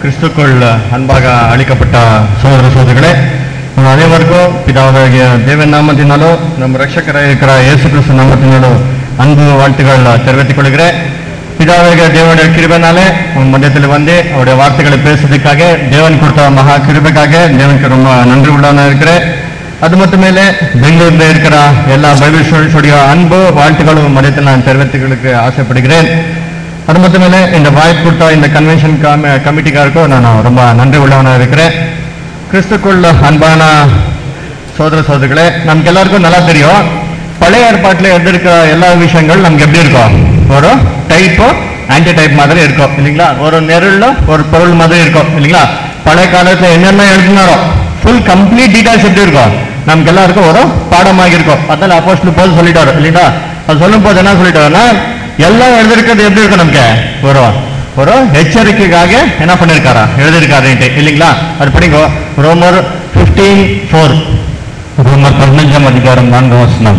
கிறிஸ்துக்குள் அன்பாக அளிக்கப்பட்ட சோதர சோதரிகளே உங்கள் அனைவருக்கும் பிதாவாகிய தேவன் நாமத்தினாலும் நம் ரட்சகராக இருக்கிற இயேசு கிறிஸ்து நாமத்தினாலும் அன்பு வாழ்த்துக்கள் தெரிவித்துக் கொள்கிறேன் பிதாவாகிய தேவனுடைய கிருபைனாலே உன் மத்தியத்தில் வந்து அவருடைய வார்த்தைகளை பேசுறதுக்காக தேவன் கொடுத்த மகா கிருபைக்காக தேவனுக்கு ரொம்ப நன்றி உள்ளவனா இருக்கிறேன் அது மட்டுமேல பெங்களூர்ல இருக்கிற எல்லா பைபிள் ஸ்டூடெண்ட்ஸுடைய அன்பு வாழ்த்துக்களும் மதியத்தில் நான் தெரிவித்துகளுக்கு ஆசைப்படுகிறேன் அது மட்டுமேல இந்த வாய்ப்பு கொடுத்த இந்த கன்வென்ஷன் கமிட்டிக்காருக்கும் நான் ரொம்ப நன்றி உள்ளவனா இருக்கிறேன் கிறிஸ்துக்குள்ள அன்பான சோதர சோதரிகளே நமக்கு எல்லாருக்கும் நல்லா தெரியும் பழைய ஏற்பாட்டில் எழுதியிருக்கிற எல்லா விஷயங்கள் நமக்கு எப்படி இருக்கும் ஒரு டைப்போ ஆன்டி டைப் மாதிரி இருக்கும் இல்லைங்களா ஒரு நெருள்ல ஒரு பொருள் மாதிரி இருக்கும் இல்லைங்களா பழைய காலத்துல என்னென்ன எழுதினாரோ ஃபுல் கம்ப்ளீட் டீடைல்ஸ் எப்படி இருக்கும் நமக்கு எல்லாருக்கும் ஒரு பாடமாக இருக்கும் அதனால அப்போஸ்ட் போது சொல்லிட்டாரு இல்லைங்களா அது சொல்லும் போது என்ன சொல்லிட்டாருன்னா எல்லாம் எழுதிருக்கிறது எப்படி இருக்கும் நமக்கு ஒரு ஒரு எச்சரிக்கைக்காக என்ன பண்ணிருக்காரா எழுதியிருக்காருன்ட்டு இல்லைங்களா அது படிங்க ரோமர் பிப்டீன் ஃபோர் ரோமர் பதினஞ்சாம் அதிகாரம் நான்காம் வசனம்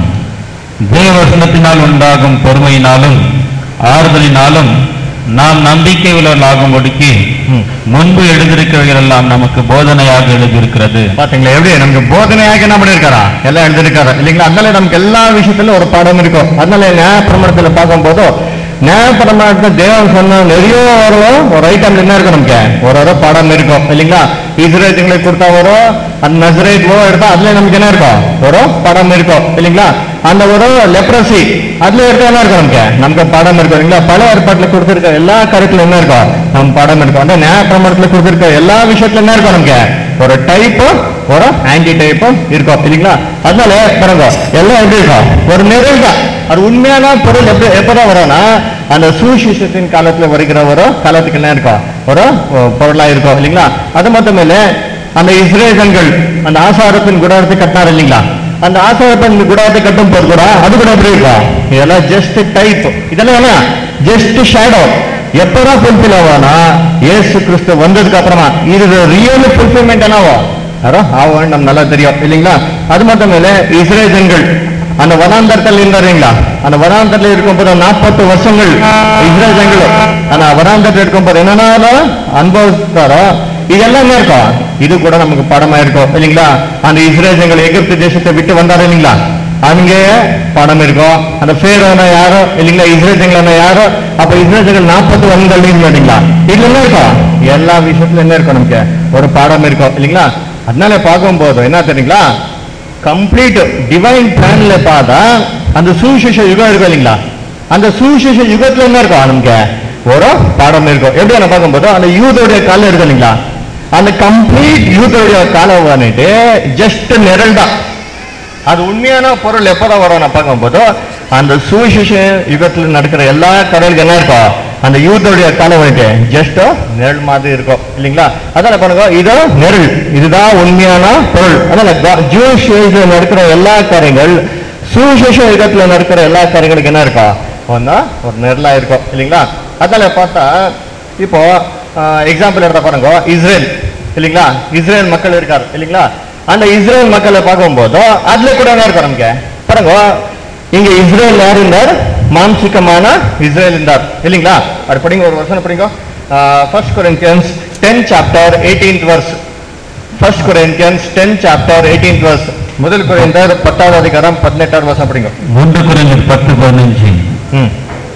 தேவ வசனத்தினால் உண்டாகும் பொறுமையினாலும் ஆறுதலினாலும் நாம் நம்பிக்கை உள்ளவர்களாகும்படிக்கு ம். முன்பு எழுதியிருக்கிறவைகள் எல்லாம் நமக்கு போதனையாக எழுதியிருக்கிறது பாத்தீங்களா எப்படி நமக்கு போதனையாக என்ன பண்ணிருக்காரா எல்லாம் எழுதிருக்காரு இல்லைங்களா அதனால நமக்கு எல்லா விஷயத்திலும் ஒரு பாடம் இருக்கும் அதனால நியாயப்பிரமாணத்துல பார்க்கும் போதோ நியாயப்பிரமாணத்துல தேவன் சொன்ன நிறைய ஒரு ஒரு ஐட்டம் என்ன இருக்கும் நமக்கு ஒரு ஒரு பாடம் இருக்கும் இல்லைங்களா இஸ்ரேத்துங்களை கொடுத்தா வரும் அந்த நசரேட் ஓ எடுத்தா அதுல நமக்கு என்ன இருக்கும் ஒரு படம் இருக்கும் இல்லைங்களா அந்த ஒரு லெப்ரசி அதுல எடுத்தா என்ன இருக்கும் நமக்கு நமக்கு பாடம் இருக்கும் இல்லைங்களா பல ஏற்பாட்டுல கொடுத்திருக்க எல்லா கருத்துல என்ன இருக்கும் நம்ம பாடம் இருக்கும் அந்த நியாயப்பிரமாணத்துல கொடுத்திருக்க எல்லா விஷயத்துல என்ன இருக்கும் நமக்கு ஒரு டைப்பும் ஒரு ஆன்டி டைப்பும் இருக்கும் இல்லைங்களா அதனால பாருங்க எல்லாம் எப்படி இருக்கும் ஒரு நிழல் தான் அது உண்மையான பொருள் எப்படி எப்பதான் வரும்னா அந்த சுவிசேஷத்தின் காலத்துல வருகிற ஒரு காலத்துக்கு என்ன இருக்கும் ஒரு ஒ- பொருளா இருக்கும் இல்லைங்களா அது மட்டும் இல்ல அந்த இஸ்ரேலர்கள் அந்த ஆசாரத்தின் குடாரத்தை கட்டினார் இல்லைங்களா அந்த ஆசாரத்தின் குடாரத்தை கட்டும் போது கூட அது கூட எப்படி இருக்கும் இதெல்லாம் ஜஸ்ட் டைப் இதெல்லாம் என்ன ஜஸ்ட் ஷேடோ எப்பதான் ஃபுல்ஃபில் ஆவானா ஏசு கிறிஸ்து வந்ததுக்கு அப்புறமா இது ரியல் ஃபுல்ஃபில்மெண்ட் என்னவோ யாரோ ஆகும் நம்ம நல்லா தெரியும் இல்லைங்களா அது மட்டும் இல்ல இஸ்ரேஜன்கள் அந்த வனாந்தரத்தில் இருந்தாருங்களா அந்த வனாந்தரத்தில் இருக்கும்போது நாற்பத்து வருஷங்கள் இஸ்ரேஜன்கள் அந்த வனாந்தரத்தில் இருக்கும்போது என்னென்ன அனுபவித்தாரோ இதெல்லாம் என்ன இருக்கும் இது கூட நமக்கு படமா இருக்கும் இல்லைங்களா அந்த இஸ்ரேஜன்கள் எகிப்து தேசத்தை விட்டு வந்தாரு இல்லைங்களா அங்கே படம் இருக்கும் அந்த பேரோன யாரோ இல்லைங்களா இஸ்ரேஜங்கள யாரோ அப்ப இஸ்ரேஜங்கள் நாற்பத்தி வருடங்கள் இல்லைங்களா இதுல என்ன இருக்கும் எல்லா விஷயத்துல என்ன இருக்கும் நமக்கு ஒரு பாடம் இருக்கும் இல்லைங்களா அதனால பார்க்கும்போது என்ன தெரியுங்களா கம்ப்ளீட் டிவைன் பிளான்ல பார்த்தா அந்த சுவிசேஷ யுகம் இருக்கும் இல்லைங்களா அந்த சுவிசேஷ யுகத்துல என்ன இருக்கும் நமக்கு ஒரு பாடம் இருக்கும் எப்படி நான் பார்க்கும்போது அந்த யூதோடைய காலம் இருக்கு இல்லைங்களா அந்த கம்ப்ளீட் யூதோடைய காலம் வந்துட்டு ஜஸ்ட் நிரல் தான் அது உண்மையான பொருள் எப்பதான் வரும் நான் பார்க்கும்போது அந்த சுவிசேஷ யுகத்துல நடக்கிற எல்லா கடலுக்கு என்ன இருக்கும் அந்த யூத்தோடைய காலம் வந்துட்டு ஜஸ்ட் நிழல் மாதிரி இருக்கும் இல்லைங்களா அதனால பாருங்க இது நிழல் இதுதான் உண்மையான பொருள் அதனால ஜூஸ் நடக்கிற எல்லா காரியங்கள் சுவிசேஷ யுகத்துல நடக்கிற எல்லா காரியங்களுக்கு என்ன இருக்கும் ஒன்னா ஒரு நிழலா இருக்கும் இல்லைங்களா அதனால பார்த்தா இப்போ எக்ஸாம்பிள் எடுத்தா பாருங்க இஸ்ரேல் இல்லைங்களா இஸ்ரேல் மக்கள் இருக்காரு இல்லைங்களா அந்த இஸ்ரேல் மக்களை பார்க்கும்போது அதுல கூட என்ன இருக்கும் நமக்கு பாருங்க இங்க இஸ்ரேல் யார் இருந்தார் மாம்சிகமான இஸ்ரேல் இருந்தார் இல்லைங்களா அது படிங்க ஒரு வருஷம் படிங்க first Corinthians ten chapter eighteenth verse first Corinthians ten chapter eighteenth verse முதல் குறைந்தர் பத்தாவது அதிகாரம் பதினெட்டாவது வருஷம் படிங்க ஒன்று குறைஞ்சது பத்து பதினஞ்சு ம்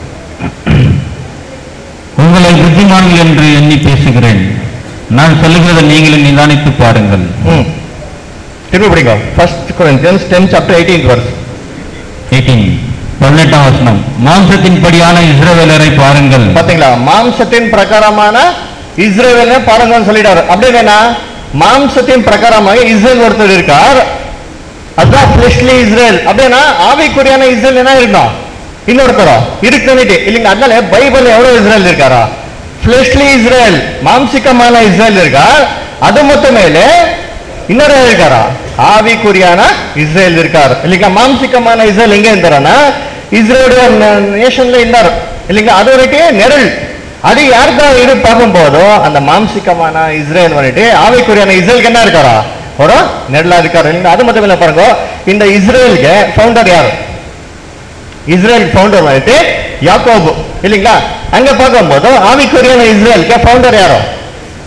உங்களை புத்திமான்கள் என்று எண்ணி பேசுகிறேன் நான் சொல்லுகிறதை நீங்களும் நிதானித்து பாருங்கள் ம் திரும்பி படிங்க first Corinthians ten chapter eighteenth verse eighteen பதினெட்டாம் வசனம் மாம்சத்தின்படியான இஸ்ரவேலரை பாருங்கள் பாத்தீங்களா மாம்சத்தின் பிரகாரமான இஸ்ரேல் பாருங்கன்னு சொல்லிட்டாரு அப்படின்னா மாம்சத்தின் பிரகாரமாக இஸ்ரேல் ஒருத்தர் இருக்கார் அதுதான் ஃபிளஷ்லி இஸ்ரேல் அப்படின்னா ஆவிக்குரியான இஸ்ரேல் என்ன இருக்கணும் இன்னொருத்தரோ இருக்குன்னுட்டு இல்லைங்க அதனால பைபிள் எவ்வளவு இஸ்ரேல் இருக்காரா ஃபிளஷ்லி இஸ்ரேல் மாம்சிகமான இஸ்ரேல் இருக்கார் அது மட்டும் மேலே இன்னொரு யார் இருக்காரா ஆவிக்குரியான இஸ்ரேல் இருக்கார் இல்லைங்களா மாம்சிகமான இஸ்ரேல் எங்க இருந்தாரா இஸ்ரேலுடைய நேஷன்ல இருந்தார் இல்லைங்களா அது வரைக்கும் நிழல் அது யாருக்கு இது பார்க்கும் போதோ அந்த மாம்சிகமான இஸ்ரேல் வந்துட்டு ஆவிக்குரியான இஸ்ரேலுக்கு என்ன இருக்காரா ஒரு நெடலா இருக்காரு இல்லைங்களா அது மட்டும் இல்ல பாருங்க இந்த இஸ்ரேலுக்கு ஃபவுண்டர் யாரு இஸ்ரேல் ஃபவுண்டர் வந்துட்டு யாக்கோபு இல்லைங்களா அங்க பார்க்கும்போது ஆவிக்குரியான இஸ்ரேலுக்கு ஃபவுண்டர் யாரோ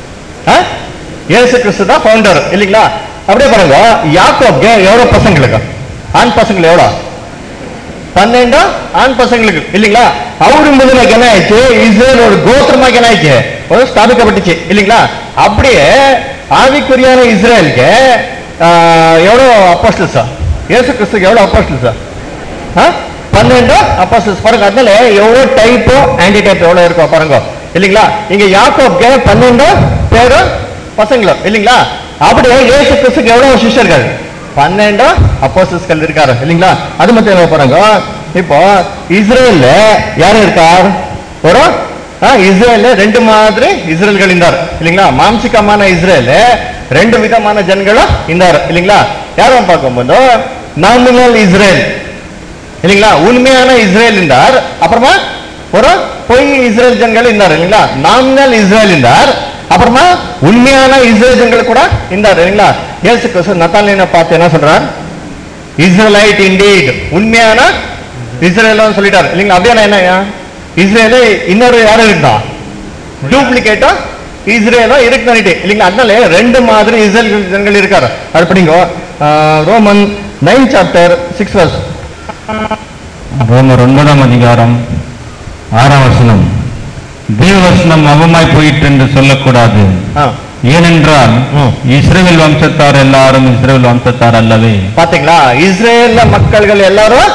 ஆ? இயேசு கிறிஸ்து தான் ஃபவுண்டர் இல்லைங்களா அப்படியே பாருங்க யாக்கோப்க்கு எவ்வளவு பசங்களுக்கு ஆண் பசங்கள் எவ்வளோ பன்னெண்டு ஆண் பசங்களுக்கு இல்லைங்களா அவரு முதலுக்கு என்ன ஆயிடுச்சு இஸ்ரேல் ஒரு கோத்திரமாக என்ன ஆயிடுச்சு ஒரு ஸ்தாபிக்கப்பட்டுச்சு இல்லைங்களா அப்படியே ஆவிக்குரியான இஸ்ரேலுக்கு ஆஹ், எவ்வளோ அப்போஸ்டல்ஸா இயேசு கிறிஸ்துக்கு எவ்வளோ அப்போஸ்டல்ஸா பன்னெண்டு அப்போஸ்டல்ஸ் பாருங்க அதனால எவ்வளோ டைப்பு ஆன்டி டைப் எவ்வளோ இருக்கும் பாருங்க இல்லைங்களா இங்க யாக்கோப்க்கு பன்னெண்டு பேரும் பசங்களும் இல்லைங்களா அப்படியே இயேசு கிறிஸ்துக்கு எவ்வளவு சிஷ்யர்கள் பன்னெண்டு அப்போஸ்டல்ஸ்கள் இருக்காரு இல்லைங்களா அது மட்டும் என்ன பாருங்க இப்போ இஸ்ரேல்ல யார் இருக்கார் ஒரு ஆ, இஸ்ரேல்ல ரெண்டு மாதிரி இஸ்ரேல்கள் இருந்தார் இல்லைங்களா மாம்சிகமான இஸ்ரேல் ரெண்டு விதமான ஜனங்களும் இருந்தார் இல்லைங்களா யாரும் பார்க்கும்போது நாமினல் இஸ்ரேல் இல்லைங்களா உண்மையான இஸ்ரேல் இருந்தார் அப்புறமா ஒரு பொய் இஸ்ரேல் ஜனங்கள் இருந்தார் இல்லைங்களா நாமினல் இஸ்ரேல் இருந்தார் அப்புறமா உண்மையான இஸ்ரேல் ஜனங்கள் கூட இருந்தார் இல்லைங்களா இயேசு கிறிஸ்து நத்தாலினை பார்த்து என்ன சொல்றார் இஸ்ரேலைட் இண்டீட் உண்மையான இஸ்ரேல் சொல்லிட்டார் இல்லைங்களா அப்படியே என்ன இஸ்ரேல இன்னொரு யாரும் இருந்தா டூப்ளிகேட்டா இஸ்ரேலோ இருக்குன்னு இல்லைங்களா அதனால ரெண்டு மாதிரி இஸ்ரேல் ஜனங்கள் இருக்காரு அது படிங்க Roman nine chapter six verse ரோமர் ஒன்பதாம் அதிகாரம் ஆறாம் வசனம் தேவ வசனம் அவமாய் போயிற்று என்று சொல்லக்கூடாது ஏனென்றால் ம். இஸ்ரவேல் வம்சத்தார் எல்லாரும் இஸ்ரவேல் வம்சத்தார் அல்லவே பாத்தீங்களா இஸ்ரேல்ல மக்கள்கள் எல்லாரும்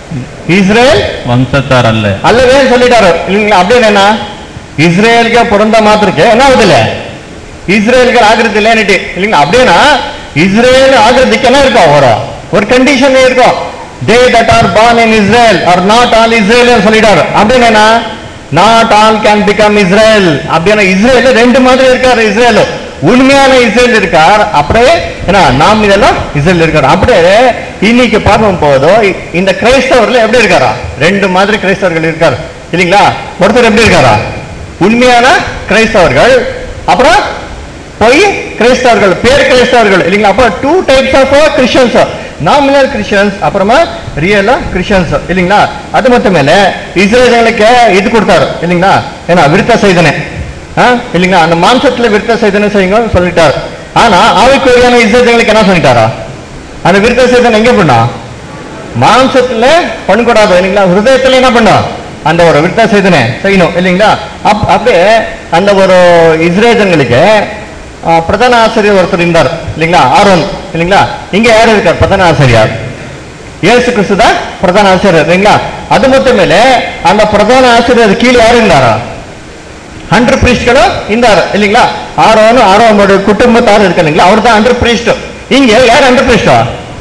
இஸ்ரேல் வம்சத்தார் அல்ல அல்லவே சொல்லிட்டாரு இல்லைங்களா அப்படின்னு என்ன இஸ்ரேலுக்கு பிறந்த மாத்திரக்கு என்ன ஆகுது இல்ல இஸ்ரேலுக்கு ஆகிறது இல்லைன்னுட்டு இல்லைங்களா அப்படின்னா இஸ்ரேல் ஆகிறதுக்கு என்ன இருக்கும் ஒரு ஒரு கண்டிஷன் இருக்கும் they that are born in Israel are not all Israel சொல்லிட்டாரு அப்படின்னு என்ன not all can become Israel அப்படின்னா இஸ்ரேல் ரெண்டு மாதிரி இருக்காரு இஸ்ரேல் உண்மையான இஸ்ரேல் இருக்கார் அப்படியே என்ன நாம் இதெல்லாம் இஸ்ரேல் இருக்கார் அப்படியே இன்னைக்கு பார்க்கும் போதோ இந்த கிரைஸ்தவர்ல எப்படி இருக்காரா ரெண்டு மாதிரி கிரைஸ்தவர்கள் இருக்காரு இல்லைங்களா ஒருத்தர் எப்படி இருக்காரா உண்மையான கிரைஸ்தவர்கள் அப்புறம் போய் கிறிஸ்தவர்கள் பேர் கிறிஸ்தவர்கள் இல்லைங்களா அப்போ two types of Christians nominal Christians அப்புறமா ரியலா கிறிஸ்டியன்ஸ் இல்லைங்களா அது மட்டும் மேல இஸ்ரேலுக்கு இது கொடுத்தாரு இல்லைங்களா ஏன்னா விருத்த செய்தனை ஆ? இல்லைங்களா அந்த மாம்சத்துல விருத்த செய்தனை செய்யுங்க சொல்லிட்டாரு ஆனா ஆவிக்குரியான இஸ்ரேலுக்கு என்ன சொல்லிட்டாரா அந்த விருத்த செய்தனை எங்க பண்ணா மாம்சத்துல பண்ணக்கூடாது இல்லைங்களா ஹிருதயத்துல என்ன பண்ணும் அந்த ஒரு விருத்த செய்தனை செய்யணும் இல்லைங்களா அப் அப்படியே அந்த ஒரு இஸ்ரேஜங்களுக்கு பிரதான ஆசிரியர் ஒருத்தர் இருந்தார் இல்லைங்களா ஆரோன் இல்லைங்களா இங்க யார் இருக்கார் பிரதான ஆசிரியர் இயேசு கிறிஸ்து தான் பிரதான ஆசிரியர் இல்லைங்களா அது மட்டும் மேல அந்த பிரதான ஆசிரியர் கீழே யார் இருந்தாரா ஹண்ட்ரட் பிரீஸ்ட்களும் இருந்தார் இல்லைங்களா ஆரோனும் ஆரோனோட குடும்பத்தார் இருக்கு இல்லைங்களா அவர் தான் ஹண்ட்ரட் பிரீஸ்ட் இங்க யார் ஹண்ட்ரட் பிரீஸ்டா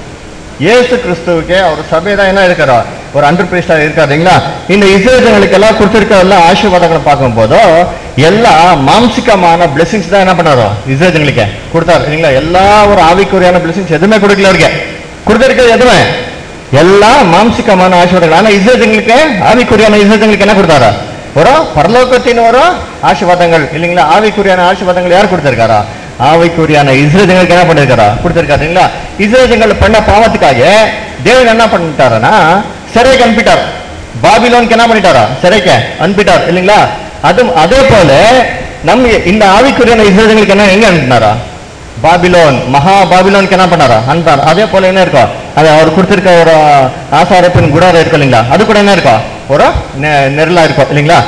இயேசு கிறிஸ்துவுக்கு அவர் சபை தான் என்ன இருக்காரா ஒரு அண்டர் பிரீஸ்டா இருக்காரு இல்லைங்களா இந்த இஸ்ரேலுக்கு எல்லாம் கொடுத்திருக்க எல்லா ஆசீர்வாதங்களை பார்க்கும்போதோ எல்லா மாம்சிகமான பிளெஸிங்ஸ் தான் என்ன பண்ணாரோ இஸ்ரேலுக்கு கொடுத்தாரு இல்லைங்களா எல்லா ஒரு ஆவிக்குரியான பிளெஸிங்ஸ் எதுவுமே கொடுக்கல அவருக்கு கொடுத்திருக்கிறது எதுவுமே எல்லா மாம்சிகமான ஆசீர்வாதங்கள் ஆனா இஸ்ரேலுக்கு ஆவிக்குரியான இஸ்ரேலுக்கு என்ன கொடுத்தாரா ஒரு பரலோகத்தின் ஒரு ஆசீர்வாதங்கள் இல்லைங்களா ஆவிக்குரியான ஆசீர்வாதங்கள் யார் கொடுத்திருக்காரா ஆவிக்குரியான இஸ்ரேலுக்கு என்ன பண்ணிருக்காரா கொடுத்திருக்காரு இல்லைங்களா இஸ்ரேலுங்கள் பண்ண பாவத்துக்காக தேவன் என்ன பண்ணிட்டாருன்னா சிறைக்கு அனுப்பிட்டார் பாபிலோனுக்கு என்ன பண்ணிட்டாரா சிறைக்கு அனுப்பிட்டார் இல்லைங்களா அது அதே போல நம்ம இந்த ஆவிக்குரியான இஸ்ரேலுங்களுக்கு என்ன எங்க அனுப்பினாரா பாபிலோன் மகா பாபிலோனுக்கு என்ன பண்ணாரா அனுப்பார் அதே போல என்ன இருக்கும் அது அவர் கொடுத்திருக்க ஒரு ஆசாரப்பின் குடாரம் இருக்கும் இல்லைங்களா அது கூட என்ன இருக்கும் ஒரு நெ- நெருளா இருக்கும் இல்லைங்களா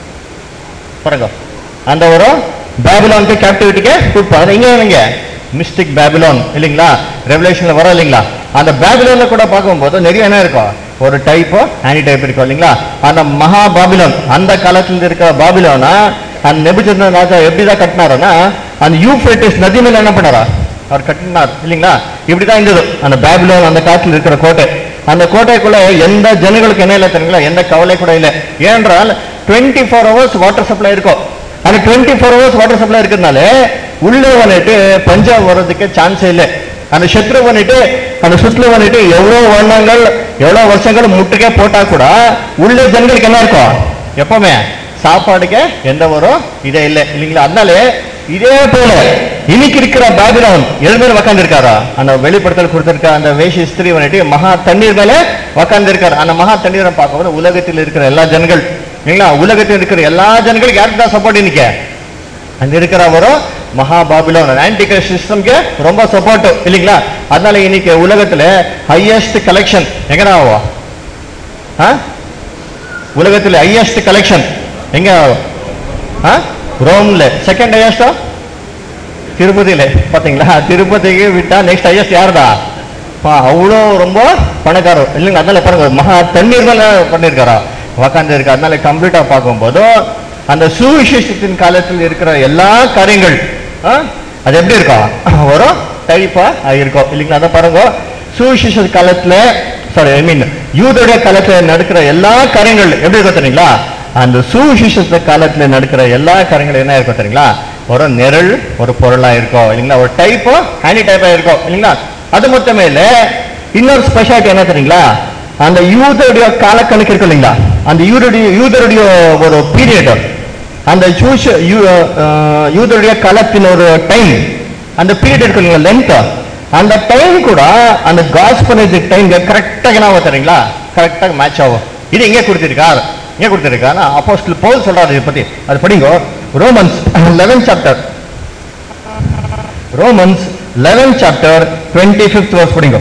பாருங்க அந்த ஒரு பேபிலோனுக்கு கேப்டிவிட்டிக்கு கூப்பிட்டு இங்க இங்க மிஸ்டிக் பேபிலோன் இல்லைங்களா ரெவலேஷன்ல வரும் இல்லைங்களா அந்த பேபிலோன்ல கூட பார்க்கும்போது நிறைய என்ன இருக்கும் ஒரு டைப்போ ஆன்டி டைப் இருக்கும் இல்லைங்களா அந்த மகா பாபிலோன் அந்த காலத்துல இருக்க பாபிலோனா அந்த நெபுச்சந்திரன் ராஜா எப்படிதான் கட்டினாருன்னா அந்த யூஃப்ரட்டிஸ் நதி மேல என்ன பண்ணாரா அவர் கட்டினார் இல்லைங்களா இப்படிதான் இருந்தது அந்த பேபிலோன் அந்த காலத்தில் இருக்கிற கோட்டை அந்த கோட்டைக்குள்ள எந்த ஜனங்களுக்கு என்ன இல்லை தெரியுங்களா எந்த கவலை கூட இல்லை ஏனென்றால் twenty four hours water supply இருக்கும் அந்த twenty four hours water supply இருக்கிறதுனால உள்ளே வந்துட்டு பஞ்சம் வர்றதுக்கு சான்ஸே இல்லை அந்த சத்ரு வந்துட்டு அந்த சுற்றுல வந்துட்டு எவ்வளோ வருடங்கள் எவ்வளோ வருஷங்கள் முட்டுக்கே போட்டா கூட உள்ளே ஜனங்களுக்கு என்ன இருக்கும் எப்பவுமே சாப்பாடுக்கு எந்த ஒரு இதே இல்லை இல்லைங்களா அதனால இதே போல இன்னைக்கு இருக்கிற பேபிலோன் எழுந்தர் உக்காந்து இருக்காரா அந்த வெளிப்படுத்தல் கொடுத்திருக்க அந்த வேஷ ஸ்திரீ வந்துட்டு மகா தண்ணீர் மேல உக்காந்து இருக்காரு அந்த மகா தண்ணீரை பார்க்கும்போது உலகத்தில் இருக்கிற எல்லா ஜனங்கள் இல்லைங்களா உலகத்தில் இருக்கிற எல்லா ஜனங்களுக்கும் யாருக்கு தான் சப்போர்ட் இன்னைக்கு அங்க இருக்கிற ஒரு மகாபாபிலோன் ஆன்டிகிரைஸ்ட் சிஸ்டம்க்கு ரொம்ப சப்போர்ட் இல்லைங்களா அதனால இன்னைக்கு உலகத்துல ஹையஸ்ட் கலெக்ஷன் எங்கடா ஆகும் ஆ? உலகத்துல ஹையஸ்ட் கலெக்ஷன் எங்க ஆகும் ஆ? ரோம்ல செகண்ட் ஹையஸ்டா திருப்பதியில பாத்தீங்களா திருப்பதிக்கு விட்டா நெக்ஸ்ட் ஹையஸ்ட் யாருதா பா, அவ்வளோ ரொம்ப பணக்காரர் இல்லைங்க அதனால பாருங்க மகா தண்ணீர் மேல பண்ணியிருக்காரா உக்காந்து இருக்கு அதனால கம்ப்ளீட்டா பார்க்கும்போது அந்த சுவிசேஷத்தின் காலத்தில் இருக்கிற எல்லா காரியங்கள் ஆ, அது எப்படி இருக்கும் ஒரு டைப்பா இருக்கும் இல்லைங்களா அதை பாருங்க சுவிசேஷ காலத்துல சாரி ஐ மீன் யூதோடைய காலத்துல நடக்கிற எல்லா காரியங்கள் எப்படி இருக்கும் தெரியுங்களா அந்த சுவிசேஷத்த காலத்துல நடக்கிற எல்லா காரியங்களும் என்ன இருக்கும் தெரியுங்களா ஒரு நிழல் ஒரு பொருளா இருக்கும் இல்லைங்களா ஒரு டைப்போ ஹேண்டி டைப்பா இருக்கும் இல்லைங்களா அது மொத்தமே இல்ல இன்னொரு ஸ்பெஷாலிட்டி என்ன தெரியுங்களா அந்த யூதருடைய காலக்கணக்கு இருக்கு இல்லைங்களா அந்த யூதருடைய யூதருடைய ஒரு பீரியட் அந்த சூஷ யூ- அஹ், யூதருடைய காலத்தின் ஒரு டைம் அந்த பீரியட் இருக்கு இல்லைங்களா லென்த் அந்த டைம் கூட அந்த காஸ்பலேஜ் டைம் கரெக்டாக என்ன ஆகும் தெரியுங்களா கரெக்டாக மேட்ச் ஆகும் இது எங்கே கொடுத்திருக்கார் எங்கே கொடுத்திருக்காரு அப்போஸ்டல் பவுல் சொல்றாரு இதை பத்தி அது படிங்க Romans eleven chapter Romans eleven chapter twenty fifth verse படிங்க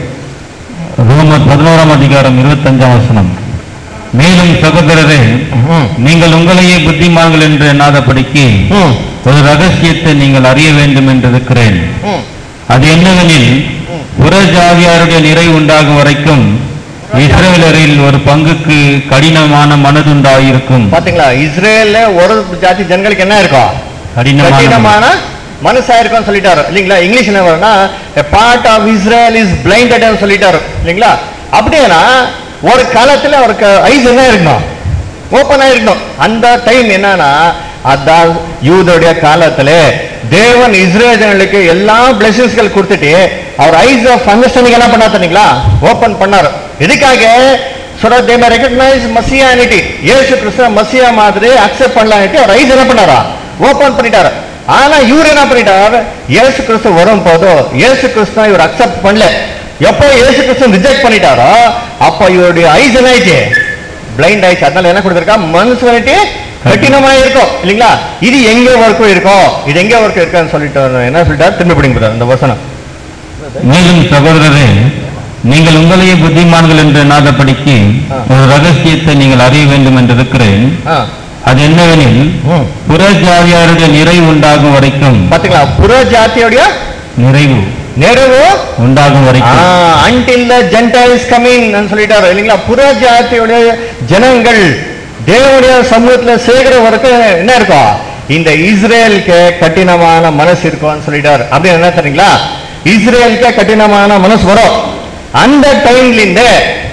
ரோமர் பதினோராம் அதிகாரம் இருபத்தஞ்சாம் வசனம் மேலும் சகோதரரே ம், நீங்கள் உங்களையே புத்திமான்கள் என்று எண்ணாதபடிக்கு ம், ஒரு ரகசியத்தை நீங்கள் அறிய வேண்டும் என்று இருக்கிறேன் ம். அது என்னவெனில் புறஜாதியாருடைய நிறை உண்டாகும் வரைக்கும் இஸ்ரவேலரில் ஒரு பங்குக்கு கடினமான மனதுண்டாயிருக்கும் பாத்தீங்களா இஸ்ரேல்ல ஒரு ஜாதி ஜனங்களுக்கு என்ன இருக்கும் கடினமான கடினமான மனசா இருக்கும்னு சொல்லிட்டாரு இல்லைங்களா இங்கிலீஷ் என்ன வரும்னா part of Israel is blinded சொல்லிட்டாரு இல்லைங்களா அப்படின்னா ஒரு காலத்துல அவருக்கு ஐஸ் என்ன இருக்கணும் ஓப்பன் ஆயிருக்கணும் அந்த டைம் என்னன்னா அதான் யூதோடைய காலத்துல தேவன் இஸ்ரேல் ஜனங்களுக்கு எல்லா பிளெஸிங்ஸ்கள் கொடுத்துட்டு அவர் ஐஸ் ஆஃப் அண்டர்ஸ்டாண்டிங் என்ன பண்ணா தெரியுங்களா ஓபன் பண்ணாரு எதுக்காக so that they may recognize messianity இயேசு கிறிஸ்துவ மசியா மாதிரி அக்செப்ட் பண்ணலான்ட்டு அவர் ஐஸ் என்ன பண்ணாரா ஓபன் பண்ணிட்டாரு ஆனா இவர் என்ன பண்ணிட்டார் இயேசு கிறிஸ்து வரும் போதும் இயேசு கிறிஸ்துவ இவர் அக்செப்ட் பண்ணல எப்போ இயேசு கிறிஸ்து ரிஜெக்ட் பண்ணிட்டாரோ அப்போ இவருடைய ஐஸ் என்ன ஆயிடுச்சு பிளைண்ட் ஆயிடுச்சு அதனால என்ன கொடுத்திருக்கா மனசு வந்துட்டு கঠিனமா இருக்கும் இல்லைங்களா இது எங்க வரைக்கும் இருக்கும் இது எங்க வரைக்கும் இருக்குன்னு சொல்லிட்டு என்ன சொல்லிட்டாரு திரும்பி பிடிங்க அந்த வசனம் மேலும் சகோதரரே நீங்கள் உங்களையே புத்திமான்கள் என்று எண்ணாதபடிக்கு ஆ. ஒரு ரகசியத்தை நீங்கள் அறிய வேண்டும் என்று இருக்கிறேன் ஆ. அது என்னவெனில் ம். புறஜாதியாருடைய நிறைவு உண்டாகும் வரைக்கும் பாத்தீங்களா புற ஜாத்தியோடைய நிறைவு நிறைவு உண்டாகும் வரைக்கும் அன்டில் த ஜென்டைல்ஸ் கமிங் சொல்லிட்டாரு இல்லைங்களா புற ஜாத்தியுடைய ஜனங்கள் தேவனுடைய சமூகத்துல சேர்க்கிற வரைக்கும் என்ன இருக்கும் இந்த இஸ்ரேலுக்கு கடினமான மனசு இருக்கும்னு சொல்லிட்டாரு அப்படின்னு என்ன தெரியுங்களா இஸ்ரேலுக்கு கடினமான மனசு வரும் அந்த டைம்ல இருந்து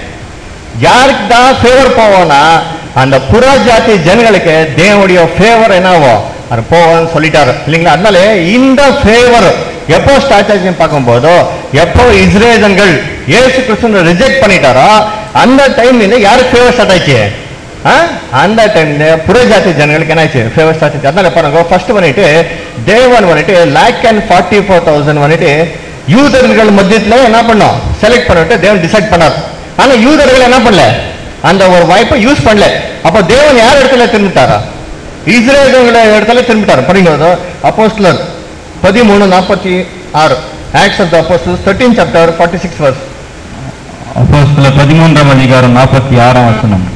யாருக்கு தான் ஃபேவர் போவோம்னா அந்த புற ஜாதி ஜனங்களுக்கு தேவனுடைய ஃபேவர் என்னவோ அது போவோம்னு சொல்லிட்டாரு இல்லைங்களா அதனால இந்த ஃபேவர் எப்போ ஸ்டார்ட் ஆச்சுன்னு பார்க்கும்போதோ எப்போ இஸ்ரேலர்கள் இயேசு கிறிஸ்துவ ரிஜெக்ட் பண்ணிட்டாரோ அந்த டைம்ல யாருக்கு ஃபேவர் ஸ்டார்ட் ஆச்சு ஆ? அந்த டைம்ல புறஜாதி ஜனங்களுக்கு என்ன ஆச்சு ஃபேவர் ஸ்டார்ட் ஆச்சு அதனால பாருங்க ஃபர்ஸ்ட் வந்துட்டு தேவன் வந்துட்டு lakh and forty four thousand வந்துட்டு யூதர்கள் மத்தியத்துல என்ன பண்ணோம் செலக்ட் பண்ணிட்டு தேவன் டிசைட் பண்ணார் ஆனா யூதர்கள் என்ன பண்ணல அந்த ஒரு வாய்ப்பை யூஸ் பண்ணல அப்ப தேவன் யார் இடத்துல திரும்பிட்டாரா இஸ்ரேல் இடத்துல திரும்பிட்டாரு படிங்க அப்போஸ்லர் பதிமூணு நாற்பத்தி ஆறு acts of the apostles thirteen chapter forty six verse அப்போஸ்தலர் பதிமூன்றாம் அதிகாரம் நாற்பத்தி ஆறாம் வசனம்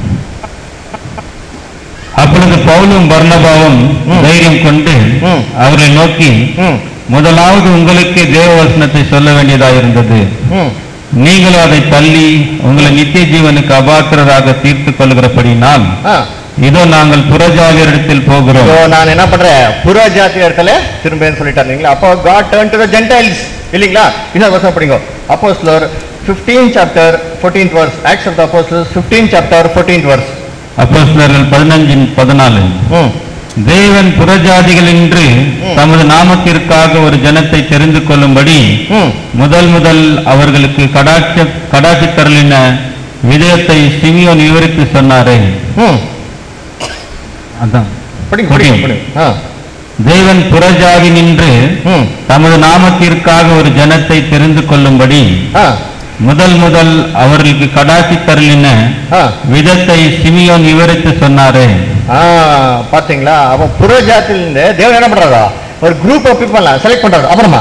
அப்பொழுது பவுலும் பர்னபாவும் ம். தைரியம் கொண்டு ம். அவரை நோக்கி ம் முதலாவது உங்களுக்கே தேவ வசனத்தை சொல்ல வேண்டியதாயிருந்தது ம் நீங்களும் அதை தள்ளி உங்களை நித்திய ஜீவனுக்கு அபாத்திரராக தீர்த்துக் கொள்கிறபடினால் ஆ இதோ நாங்கள் புறஜாதியரிடத்தில் போகிறோம் So, நான் என்ன பண்றேன் புற ஜாதி இடத்துல திரும்பேன்னு சொல்லிட்டாரு இல்லைங்களா அப்போ God turn to the Gentiles இல்லைங்களா இன்னொரு வருஷம் படிங்க அப்போஸ்லர் 15 chapter 14th verse acts of the apostles 15 chapter 14th verse அப்போஸ்தலர்கள் பதினஞ்சின் பதினாலு ம் தேவன் புறஜாதிகள் என்று தமது நாமத்திற்காக ஒரு ஜனத்தை தெரிந்து கொள்ளும்படி ம் முதல் முதல் அவர்களுக்கு கடாட்ச கடாட்சி தரலின விதயத்தை சிமியோன் விவரித்து சொன்னாரே ம் அதான் படிங்க படிங்க படிங்க ஆ தேவன் புறஜாதி நின்று ம் தமது நாமத்திற்காக ஒரு ஜனத்தை தெரிந்து கொள்ளும்படி ஆ முதல் முதல் அவர்களுக்கு கடாட்சி தரலின ஆ விதத்தை சிமியோன் விவரித்து சொன்னாரே ஆ பாத்தீங்களா அப்ப புற ஜாத்தியிலிருந்து தேவன் என்ன பண்றாரா ஒரு குரூப் ஆஃப் பீப்புள் செலக்ட் பண்றாரு அப்புறமா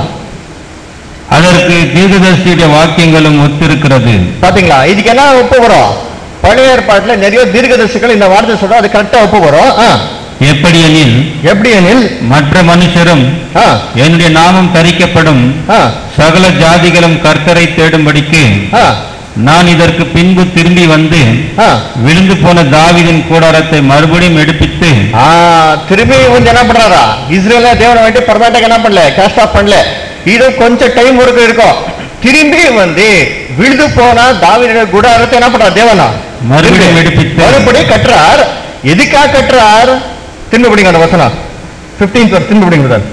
அதற்கு தீர்க்கதரிசியுடைய வாக்கியங்களும் ஒத்திருக்கிறது பாத்தீங்களா இதுக்கு என்ன ஒப்பு வரும் பழைய ஏற்பாட்டுல நிறைய தீர்க்கதரிசிகள் இந்த வார்த்தை சொல்றோம் அது கரெக்டா ஒப்பு வரும் ஆ. எப்படியெனில் எப்படி எனில் மற்ற மனுஷரும் ஆ, என்னுடைய நாமம் தரிக்கப்படும் ஆ, சகல ஜாதிகளும் கர்த்தரை தேடும்படிக்கு ஆ, நான் இதற்கு பின்பு திரும்பி வந்து ஆ. விழுந்து போன தாவீதின் கூடாரத்தை மறுபடியும் எடுப்பித்து ஆ, திரும்பி வந்து என்ன பண்றாரா இஸ்ரேல தேவனை வந்துட்டு பர்மனெண்டாக என்ன பண்ணல கேஸ்ட் ஆஃப் பண்ணல இது கொஞ்சம் டைம் ஒர்க் இருக்கும் திரும்பி வந்து விழுது போனா தாவீதுடைய குடாரத்தை என்ன பண்றார் தேவனா மறுபடியும் எடுப்பித்து மறுபடியும் கட்டுறார் எதுக்காக கட்டுறார் திரும்ப படிங்க அந்த வசனம் 15th verse திரும்ப படிங்க brother.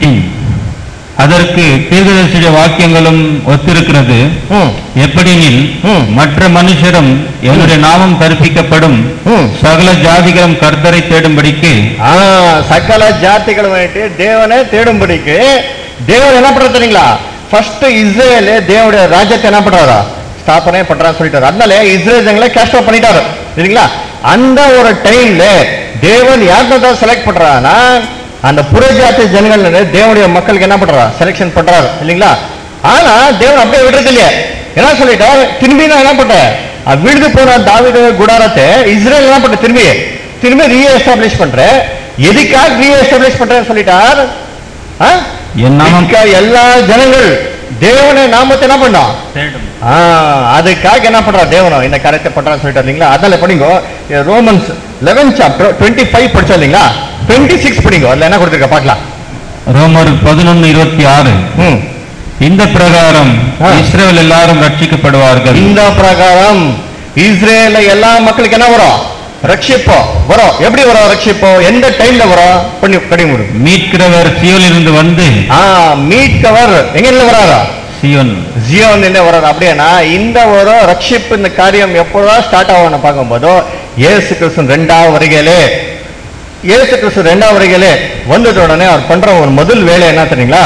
15 அதற்கு தீர்க்கதரிசியுடைய வாக்கியங்களும் ஒத்திருக்கிறது ம் எப்படியெனில் ம். மற்ற மனுஷரும் என்னுடைய நாமம் தரிப்பிக்கப்படும் ம் சகல ஜாதிகளும் கர்த்தரை தேடும்படிக்கு ஆ, சகல ஜாதிகள் வந்துட்டு தேவனை தேடும்படிக்கு தேவன் என்ன பண்றது தெரியுங்களா ஃபர்ஸ்ட் இஸ்ரேல் தேவனுடைய ராஜ்யத்தை என்ன பண்றாரா ஸ்தாபனை பண்றான்னு சொல்லிட்டாரு அதனால இஸ்ரேல் ஜனங்களை கேஸ்ட் அவுட் பண்ணிட்டாரு சரிங்களா அந்த ஒரு டைம்ல தேவன் யார்கிட்ட தான் செலக்ட் பண்றாருன்னா அந்த புறஜாதி ஜனங்கள் தேவனுடைய மக்களுக்கு என்ன பண்றா செலெக்ஷன் பண்றாரு இல்லைங்களா ஆனா தேவன் அப்படியே விடுறது இல்லையே என்ன சொல்லிட்டார் திரும்பி நான் என்ன பண்றேன் அது விழுது போன தாவீது குடாரத்தை இஸ்ரேல் என்ன பண்ற திரும்பி திரும்பி ரீஎஸ்டாப்ளிஷ் பண்றேன் எதுக்காக ரீஎஸ்டாப்ளிஷ் பண்றேன்னு சொல்லிட்டார் ஆ? என் நாமம் மிக்க எல்லா ஜனங்கள் தேவனை நாமத்தை என்ன பண்ணோம் தேடும் ஆ, அதுக்காக என்ன பண்றா தேவனம் இந்த காரியத்தை பண்றான்னு சொல்லிட்டு இல்லைங்களா அதனால படிங்க Romans eleven chapter twenty five படிச்சோம் இல்லைங்களா டுவெண்ட்டி சிக்ஸ் படிங்க அதுல என்ன கொடுத்துருக்க பார்க்கலாம் ரோமர் பதினொன்னு இருபத்தி ஆறு ம். இந்த பிரகாரம் ஆ. இஸ்ரவேல் எல்லாரும் ரட்சிக்கப்படுவார்கள் இந்த பிரகாரம் இஸ்ரேல எல்லா மக்களுக்கு என்ன வரும் ரட்சிப்போ வரும் எப்படி வரும் ரட்சிப்போ எந்த டைம்ல வரும் பண்ணி கடி முடியும் மீட்கிறவர் சியோலிருந்து வந்து ஆ மீட்கவர் எங்க இருந்து வராரா சியோன் ஜியோன் என்ன வராது அப்படின்னா இந்த ஒரு ரட்சிப்பு இந்த காரியம் எப்போதான் ஸ்டார்ட் ஆகும்னு பார்க்கும்போதோ இயேசு கிறிஸ்து ரெண்டாவது வருகையிலே இயேசு கிறிஸ்து ரெண்டாவது வருகையிலே வந்தது உடனே அவர் பண்ற ஒரு முதல் வேலை என்ன தெரியுங்களா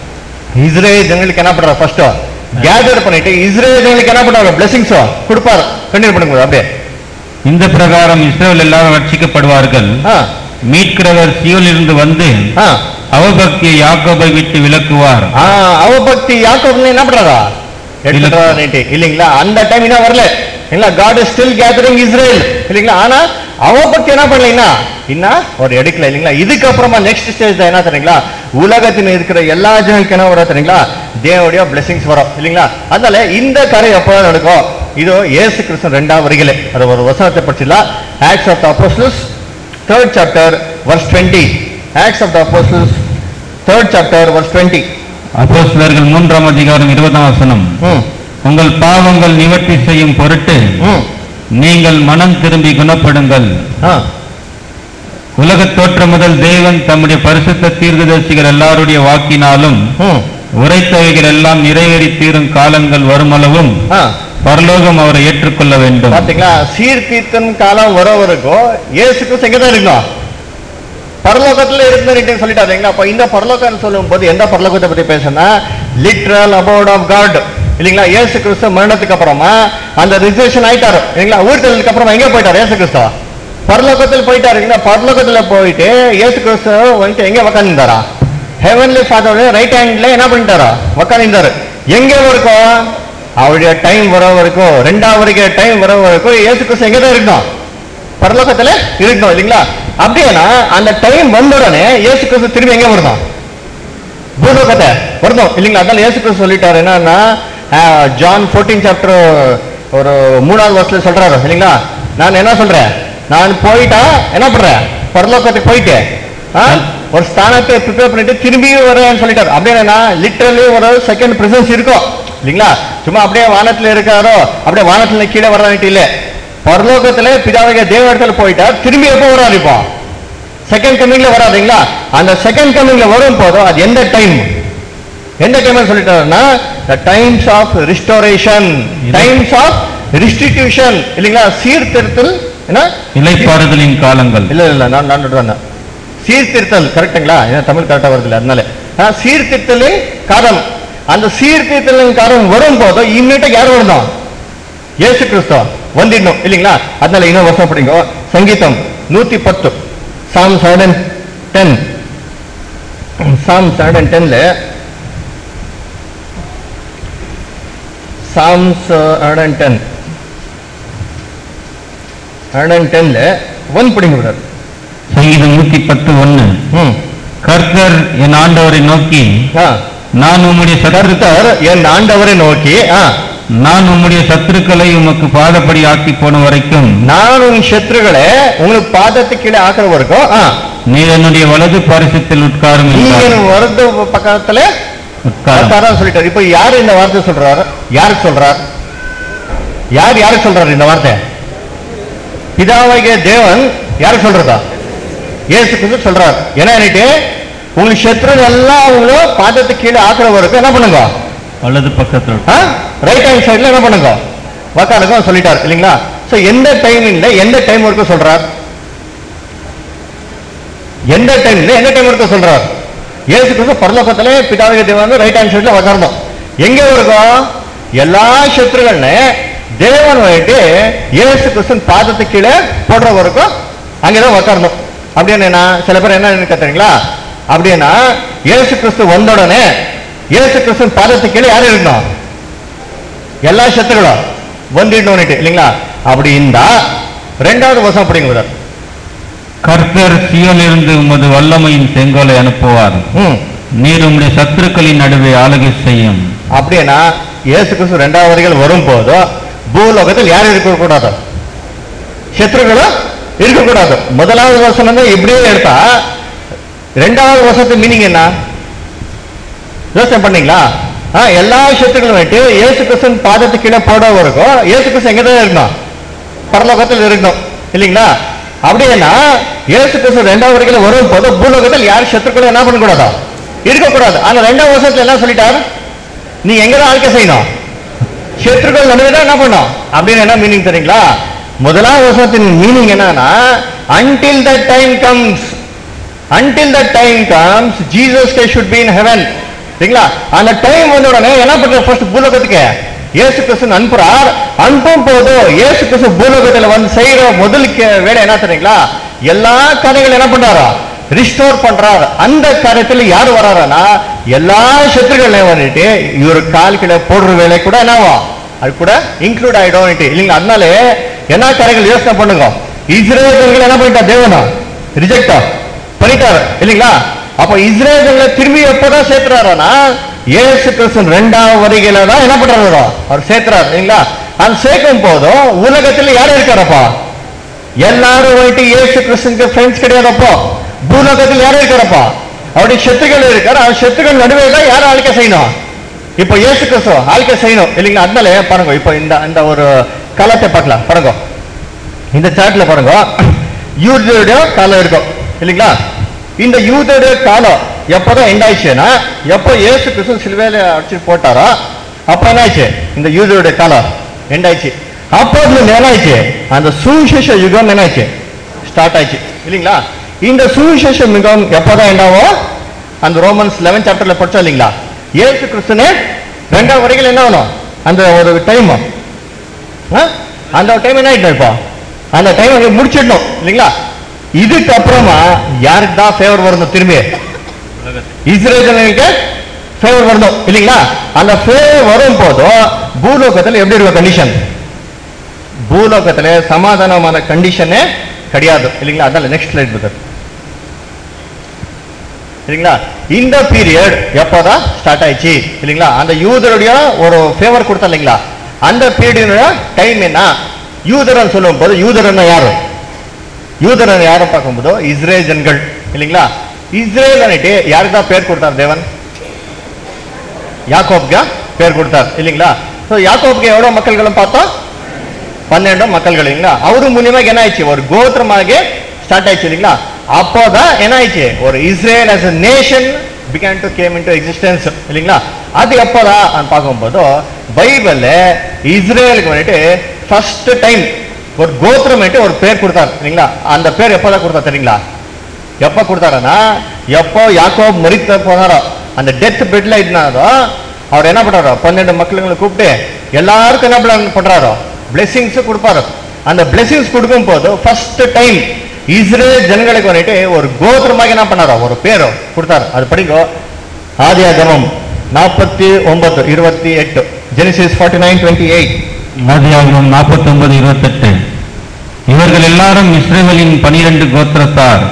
இஸ்ரேல் ஜனங்களுக்கு என்ன பண்றாரு ஃபர்ஸ்ட் கேதர் பண்ணிட்டு இஸ்ரேல் ஜனங்களுக்கு என்ன பண்றாரு பிளெஸிங்ஸோ கொடுப்பாரு கண்டினியூ பண்ணுங்க அப்படியே இந்த பிரகாரம் இஸ்ரவேல் எல்லாரும் ரட்சிக்கப்படுவார்கள் ஆ மீட்கிறவர் சியோலிருந்து வந்து ஆ அவபக்தியை யாக்கோபை விட்டு விலக்குவார் ஆ அவபக்தி யாக்கோப்னு என்ன பண்றாரா எடுத்துட்டு இல்லைங்களா அந்த டைம் என்ன வரல இல்ல God is still gathering Israel இல்லைங்களா ஆனா அவபக்தி என்ன பண்ணலைன்னா இன்னும் ஒரு எடுக்கல இல்லைங்களா இதுக்கப்புறமா நெக்ஸ்ட் ஸ்டேஜ் என்ன தெரியுங்களா உலகத்தில் இருக்கிற எல்லா ஜனங்களுக்கு என்ன வரும் தெரியுங்களா தேவனுடைய பிளெஸிங்ஸ் வரும் இல்லைங்களா அதனால இந்த கரை எப்போ நடக்கும் இதோ இயேசு கிறிஸ்து ரெண்டாம் வருகில அது ஒரு வசனத்தை படிச்சிடலாம் acts of the apostles third chapter verse twenty acts of the apostles third chapter verse twenty அப்போஸ்தலர்கள் மூன்றாம் அதிகாரம் இருபதாம் வசனம் ம் உங்கள் பாவங்கள் நிவர்த்தி செய்யும் பொருட்டு ம் நீங்கள் மனம் திரும்பி குணப்படுங்கள் ஆ உலகத் தோற்றம் முதல் தேவன் தம்முடைய பரிசுத்த தீர்க்கதரிசிகள் எல்லாருடைய வாக்கினாலும் ம் உரைத்தவைகள் எல்லாம் நிறைவேறி தீரும் காலங்கள் வருமளவும் ஆ பரலோகம் அவரை ஏற்றுக்கொள்ள வேண்டும் பாத்தீங்களா சீர்திருத்தம் காலம் வர வரைக்கும் இயேசு கிறிஸ்து எங்க தான் இருக்கணும் பரலோகத்துல இருந்தாரு சொல்லிட்டாருங்களா அப்ப இந்த பரலோகம் சொல்லும் போது எந்த பரலோகத்தை பத்தி பேசுனா லிட்ரல் அபவுட் ஆஃப் காட் இல்லைங்களா இயேசு கிறிஸ்து மரணத்துக்கு அப்புறமா அந்த ரிசர்வேஷன் ஆயிட்டாரு இல்லைங்களா ஊர்த்தலுக்கு அப்புறமா எங்க போயிட்டாரு இயேசு கிறிஸ்து பரலோகத்தில் போயிட்டாரு இல்லைங்களா பரலோகத்துல போயிட்டு இயேசு கிறிஸ்து வந்துட்டு எங்க உக்காந்துருந்தாரா ஹெவன்லி ஃபாதர் ரைட் ஹேண்ட்ல என்ன பண்ணிட்டாரா உக்காந்துருந்தாரு எங்க வரைக்கும் அவருடைய டைம் வர வரைக்கும் ரெண்டாவது வரைக்கும் டைம் வர வரைக்கும் இயேசு கிறிஸ்து எங்க தான் இருக்கணும் பரலோகத்துல இருக்கணும் இல்லைங்களா அப்படின்னா அந்த டைம் வந்த உடனே இயேசு கிறிஸ்து திரும்பி எங்க வரணும் பூலோகத்தை வரணும் இல்லைங்களா அதனால இயேசு கிறிஸ்து சொல்லிட்டாரு என்னன்னா ஜான் ஃபோர்டீன் சாப்டர் ஒரு மூணாவது வருஷத்துல சொல்றாரு இல்லைங்களா நான் என்ன சொல்றேன் நான் போயிட்டா என்ன பண்றேன் பரலோகத்துக்கு போயிட்டு ஆ, ஒரு ஸ்தானத்தை ப்ரிப்பேர் பண்ணிட்டு திரும்பி வரேன்னு சொல்லிட்டாரு அப்படின்னா லிட்டரலி ஒரு செகண்ட் பிரசன்ஸ் இருக்கும் இல்லைங்களா சும்மா அப்படியே வானத்துல இருக்காரோ அப்படியே வானத்துல கீழே வர்றான்ட்டு இல்ல பரலோகத்துல பிதாவக தேவ இடத்துல போயிட்டா திரும்பி எப்போ வராரு இப்போ செகண்ட் கமிங்ல வராதுங்களா அந்த செகண்ட் கமிங்ல வரும் போதும் அது எந்த டைம் எந்த டைம் சொல்லிட்டாருன்னா the times of restoration times of restitution இல்லைங்களா சீர்திருத்தல் என்ன இலைப்பாறுதலின் காலங்கள் இல்ல இல்ல நான் நான் சொல்றேன் சீர்திருத்தல் கரெக்ட்டுங்களா ஏன்னா தமிழ் கரெக்டா வருது இல்ல அதனால ஆ, சீர்திருத்தலின் காலம் அந்த சீர்திருத்தலின் காலம் வரும் போது இம்மிடியா யார் வரணும் இயேசு கிறிஸ்து வந்துடணும் இல்லைங்களா அதனால இன்னும் வருஷம் படிங்க சங்கீதம் நூத்தி பத்து psalm seven ten psalms hundred and டென்ல psalms hundred and ten hundred and டென்ல ஒன் படிங்க brother. சங்கீதம் நூத்தி பத்து ஒண்ணு ம் கர்த்தர் என் ஆண்டவரை நோக்கி ஆ நான் உம்முடைய சத்துரு கர்த்தர் என் ஆண்டவரை நோக்கி ஆ நான் உம்முடைய சத்துருக்களை உமக்கு பாதப்படி ஆக்கி போன வரைக்கும் நான் உன் சத்ருகளை உங்களுக்கு பாதத்து கீழே ஆக்குற வரைக்கும் ஆ நீர் என்னுடைய வலது பரிசத்தில் உட்காரும் நீங்க என்றார். வரது பக்கத்துல உட்காரும் உட்காரா சொல்லிட்டாரு இப்ப யாரு இந்த வார்த்தை சொல்றாரு யாருக்கு சொல்றார் யார் யாருக்கு சொல்றாரு இந்த வார்த்தை பிதாவாகிய தேவன் யாருக்கு சொல்றதா இயேசு கிறிஸ்து சொல்றார் என்ன என்னட்டு உங்களுக்கு சத்ரு எல்லாம் உங்களை பாதத்து கீழே ஆக்குற வரைக்கும் என்ன பண்ணுங்க வலது பக்கத்தில் உட்காரும். ரைட் ஹேண்ட் சைடுல என்ன பண்ணுங்க உக்காருங்க சொல்லிட்டார் இல்லைங்களா சோ எந்த டைமிங்ல எந்த டைம் வரைக்கும் சொல்றார் எந்த டைம்ல எந்த டைம் வரைக்கும் சொல்றார் இயேசு கிறிஸ்து பரலோகத்துல பிதாவிக தேவன் ரைட் ஹேண்ட் சைடுல உக்காரணும் எங்க இருக்கும் எல்லா சத்ருகள்னு தேவன் வந்துட்டு இயேசு கிறிஸ்தன் பாதத்து கீழே போடுற வரைக்கும் அங்கதான் உக்காரணும் அப்படின்னா சில பேர் என்ன நினைக்க தெரியுங்களா அப்படின்னா இயேசு கிறிஸ்து வந்த உடனே இயேசு கிறிஸ்தன் பாதத்து கீழே யாரு இருக்கணும் எல்லா சத்துருகளும் வந்துட்டு இல்லைங்களா அப்படி இருந்தா ரெண்டாவது வருஷம் அப்படிங்கிறார் கர்த்தர் சியோனிலிருந்து உமது வல்லமையின் செங்கோலை அனுப்புவார் ம் நீர் உம்முடைய சத்துருக்களின் நடுவே ஆளுகை செய்யும் அப்படின்னா இயேசு கிறிஸ்து ரெண்டாவது வரிகள் வரும்போது பூலோகத்தில் யாரும் இருக்கக்கூடாது சத்ருகளும் இருக்கக்கூடாது முதலாவது வருஷம் வந்து இப்படியே எடுத்தா ரெண்டாவது வருஷத்து மீனிங் என்ன யோசனை பண்ணீங்களா ஆ, எல்லா சத்துருகளும் வந்துட்டு இயேசு கிறிஸ்தன் பாதத்து கீழே போட வரைக்கும் இயேசு கிறிஸ்து எங்க தான் இருக்கணும் பரலோகத்தில் இருக்கணும் இல்லைங்களா அப்படின்னா இயேசு கிறிஸ்து ரெண்டாவது வரைக்கும் வரும் போது பூலோகத்தில் யார் சத்துருக்களும் என்ன பண்ணக்கூடாதா இருக்கக்கூடாது ஆனா ரெண்டாவது வருஷத்துல என்ன சொல்லிட்டார் நீ எங்கதான் ஆழ்க்கை செய்யணும் சத்ருக்கள் நடுவே தான் என்ன பண்ணும் அப்படின்னு என்ன மீனிங் தெரியுங்களா முதலாம் வருஷத்தின் மீனிங் என்னன்னா until that time comes until that time comes jesus Christ should be in heaven சரிங்களா அந்த டைம் வந்த உடனே என்ன பண்ற ஃபர்ஸ்ட் பூலோகத்துக்கு இயேசு கிறிஸ்து அனுப்புறார் அனுப்பும் போது இயேசு கிறிஸ்து பூலோகத்துல வந்து செய்யற முதல் கே- வேலை என்ன தெரியுங்களா எல்லா கதைகளும் என்ன பண்றாரா ரிஸ்டோர் பண்றார் அந்த காரியத்துல யார் வராருன்னா எல்லா சத்துருக்களையும் வந்துட்டு இவர் கால் கீழே போடுற வேலை கூட என்னவா அது கூட இன்க்ளூட் ஆயிடும் இல்லைங்களா அதனால என்ன காரியங்கள் யோசனை பண்ணுங்க இஸ்ரேல் என்ன பண்ணிட்டா தேவனா ரிஜெக்டா பண்ணிட்டாரு இல்லைங்களா அப்ப இஸ்ரேல திரும்பி எப்பதான் சேர்த்துறாருன்னா இயேசு கிறிஸ்து ரெண்டாவது வரிகையில தான் என்ன பண்றாரு அவர் சேர்த்துறாரு இல்லைங்களா அது சேர்க்கும் போதும் உலகத்துல யாரும் இருக்காரப்பா எல்லாரும் போயிட்டு இயேசு கிறிஸ்துக்கு ஃப்ரெண்ட்ஸ் கிடையாதப்போ பூலோகத்தில் யாரும் இருக்காரப்பா அவருடைய சத்துக்கள் இருக்காரு அவர் சத்துக்கள் நடுவே தான் யாரும் ஆழ்க்கை செய்யணும் இப்போ இயேசு கிறிஸ்து ஆழ்க்கை செய்யணும் இல்லைங்களா அதனால பாருங்க இப்போ இந்த இந்த ஒரு காலத்தை பார்க்கலாம் பாருங்க இந்த சார்ட்ல பாருங்க யூதருடைய காலம் இருக்கும் இல்லைங்களா இந்த யூதருடைய காலம் எப்பதான் எண்ட் ஆயிடுச்சுன்னா எப்போ இயேசு கிறிஸ்து சிலுவையில அடிச்சு போட்டாரோ அப்ப என்ன ஆயிடுச்சு இந்த யூதருடைய காலம் எண்ட் ஆயிடுச்சு அப்போ அதுல என்ன ஆயிடுச்சு அந்த சுவிசேஷ யுகம் என்ன ஆயிடுச்சு ஸ்டார்ட் ஆயிடுச்சு இல்லைங்களா இந்த சுவிசேஷ யுகம் எப்பதான் எண்ட் ஆகும் அந்த ரோமன்ஸ் லெவன் சாப்டர்ல படிச்சோம் இல்லைங்களா இயேசு கிறிஸ்துனே ரெண்டாவது வரைக்கும் என்ன ஆகணும் அந்த ஒரு டைம் அந்த டைம் என்ன ஆயிட்டோம் இப்போ அந்த டைம் அங்கே முடிச்சிடணும் இல்லைங்களா இதுக்கு அப்புறமா யாருக்கு தான் ஃபேவர் வரணும் திரும்பி இஸ்ரேலுக்கு ஃபேவர் வரணும் இல்லைங்களா அந்த ஃபேவர் வரும் போதும் பூலோகத்தில் எப்படி இருக்கும் கண்டிஷன் பூலோகத்துல சமாதானமான கண்டிஷனே கிடையாது இல்லைங்களா அதனால நெக்ஸ்ட் ஸ்லைட் பதர் சரிங்களா இந்த பீரியட் எப்போதான் ஸ்டார்ட் ஆயிடுச்சு இல்லைங்களா அந்த யூதருடைய ஒரு ஃபேவர் கொடுத்தா இல்லைங்களா அந்த பீரியடுடைய டைம் என்ன யூதரன் சொல்லும் போது யூதரன் யாரு யூதரன் யாரை பார்க்கும்போது இஸ்ரேல் ஜனங்கள் இல்லைங்களா இஸ்ரேல் அன்னிட்டு யாருக்கு தான் பேர் கொடுத்தார் தேவன் யாக்கோப்கா பேர் கொடுத்தார் இல்லைங்களா ஸோ யாக்கோப்க்கு எவ்வளவு மக்கள்களும் பார்த்தோம் பன்னெண்டு மக்கள்கள் இல்லைங்களா அவரு மூலியமாக என்ன ஆயிடுச்சு ஒரு கோத்திரமாக ஸ்டார்ட் ஆயிடுச்சு இல்லைங்களா அப்போதான் என்ன ஆயிடுச்சு ஒரு Israel as a nation began to came into existence இல்லைங்களா அது எப்போதான் நான் பார்க்கும்போது பைபிள்ல இஸ்ரேலுக்கு வந்துட்டு ஃபர்ஸ்ட் டைம் ஒரு கோத்திரம் வந்துட்டு ஒரு பேர் கொடுத்தார் இல்லைங்களா அந்த பேர் எப்போதான் கொடுத்தா தெரியுங்களா எப்போ கொடுத்தாருன்னா எப்போ யாக்கோப் மரித்த போனாரோ அந்த டெத் பெட்ல இருந்தாரோ அவர் என்ன பண்றாரோ பன்னெண்டு மக்களுங்களை கூப்பிட்டு எல்லாருக்கும் என்ன பண்ண- பண்றாரோ பிளெஸிங்ஸ் கொடுப்பாரு அந்த பிளெஸிங்ஸ் கொடுக்கும் போது ஃபர்ஸ்ட் டைம் இஸ்ரேல் ஜனங்களுக்கு வந்துட்டு ஒரு கோத்திரமாக என்ன பண்ணாரோ ஒரு பேரோ கொடுத்தாரு அது படிங்கோ ஆதியாகமம் நாற்பத்தி ஒன்பது இருபத்தி எட்டு Genesis forty nine twenty eight ஆதியாகமம் நாற்பத்தி ஒன்பது இருபத்தெட்டு இவர்கள் எல்லாரும் இஸ்ரேலின் பனிரெண்டு கோத்திரத்தார்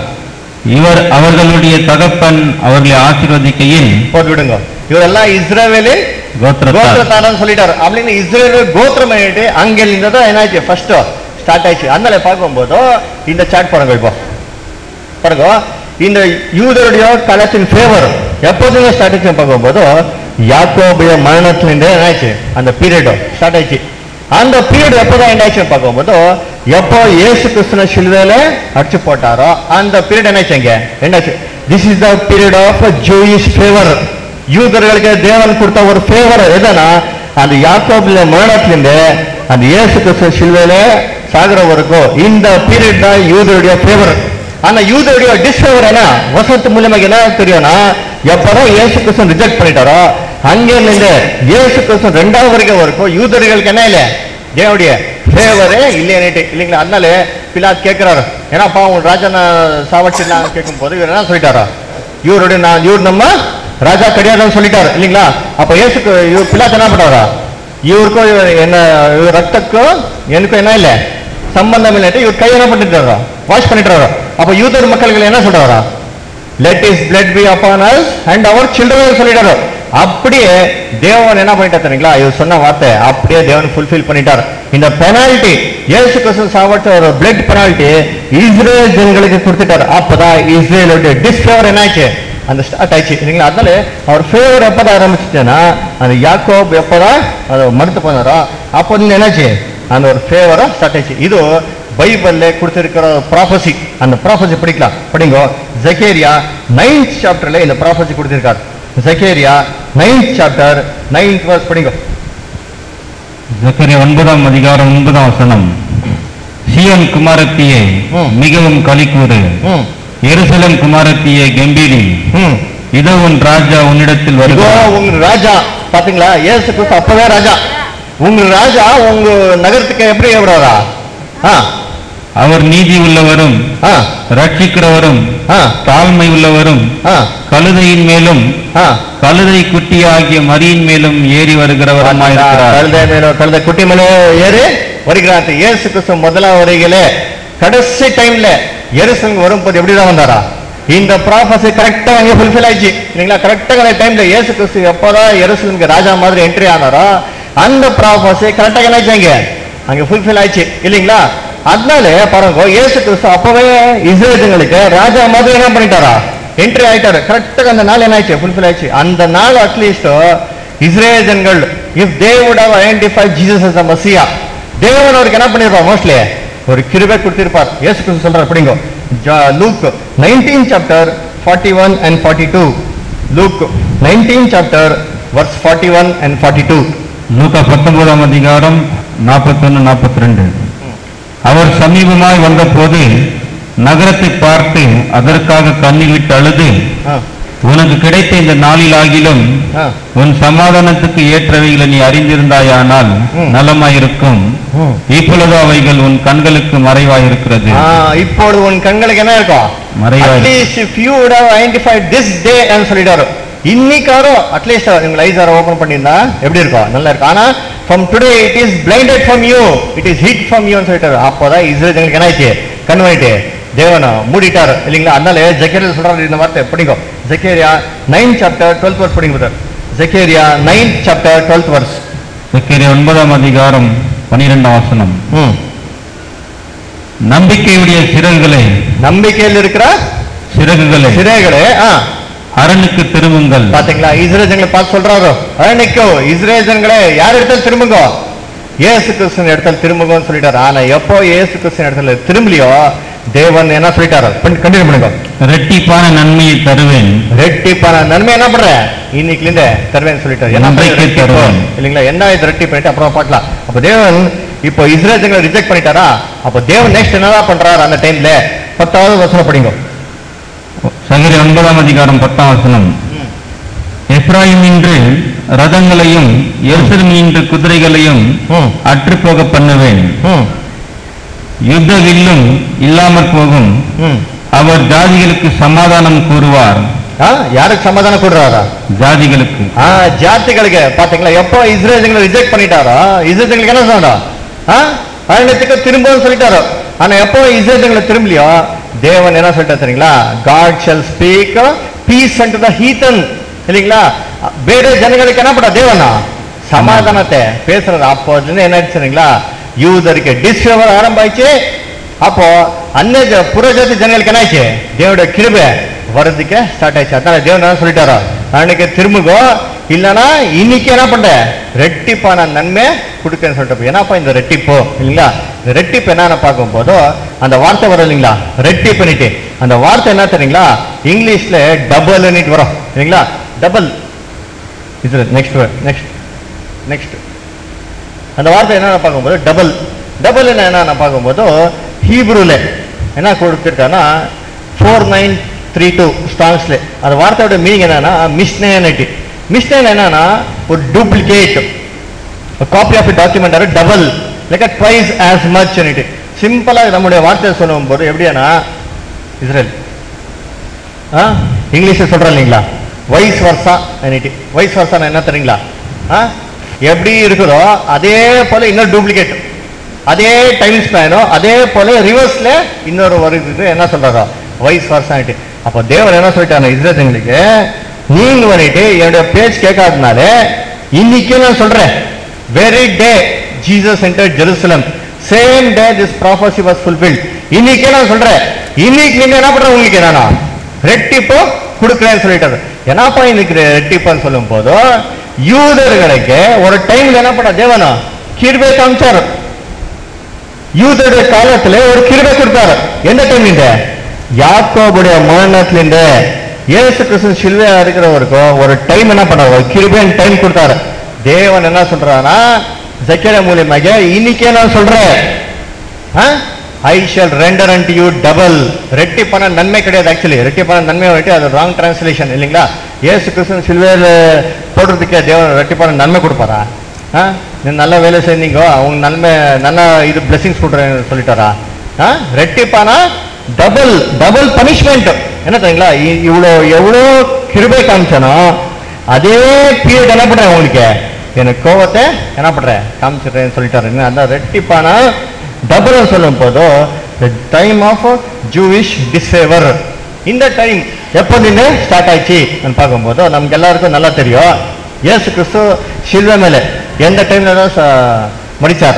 இவர் அவர்களுடைய தகப்பன் அவர்களை ஆசீர்வதிக்கையில் போட்டு விடுங்க இவரெல்லாம் இஸ்ரேவேலு கோத்திரத்தார் கோத்திரத்தாரன்னு சொல்லிட்டாரு அப்படின்னு இஸ்ரேல் கோத்திரம் பண்ணிட்டு அங்கிருந்து தான் என்னாச்சு ஃபர்ஸ்ட் ஸ்டார்ட் ஆயிடுச்சு அதனால பார்க்கும்போது இந்த சாட் பாருங்க இப்போ பாருங்க இந்த யூதருடைய காலத்தின் ஃபேவர் எப்போதுமே ஸ்டார்ட் ஆச்சு பார்க்கும்போது யாக்கோபுடைய மரணத்திலிருந்து என்னாச்சு அந்த பீரியட் ஸ்டார்ட் ஆயிடுச்சு அந்த பீரியட் எப்போதான் எண்ட் ஆயிடுச்சு பார்க்கும்போது எப்போ இயேசு கிறிஸ்துன சிலுவையில அடிச்சு போட்டாரோ அந்த பீரியட் என்னாச்சு இங்க என்னாச்சு this is the period of Jewish favour யூதர்களுக்கு தேவன் கொடுத்த ஒரு ஃபேவர் எதுனா அந்த யாக்கோபுல மரணத்திலிருந்து அந்த இயேசு கிறிஸ்து சிலுவையில சாகுற வரைக்கும் இந்த பீரியட் தான் யூதருடைய ஃபேவர் ஆனா யூதருடைய டிஸ்ஃபேவர் என்ன வசத்து மூலியமாக என்ன தெரியும்னா எப்பதான் இயேசு கிறிஸ்து ரிஜெக்ட் பண்ணிட்டாரோ அங்கே இருந்து இயேசு கிறிஸ்து ரெண்டாவது வரைக்கும் வரைக்கும் யூதர்களுக்கு என்ன இல்லை தேவனுடைய ஃபேவரே இல்லையேட்டு இல்லைங்களா அதனால பிலாத் கேட்கிறாரு ஏன்னாப்பா உன் ராஜனை சாவச்சிடலாம் கேட்கும் போது இவர் என்ன சொல்லிட்டாரா இவருடைய நான் இவர் நம்ம ராஜா கிடையாதுன்னு சொல்லிட்டாரு இல்லைங்களா அப்ப இயேசுக்கு இவர் பிலாத் என்ன பண்றாரா இவருக்கும் இவர் என்ன இவர் ரத்தக்கும் எனக்கும் என்ன இல்லை சம்பந்தம் இல்லைட்டு இவர் கை என்ன பண்ணிட்டாரா வாஷ் பண்ணிட்டாரா அப்ப யூதர் மக்கள்கள் என்ன சொல்றாரா let his blood be upon us and our children சொல்லிட்டாரு அப்படியே தேவன் என்ன பண்ணிட்டார் தெரியுங்களா இவர் சொன்ன வார்த்தை அப்படியே தேவன் ஃபுல்ஃபில் பண்ணிட்டார் இந்த பெனால்டி இயேசு கிறிஸ்து சாவட்ட ஒரு பிளட் பெனால்டி இஸ்ரேல் ஜனங்களுக்கு கொடுத்துட்டார் அப்பதான் இஸ்ரேலுடைய டிஸ்ஃபேவர் என்னாச்சு அந்த ஸ்டார்ட் ஆயிடுச்சு இல்லைங்களா அதனால அவர் ஃபேவர் எப்பதான் ஆரம்பிச்சுட்டேன்னா அந்த யாக்கோப் எப்பதான் அதை மறுத்து போனாரோ அப்போ இருந்து என்னாச்சு அந்த ஒரு ஃபேவரா ஸ்டார்ட் ஆயிடுச்சு இது பைபிள்ல கொடுத்திருக்கிற ப்ராஃபசி அந்த ப்ராஃபசி படிக்கலாம் படிங்க ஜக்கேரியா நைன்த் சாப்டர்ல இந்த ப்ராஃபசி கொடுத்திருக்காரு Zechariah ninth chapter ninth verse படிங்க ஜக்கரியா ஒன்பதாம் அதிகாரம் ஒன்பதாம் வசனம் சியோன் குமாரத்தியே ம். மிகவும் களிக்கூறு ம் எருசலேம் குமாரத்தியே கம்பீரி ம் இதோ உன் ராஜா உன்னிடத்தில் இதோ வருகிறார் உங்க ராஜா பாத்தீங்களா ஏசு கிறிஸ்து அப்பவே ராஜா உங்க ராஜா உங்க நகரத்துக்கு எப்படி எவ்வளோரா ஆ அவர் நீதி உள்ளவரும் ஆ ரட்சிக்கிறவரும் ஆ தாழ்மை உள்ளவரும் ஆ கழுதையின் மேலும் ஆ கழுதை குட்டி ஆகிய மரியின் மேலும் ஏறி வருகிறவருமாயிருக்கிறார் கழுதை மேல கழுதை குட்டி மேல ஏறி வருகிறார் இயேசு கிறிஸ்து முதலாம் வருகையிலே கடைசி டைம்ல எருசலேம் வரும்போது எப்படிதான் வந்தாரா இந்த ப்ராஃபஸி கரெக்டா அங்கே ஃபுல்ஃபில் ஆயிடுச்சு இல்லைங்களா கரெக்டாக அந்த டைம்ல இயேசு கிறிஸ்து எப்போதான் எருசலேமுக்கு ராஜா மாதிரி என்ட்ரி ஆனாரோ அந்த ப்ராஃபஸி கரெக்டாக என்ன ஆச்சு அங்கே அங்கே ஃபுல்ஃபில் ஆயிடுச்சு இல்லைங்களா அதனால பாருங்க இயேசு கிறிஸ்து அப்பவே இஸ்ரேலுங்களுக்கு ராஜா மாதிரி என்ன பண்ணிட்டாரா என்ட்ரி ஆயிட்டாரு கரெக்டாக அந்த நாள் என்ன ஆயிடுச்சு ஃபுல்ஃபில் ஆயிடுச்சு அந்த நாள் அட்லீஸ்ட் இஸ்ரேல் ஜனங்கள் if they would have identify Jesus as a Messiah தேவன் அவருக்கு என்ன பண்ணிருப்பார் மோஸ்ட்லி ஒரு கிருபை கொடுத்திருப்பார் இயேசு கிறிஸ்து சொல்றார் படிங்க Luke nineteen chapter forty one and forty two Luke nineteen chapter verse forty one and forty two லூக்கா பத்தொன்பதாம் அதிகாரம் நாற்பத்தொன்னு நாற்பத்தி ரெண்டு அவர் சமீபமாய் வந்தபோது நகரத்தை பார்த்து அதற்காக கண்ணீர் விட்டு அழுது உனக்கு கிடைத்த இந்த நாளிலாகிலும் உன் சமாதானத்துக்கு ஏற்றவைகளை நீ அறிந்திருந்தாயானால் ம். நலமாயிருக்கும் இப்பொழுது அவைகள் உன் கண்களுக்கு மறைவாயிருக்கிறது இப்பொழுது உன் கண்களுக்கு என்ன இருக்கும் மறைவா இருக்கு. At least if you would have identified this day ன்னு சொல்லிட்டாரு இன்னைக்காரோ அட்லீஸ்ட் உங்க ஐஸ் ஓபன் பண்ணியிருந்தா எப்படி இருக்கும் நல்லா இருக்கும் ஆனா from today it is blinded from you it is hid from you சொல்லிட்டாரு அப்போதான் இஸ்ரேல் ஜனங்களுக்கு என்ன ஆயிடுச்சு கண் வாங்கிட்டு தேவனை மூடிட்டாரு இல்லைங்களா அதனால ஜக்கேரியா சொல்றாரு இந்த வார்த்தை படிங்க Zechariah nine chapter twelfth verse படிங்க brother. Zechariah nine chapter twelfth verse சக்கரை ஒன்பதாம் அதிகாரம் பனிரெண்டாம் வசனம் ம் நம்பிக்கையுடைய சிறகுகளை நம்பிக்கையில் இருக்கிற சிறகுகளை சிறைகளே ஆ அரணுக்கு திரும்புங்கள் பாத்தீங்களா இஸ்ரேல் ஜனங்களை பார்த்து சொல்றாரு அன்னைக்கோ இஸ்ரேல் ஜனங்களே யார் இடத்துல திரும்புங்க இயேசு கிறிஸ்தன் இடத்துல திரும்புங்கன்னு சொல்லிட்டாரு ஆனா எப்போ இயேசு கிறிஸ்தன் இடத்துல திரும்பலையோ தேவன் என்ன சொல்லிட்டாரு கண்டினியூ பண்ணுங்க ரெட்டிப்பான நன்மையை தருவேன் ரெட்டிப்பான நன்மை என்ன பண்ற இன்னைக்குல இருந்து தருவேன்னு சொல்லிட்டாரு என்ன நன்மைக்கு பண்ணி ரெட்டிப்பு? தருவேன். இல்லைங்களா என்ன இது ரெட்டி பண்ணிட்டு அப்புறம் பார்க்கலாம் அப்ப தேவன் இப்போ இஸ்ரேல் ஜனங்களை ரிஜெக்ட் பண்ணிட்டாரா அப்ப தேவன் நெக்ஸ்ட் என்னதான் பண்றாரு அந்த டைம்ல பத்தாவது வசனம் படிங்க சகரி ஒன்பதாம் அதிகாரம் பத்தாம் வசனம் எப்ராயிம் இன்று ரதங்களையும் எருசலேம் இன்று குதிரைகளையும் ம் அற்றுப்போக பண்ணுவேன் ம் யுத்த வில்லும் இல்லாமற் போகும் ம் அவர் ஜாதிகளுக்கு சமாதானம் கூறுவார் ஆ யாருக்கு சமாதானம் கொடுறாரா ஜாதிகளுக்கு ஆ ஜாತಿಗಳಿಗೆ பாத்தீங்களா எப்போ இஸ்ரேலுங்களை ரிஜெக்ட் பண்ணிட்டாரோ இஸ்ரேலுங்களுக்கு என்ன சொன்னா ஆ அரணத்துக்கு திரும்பவும் சொல்லிட்டாரோ ஆனா எப்போ இஸ்ரேலுங்களை திரும்பலையோ தேவன் என்ன சொல்லிட்டா தெரியுங்களா God shall speak peace and the heathen இல்லைங்களா ಬೇರೆ ಜನಗಳಿಗೆ என்ன பண்ண தேவனா சமாதானத்தை பேசுறது அப்போ அதுல என்ன ஆயிடுச்சு தெரியுங்களா யூதருக்கு டிஸ்ஃபேவர் ஆரம்பிச்சு அப்போ அந்நிய ஜ- புறஜாதி ஜனங்களுக்கு என்ன ஆச்சு தேவனுடைய கிருபை வர்றதுக்கு ஸ்டார்ட் ஆயிடுச்சு அதனால தேவன் என்ன சொல்லிட்டாரோ அன்னைக்கு திரும்புகோ இல்லைன்னா இன்னைக்கு என்ன பண்ற ரெட்டிப்பான நன்மை கொடுக்கன்னு சொல்லிட்டு என்னப்பா இந்த ரெட்டிப்பு இல்லைங்களா இந்த ரெட்டிப்பு என்னன்னு பார்க்கும் போதோ அந்த வார்த்தை வரும் இல்லைங்களா ரெட்டி பண்ணிட்டு அந்த வார்த்தை என்ன தெரியுங்களா இங்கிலீஷ்ல டபுள் வரும் இல்லைங்களா டபுள் இது நெக்ஸ்ட் நெக்ஸ்ட் நெக்ஸ்ட் அந்த வார்த்தை என்ன பார்க்கும்போது டபுள் டபுள் என்ன என்ன பார்க்கும்போது ஹீப்ரூல என்ன கொடுத்துருக்கான்னா ஃபோர் நைன் த்ரீ டூ ஸ்டாங்ஸ்ல அந்த வார்த்தையோட மீனிங் என்னன்னா மிஸ்னேனிட்டி மிஸ்னேன் என்னன்னா ஒரு duplicate copy of document or double like twice as much அனிட்டு சிம்பிளாக நம்முடைய வார்த்தையை சொல்லும் போது எப்படியானா இஸ்ரேல் ஆ இங்கிலீஷில் சொல்கிறேன் இல்லைங்களா வைஸ் வர்சா அனிட்டு வைஸ் வர்சானா என்ன தெரியுங்களா ஆ எப்படி இருக்குதோ அதே போல இன்னொரு டூப்ளிகேட் அதே டைம் ஸ்பேனோ அதே போல ரிவர்ஸ்ல இன்னொரு வருது என்ன சொல்றாரோ வைஸ் வர்சானிட்டு அப்போ தேவர் என்ன சொல்லிட்டாங்க இஸ்ரேலுங்களுக்கு நீங்க வந்துட்டு என்னுடைய பேச்சு கேட்காதனால இன்னைக்கு நான் சொல்றேன் very day Jesus enter Jerusalem same day this prophecy was fulfilled இன்னைக்கே நான் சொல்றேன் இன்னைக்கு நீங்க என்ன பண்ற உங்களுக்கு என்னன்னா ரெட்டிப்போ கொடுக்குறேன்னு சொல்லிட்டாரு என்னப்பா இன்னைக்கு ரெட்டிப்பான்னு சொல்லும் போதோ யூதர்களுக்கு ஒரு டைம்ல என்ன பண்ண தேவனா கிருபை காமிச்சாரு யூதருடைய காலத்துல ஒரு கிருபை கொடுத்தாரு எந்த டைம் இந்த யாக்கோபுடைய மரணத்திலிருந்த இயேசு கிறிஸ்து சிலுவையா இருக்கிறவருக்கும் ஒரு டைம் என்ன பண்ணாரு ஒரு கிருபையின் டைம் கொடுத்தாரு தேவன் என்ன சொல்றாருன்னா ஜக்கர மூலியமாக இன்னைக்கே நான் சொல்றேன் I shall render and you double ரெட்டி பண்ண நன்மை கிடையாது ஆக்சுவலி ரெட்டி பண்ண நன்மை வந்துட்டு அது ராங் டிரான்ஸ்லேஷன் இல்லைங்களா ஏசு கிறிஸ்து சிலுவையில் போடுறதுக்கே தேவன் ரெட்டி பண்ண நன்மை கொடுப்பாரா ஆ நீ நல்ல வேலை செஞ்சீங்க அவங்க நன்மை நல்ல இது பிளெஸிங்ஸ் கொடுக்குறேன்னு சொல்லிட்டாரா ஆ ரெட்டிப்பானா டபுள் டபுள் பனிஷ்மெண்ட் என்ன தெரியுங்களா இ- இவ்வளோ எவ்வளோ கிருபை காமிச்சானோ அதே பீரியட் என்ன பண்றேன் உங்களுக்கு எனக்கு கோவத்தை என்ன பண்றேன் காமிச்சிடுறேன்னு சொல்லிட்டாரு என்ன அந்த ரெட்டிப்பானா டபுள் சொல்லும் போதோ டைம் ஆஃப் ஜூவிஷ் டிஸ்ஃபேவர் இந்த டைம் எப்போ நின்று ஸ்டார்ட் ஆயிடுச்சு பார்க்கும்போது நமக்கு எல்லாருக்கும் நல்லா தெரியும் இயேசு கிறிஸ்து சில்வை மேலே எந்த டைம்ல தான் ச- மடிச்சார்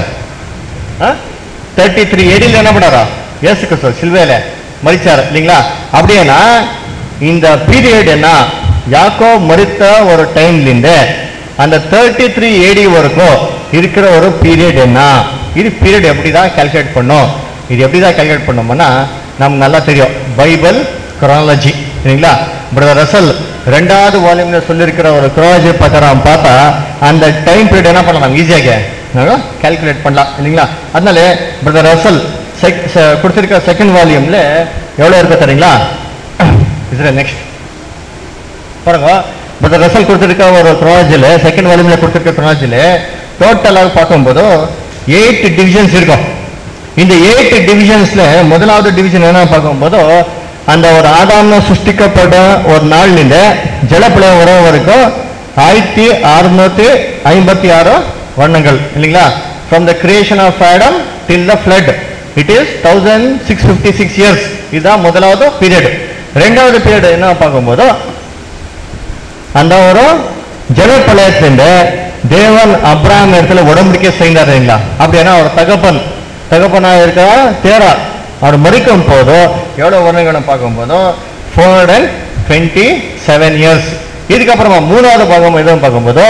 தேர்ட்டி த்ரீ எடியில் என்ன பண்ணாரா இயேசு கிறிஸ்து சில்வையில மறிச்சார் இல்லைங்களா அப்படியேனா இந்த பீரியட் என்ன யாக்கோ மறித்த ஒரு டைம்லேருந்து அந்த தேர்ட்டி த்ரீ ஏடி வரைக்கும் இருக்கிற ஒரு பீரியட் என்ன இது பீரியட் எப்படி தான் கால்குலேட் பண்ணும் இது எப்படி தான் கால்குலேட் பண்ணோம்னா நமக்கு நல்லா தெரியும் பைபிள் குரானலஜி சரிங்களா பிரதர் ரசல் ரெண்டாவது வால்யூம்ல சொல்லியிருக்கிற ஒரு குரானலஜி பிரகாரம் பார்த்தா அந்த டைம் பீரியட் என்ன பண்ணலாம் ஈஸியாக கால்குலேட் பண்ணலாம் இல்லைங்களா அதனால பிரதர் ரசல் செக் கொடுத்துருக்க செகண்ட் வால்யூம்ல எவ்வளோ இருக்கு தெரியுங்களா இதில் நெக்ஸ்ட் பாருங்க பட் ரிசல்ட் கொடுத்துருக்க ஒரு க்ரோனாலஜியில் செகண்ட் வால்யூமில் கொடுத்துருக்க க்ரோனாலஜியில் டோட்டலாக பார்க்கும்போது எயிட் டிவிஷன்ஸ் இருக்கும் இந்த எயிட் டிவிஷன்ஸ்ல முதலாவது டிவிஷன் என்ன பார்க்கும்போது அந்த ஒரு ஆதாம சிருஷ்டிக்கப்பட்ட ஒரு நாள்லேருந்து ஜலப்பிளயம் வர வரைக்கும் ஆயிரத்தி அறுநூத்தி ஐம்பத்தி ஆறு வண்ணங்கள் இல்லைங்களா from the creation of Adam till the flood it is thousand six fifty six years இதுதான் முதலாவது பீரியட் ரெண்டாவது பீரியட் என்ன பார்க்கும்போது அந்த ஒரு ஜலப்பலயத்திலிருந்து தேவன் அப்ராம் இடத்துல உடம்படிக்கை செய்தார் இல்லைங்களா அப்படின்னா ஒரு தகப்பன் தகப்பனாக இருக்க தேரா அவர் மறிக்கும் போதோ எவ்வளோ வருடங்களும் பார்க்கும்போதோ four hundred and twenty seven years இதுக்கப்புறமா மூணாவது பாகம் எதுவும் பார்க்கும்போதோ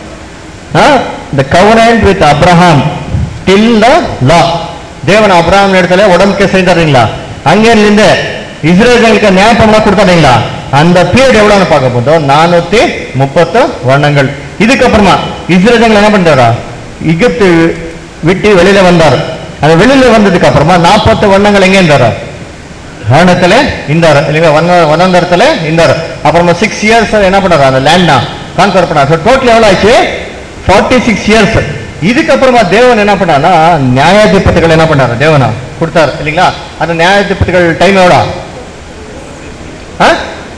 த கவர்னன்ட் வித் அப்ரஹாம் டில் த லா தேவன் அப்ரஹாம் இடத்துல உடம்புக்கு செய்தாருங்களா அங்கிருந்து இஸ்ரேலுக்கு நியாயப்பம்லாம் கொடுத்தாருங்களா அந்த பீரியட் எவ்வளோன்னு பார்க்க போதோ நானூத்தி முப்பத்து வருடங்கள் இதுக்கப்புறமா இஸ்ரேல் என்ன பண்றாரா எகிப்து விட்டு வெளியில வந்தார் அந்த வெளியில வந்ததுக்கு அப்புறமா நாற்பத்து வருடங்கள் எங்க இருந்தாரா வானத்துல இருந்தார் இல்லைங்களா வன வனாந்தரத்துல இருந்தார் அப்புறமா சிக்ஸ் இயர்ஸ் என்ன பண்ணாரு அந்த லேண்ட்னா கான்கர் பண்ணார் ஸோ டோட்டல் எவ்வளோ ஆச்சு ஃபார்ட்டி சிக்ஸ் இயர்ஸ் இதுக்கப்புறமா தேவன் என்ன பண்ணானா நியாயாதிபதிகள் என்ன பண்ணாரு தேவனா கொடுத்தாரு இல்லைங்களா அந்த நியாயாதிபதிகள் டைம் எவ்வளோ ஆ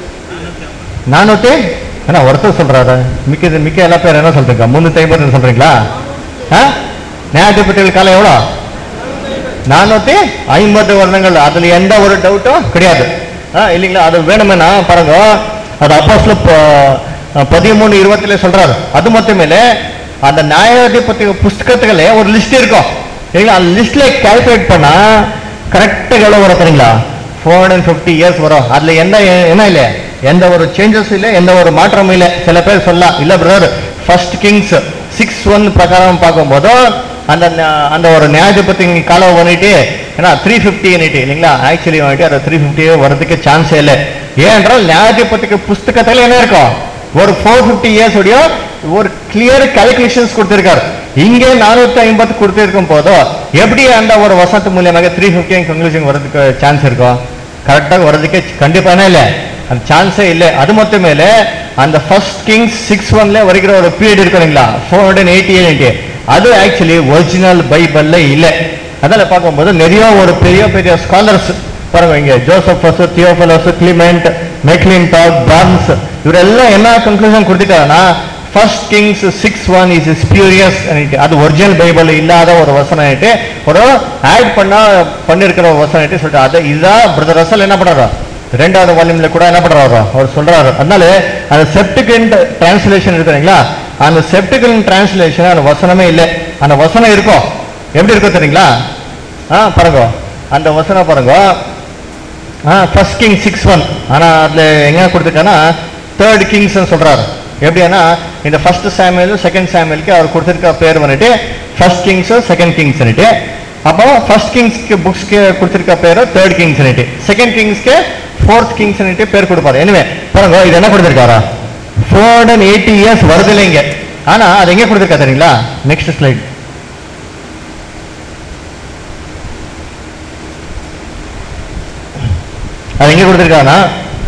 நானூத்தி என்ன ஒருத்தர் சொல்றாரு மிக்க மிக்க எல்லா பேர் என்ன சொல்றீங்க முன்னூத்தி ஐம்பது சொல்றீங்களா ஆ நியாயாதிபதிகள் காலம் எவ்வளோ நானூத்தி ஐம்பது வருடங்கள் அதுல எந்த ஒரு டவுட்டும் கிடையாது ஆ, இல்லைங்களா அது வேணுமேனா பாருங்க அது அப்போஸ்ல பதிமூணு இருபத்துல சொல்றாரு அது மட்டுமேலே அந்த நியாயாதிபதி புஸ்தகத்துகளே ஒரு லிஸ்ட் இருக்கும் இல்லைங்களா அந்த லிஸ்ட்ல கால்குலேட் பண்ணா கரெக்டா எவ்வளவு வரும் தெரியுங்களா ஃபோர் ஹண்ட்ரட் ஃபிஃப்டி இயர்ஸ் வரும் அதுல எந்த என்ன இல்லை எந்த ஒரு சேஞ்சஸ் இல்லை எந்த ஒரு மாற்றமும் இல்லை சில பேர் சொல்லலாம் இல்ல brother first Kings six one பிரகாரம் பார்க்கும்போது அந்த ந- அந்த ஒரு நியாயாதிபதி காலம் பண்ணிட்டு ஏன்னா த்ரீ ஃபிஃப்டி பண்ணிட்டு இல்லைங்களா ஆக்சுவலி வந்துட்டு அந்த த்ரீ ஃபிஃப்டி வரதுக்கு சான்ஸே இல்லை ஏனென்றால் நியாயாதிபதிக்கு புஸ்தகத்துல என்ன இருக்கும் ஒரு ஃபோர் ஃபிஃப்டி இயர்ஸ் உடைய ஒரு கிளியர் கால்குலேஷன்ஸ் கொடுத்திருக்காரு இங்கே நானூத்தி ஐம்பது கொடுத்திருக்கும் போதோ எப்படி அந்த ஒரு வசத்து மூலியமாக த்ரீ ஃபிஃப்டி கன்க்ளூஷன் வரதுக்கு சான்ஸ் இருக்கும் கரெக்டாக வரதுக்கு கண்டிப்பான இல்லை அந்த சான்ஸே இல்லை அது மட்டும் மேல அந்த ஃபர்ஸ்ட் கிங்ஸ் சிக்ஸ் ஒன்ல வரைக்கிற ஒரு பீரியட் இருக்கு இல்லைங்களா ஃபோர் ஹண்ட்ரட் எயிட்டி எயிட்டி அது ஆக்சுவலி ஒரிஜினல் பைபிள்ல இல்லை அதில் பார்க்கும்போது நிறைய ஒரு பெரிய பெரிய ஸ்காலர்ஸ் பாருங்க இங்க Joseph Theophilus Clement McClintock Barnes இவரெல்லாம் என்ன கன்க்ளூஷன் கொடுத்துட்டாங்கன்னா first Kings six one is spurious அது ஒரிஜினல் பைபிள் இல்லாத ஒரு வசனம் ஒரு ஆட் பண்ணா பண்ணிருக்கிற ஒரு வசனம் சொல்லிட்டு அது இதுதான் பிரதர் ரசல் என்ன பண்றாரு ரெண்டாவது வால்யூம்ல கூட என்ன பண்றாரு அவர் சொல்றாரு அதனால அந்த செப்டிகண்ட் டிரான்ஸ்லேஷன் இருக்குங்களா அந்த செப்டிகண்ட் டிரான்ஸ்லேஷன் அந்த வசனமே இல்லை அந்த வசனம் இருக்கும் எப்படி இருக்கும் தெரியுங்களா ஆ பாருங்க அந்த வசனம் பாருங்க ஆ ஃபர்ஸ்ட் கிங் சிக்ஸ் ஒன் ஆனா அதுல எங்க கொடுத்துருக்கானா தேர்ட் கிங்ஸ் சொல்றாரு எப்படின்னா இந்த ஃபர்ஸ்ட் சாமியல் செகண்ட் சாமியலுக்கு அவர் கொடுத்திருக்க பேர் வந்துட்டு ஃபர்ஸ்ட் கிங்ஸ் செகண்ட் கிங்ஸ் அப்போ ஃபர்ஸ்ட் கிங்ஸ்க்கு புக்ஸ்க்கு கொடுத்திருக்க பேரு தேர்ட் கிங்ஸ் செகண்ட் கிங்ஸ்க்கு ஃபோர்த் கிங்ஸ் பேர் கொடுப்பாரு எனவே பாருங்க இது என்ன கொடுத்திருக்காரா ஃபோர் ஹண்ட்ரட் எயிட்டி இயர்ஸ் வருது இல்லைங்க ஆனா அது எங்க கொடுத்திருக்கா தெரியுங்களா நெக்ஸ்ட் ஸ்லைட் அது எங்க கொடுத்திருக்காருன்னா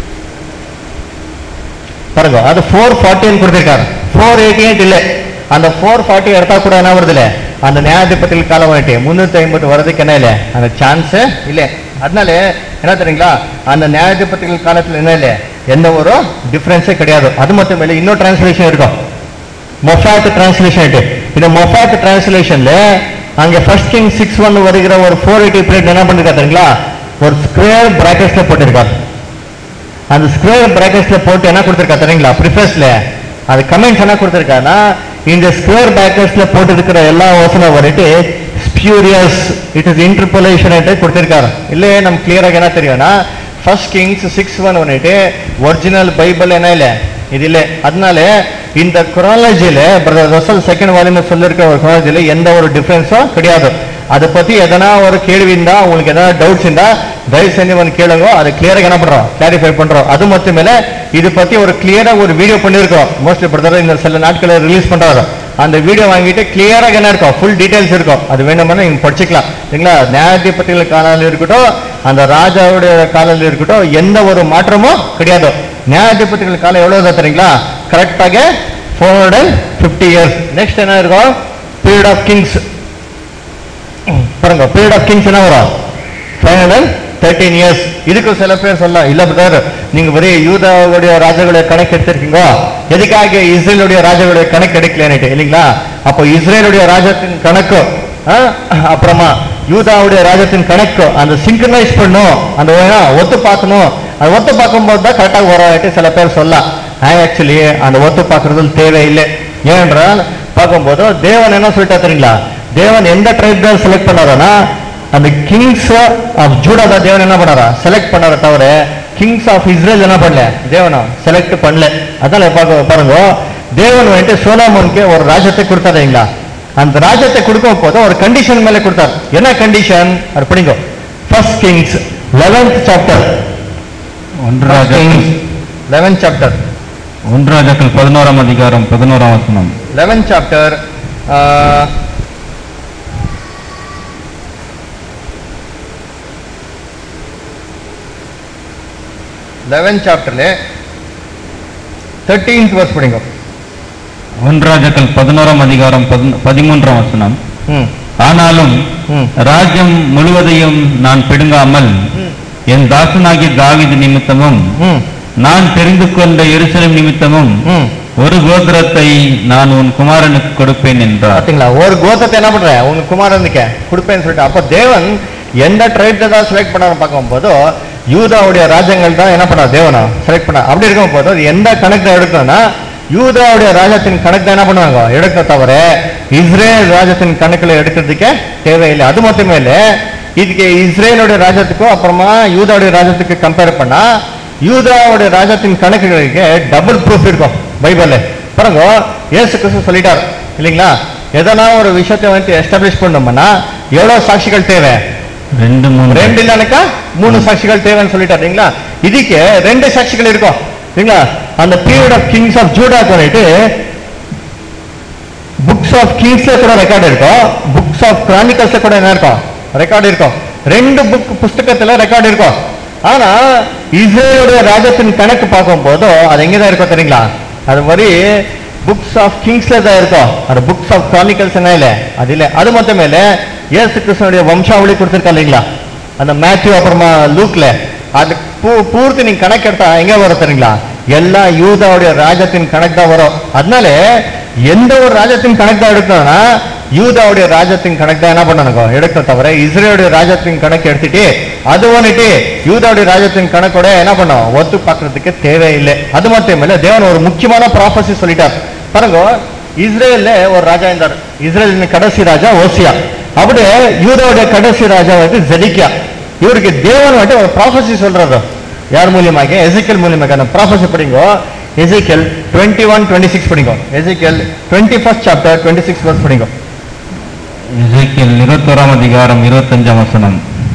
பாருங்க அது ஃபோர் ஃபார்ட்டின்னு கொடுத்திருக்காரு ஃபோர் எயிட்டி எயிட் இல்லை அந்த ஃபோர் ஃபார்ட்டி எடுத்தா கூட என்ன வருது இல்லை அந்த நியாயாதிபதிகள் காலம் வந்துட்டு முந்நூற்றி ஐம்பது வரதுக்கு என்ன இல்லை அந்த சான்ஸு இல்லை அதனால என்ன தெரியுங்களா அந்த நியாயாதிபதிகள் காலத்தில் என்ன இல்லை எந்த ஒரு டிஃப்ரென்ஸே கிடையாது அது மட்டும் இல்லை இன்னொரு டிரான்ஸ்லேஷன் இருக்கும் மொஃபாட் டிரான்ஸ்லேஷன் இந்த மொஃபாட் டிரான்ஸ்லேஷன்ல அங்க ஃபர்ஸ்ட் கிங் சிக்ஸ் ஒன் வருகிற ஒரு ஃபோர் எயிட்டி பீரியட் என்ன பண்ணிருக்கா தெரியுங்களா ஒரு ஸ்கொயர் பிராக்கெட்ஸ்ல போட்டிருக்காரு அந்த ஸ்கொயர் பிராக்கெட்ஸ்ல போட்டு என்ன கொடுத்திருக்கா தெரியுங்களா ப்ரிஃபர்ஸ்ல அது கமெண்ட்ஸ் என்ன கொடுத்திருக்கான்னா இந்த ஸ்கொயர் பிராக்கெட்ஸ்ல போட்டு இருக்கிற எல்லா வசனம் வரைட்டு ஸ்பியூரியஸ் இட் இஸ் இன்டர்போலேஷன் கொடுத்திருக்காரு இல்லையே நம்ம கிளியராக என்ன தெரியும்னா ஃபர்ஸ்ட் கிங்ஸ் சிக்ஸ் ஒன் வந்துட்டு ஒரிஜினல் பைபிள் என்ன இல்லை இது இல்லை அதனால இந்த குராலஜியில பிரதர் ரசல் செகண்ட் வால்யூம் சொல்லியிருக்க ஒரு குராலஜியில எந்த ஒரு டிஃபரன்ஸும் கிடையாது அதை பத்தி எதனா ஒரு கேள்வி இருந்தா உங்களுக்கு எதனா டவுட்ஸ் இருந்தா தயவு செஞ்சு வந்து கேளுங்க அதை கிளியராக என்ன பண்றோம் கிளாரிஃபை பண்றோம் அது மட்டும் இல்ல இது பத்தி ஒரு கிளியரா ஒரு வீடியோ பண்ணியிருக்கோம் மோஸ்ட்லி பிரதர் இந்த சில நாட்களை ரிலீஸ் பண்றாரு அந்த வீடியோ வாங்கிட்டு கிளியராக என்ன இருக்கும் ஃபுல் டீடைல்ஸ் இருக்கும் அது வேணும்னா நீங்க படிச்சுக்கலாம் சரிங்களா நியாயாதிபதிகள் காலையில் இருக்கட்டும் அந்த ராஜாவுடைய காலையில் இருக்கட்டும் எந்த ஒரு மாற்றமும் கிடையாது நியாயாதிபதிகள் காலம் எவ்வளவு தெரியுங்களா கரெக்டாக four hundred fifty years next என்ன இருக்கும் பீரியட் ஆஃப் கிங்ஸ் பாருங்க பீரியட் ஆஃப் கிங்ஸ் என்ன வரும் ஃபைவ் ஹண்ட்ரட் தேர்ட்டீன் இயர்ஸ் இதுக்கு சில பேர் சொல்லலாம் இல்ல பிரதர் நீங்க ஒரே யூதாவுடைய ராஜாவுடைய கணக்கு எடுத்திருக்கீங்க எதுக்காக இஸ்ரேலுடைய ராஜாவுடைய கணக்கு எடுக்கலன்னுட்டு இல்லைங்களா அப்போ இஸ்ரேலுடைய ராஜத்தின் கணக்கு ஆ, அப்புறமா யூதாவுடைய ராஜத்தின் கணக்கு அந்த சிங்க்ரனைஸ் பண்ணும் அந்த வேணா ஒத்து பார்க்கணும் அது ஒத்து பார்க்கும்போது தான் கரெக்டாக வரும் சில பேர் சொல்லலாம் ஆக்சுவலி அந்த ஒத்து பார்க்கறது தேவையில்லை ஏனென்றால் பார்க்கும்போது தேவன் என்ன சொல்லிட்டா தெரியுங்களா தேவன் எந்த ட்ரைப் தான் செலக்ட் பண்ணாரனா அந்த கிங்ஸ் ஆஃப் ஜூடா தான் தேவன் என்ன பண்ணாரா செலக்ட் பண்ணார தவிர கிங்ஸ் ஆஃப் இஸ்ரேல் என்ன பண்ணல தேவனா செலக்ட் பண்ணல அதனால பார்க்க பாருங்க தேவன் வந்துட்டு சோலாமோனுக்கு ஒரு ராஜ்யத்தை கொடுத்தாருங்களா அந்த ராஜ்யத்தை கொடுக்கும் போது ஒரு கண்டிஷன் மேல கொடுத்தார் என்ன கண்டிஷன் அது படிங்க ஃபர்ஸ்ட் கிங்ஸ் லெவன்த் சாப்டர் ஒன்று ராஜாக்கள் லெவன்த் சாப்டர் ஒன்று ராஜாக்கள் பதினோராம் அதிகாரம் பதினோராம் வசனம் லெவன்த் சாப்டர் லெவன்த் சாப்டர்ல தேர்ட்டீன்த் வர்ஸ் படிங்க ஒன்றாஜக்கள் பதினோராம் அதிகாரம் பதின- பதிமூன்றாம் வசனம் ம் ஆனாலும் ம் ராஜ்யம் முழுவதையும் நான் பிடுங்காமல் ம். என் தாசனாகிய தாவீது நிமித்தமும் ம் நான் தெரிந்து கொண்ட எருசலேம் நிமித்தமும் ம் ஒரு கோத்திரத்தை நான் உன் குமாரனுக்கு கொடுப்பேன் என்றார் பாத்தீங்களா ஒரு கோத்திரத்தை என்ன பண்ற உங்க குமாரனுக்கு கொடுப்பேன்னு சொல்லிட்டு அப்ப தேவன் எந்த ட்ரைப்ல தான் செலக்ட் பண்ணாரு பார்க்கும் போதோ யூதாவுடைய ராஜ்யங்கள் தான் என்ன பண்ணா தேவனா செலக்ட் பண்ண அப்படி இருக்கும் போது அது எந்த கணக்கு எடுக்கணும்னா யூதாவுடைய ராஜ்யத்தின் கணக்கு தான் என்ன பண்ணுவாங்க எடுக்க தவிர இஸ்ரேல் ராஜ்யத்தின் கணக்குல எடுக்கிறதுக்கே தேவையில்லை அது மட்டுமே இல்லை இதுக்கு இஸ்ரேலுடைய ராஜ்யத்துக்கும் அப்புறமா யூதாவுடைய ராஜ்யத்துக்கு கம்பேர் பண்ணா யூதாவுடைய ராஜ்யத்தின் கணக்குகளுக்கு டபுள் ப்ரூஃப் இருக்கும் பைபிள்ல பாருங்க இயேசு கிறிஸ்து சொல்லிட்டார் இல்லைங்களா எதனா ஒரு விஷயத்தை வந்து எஸ்டாப்ளிஷ் பண்ணோம்னா எவ்வளவு சாட்சிகள் தேவை ரெண்டு மூணு ரெண்டு இல்லைனாக்கா மூணு சாட்சிகள் தேவைன்னு சொல்லிட்டார் இல்லைங்களா இதுக்கு ரெண்டு சாட்சிகள் இருக்கும் இல்லைங்களா அந்த period of Kings of Judah பண்ணிட்டு புக்ஸ் ஆஃப் கிங்ஸ்ல கூட ரெக்கார்டு இருக்கும் புக்ஸ் ஆஃப் கிரானிக்கல்ஸ்ல கூட என்ன இருக்கும் ரெக்கார்டு இருக்கும் ரெண்டு புக் புஸ்தகத்துல ரெக்கார்டு இருக்கும் ஆனா இஸ்ரேலுடைய ராஜ்யத்தின் கணக்கு பார்க்கும் போதோ அது எங்க தான் இருக்கும் தெரியுங்களா அது மாதிரி புக்ஸ் ஆஃப் கிங்ஸ்ல தான் இருக்கும் அது புக்ஸ் ஆஃப் கிரானிக்கல்ஸ் என்ன இல்லை அது இல்லை அது மட்டுமே இல்லை இயேசு கிருஷ்ணனுடைய வம்சாவளி கொடுத்துருக்கா இல்லைங்களா அந்த மேத்யூ அப்புறமா லூக்ல அது பூ பூர்த்தி நீங்க கணக்கு எடுத்தா எங்க வரும் தெரியுங்களா எல்லா யூதாவுடைய ராஜ்யத்தின் கணக்கு தான் வரும் அதனால எந்த ஒரு ராஜ்யத்தின் கணக்கு தான் எடுக்கணும்னா யூதாவுடைய ராஜ்யத்தின் கணக்கு தான் என்ன பண்ணணுங்க எடுக்க தவிர இஸ்ரேலுடைய ராஜ்யத்தின் கணக்கு எடுத்துட்டு அது வந்துட்டு யூதாவுடைய ராஜ்யத்தின் கணக்கோட என்ன பண்ணும் ஒத்து பார்க்கறதுக்கு தேவையில்லை அது மட்டும் இல்ல தேவன் ஒரு முக்கியமான ப்ராஃபஸி சொல்லிட்டார் பாருங்க இஸ்ரேல்ல ஒரு ராஜா இருந்தார் இஸ்ரேலின் கடைசி ராஜா ஓசியா அப்படியே யூதாவுடைய கடைசி ராஜா வந்து ஜெடிக்கியா இவருக்கு தேவன் வந்து ஒரு ப்ராஃபஸி சொல்றாரு யார் மூலியமாக எசிக்கல் மூலியமாக அந்த ப்ராஃபஸி படிங்க Ezekiel twenty one twenty six படிங்க Ezekiel twenty first chapter twenty six verse படிங்க எசேக்கியேல் இருபத்தோராம் அதிகாரம் இருபத்தஞ்சாம் வசனம்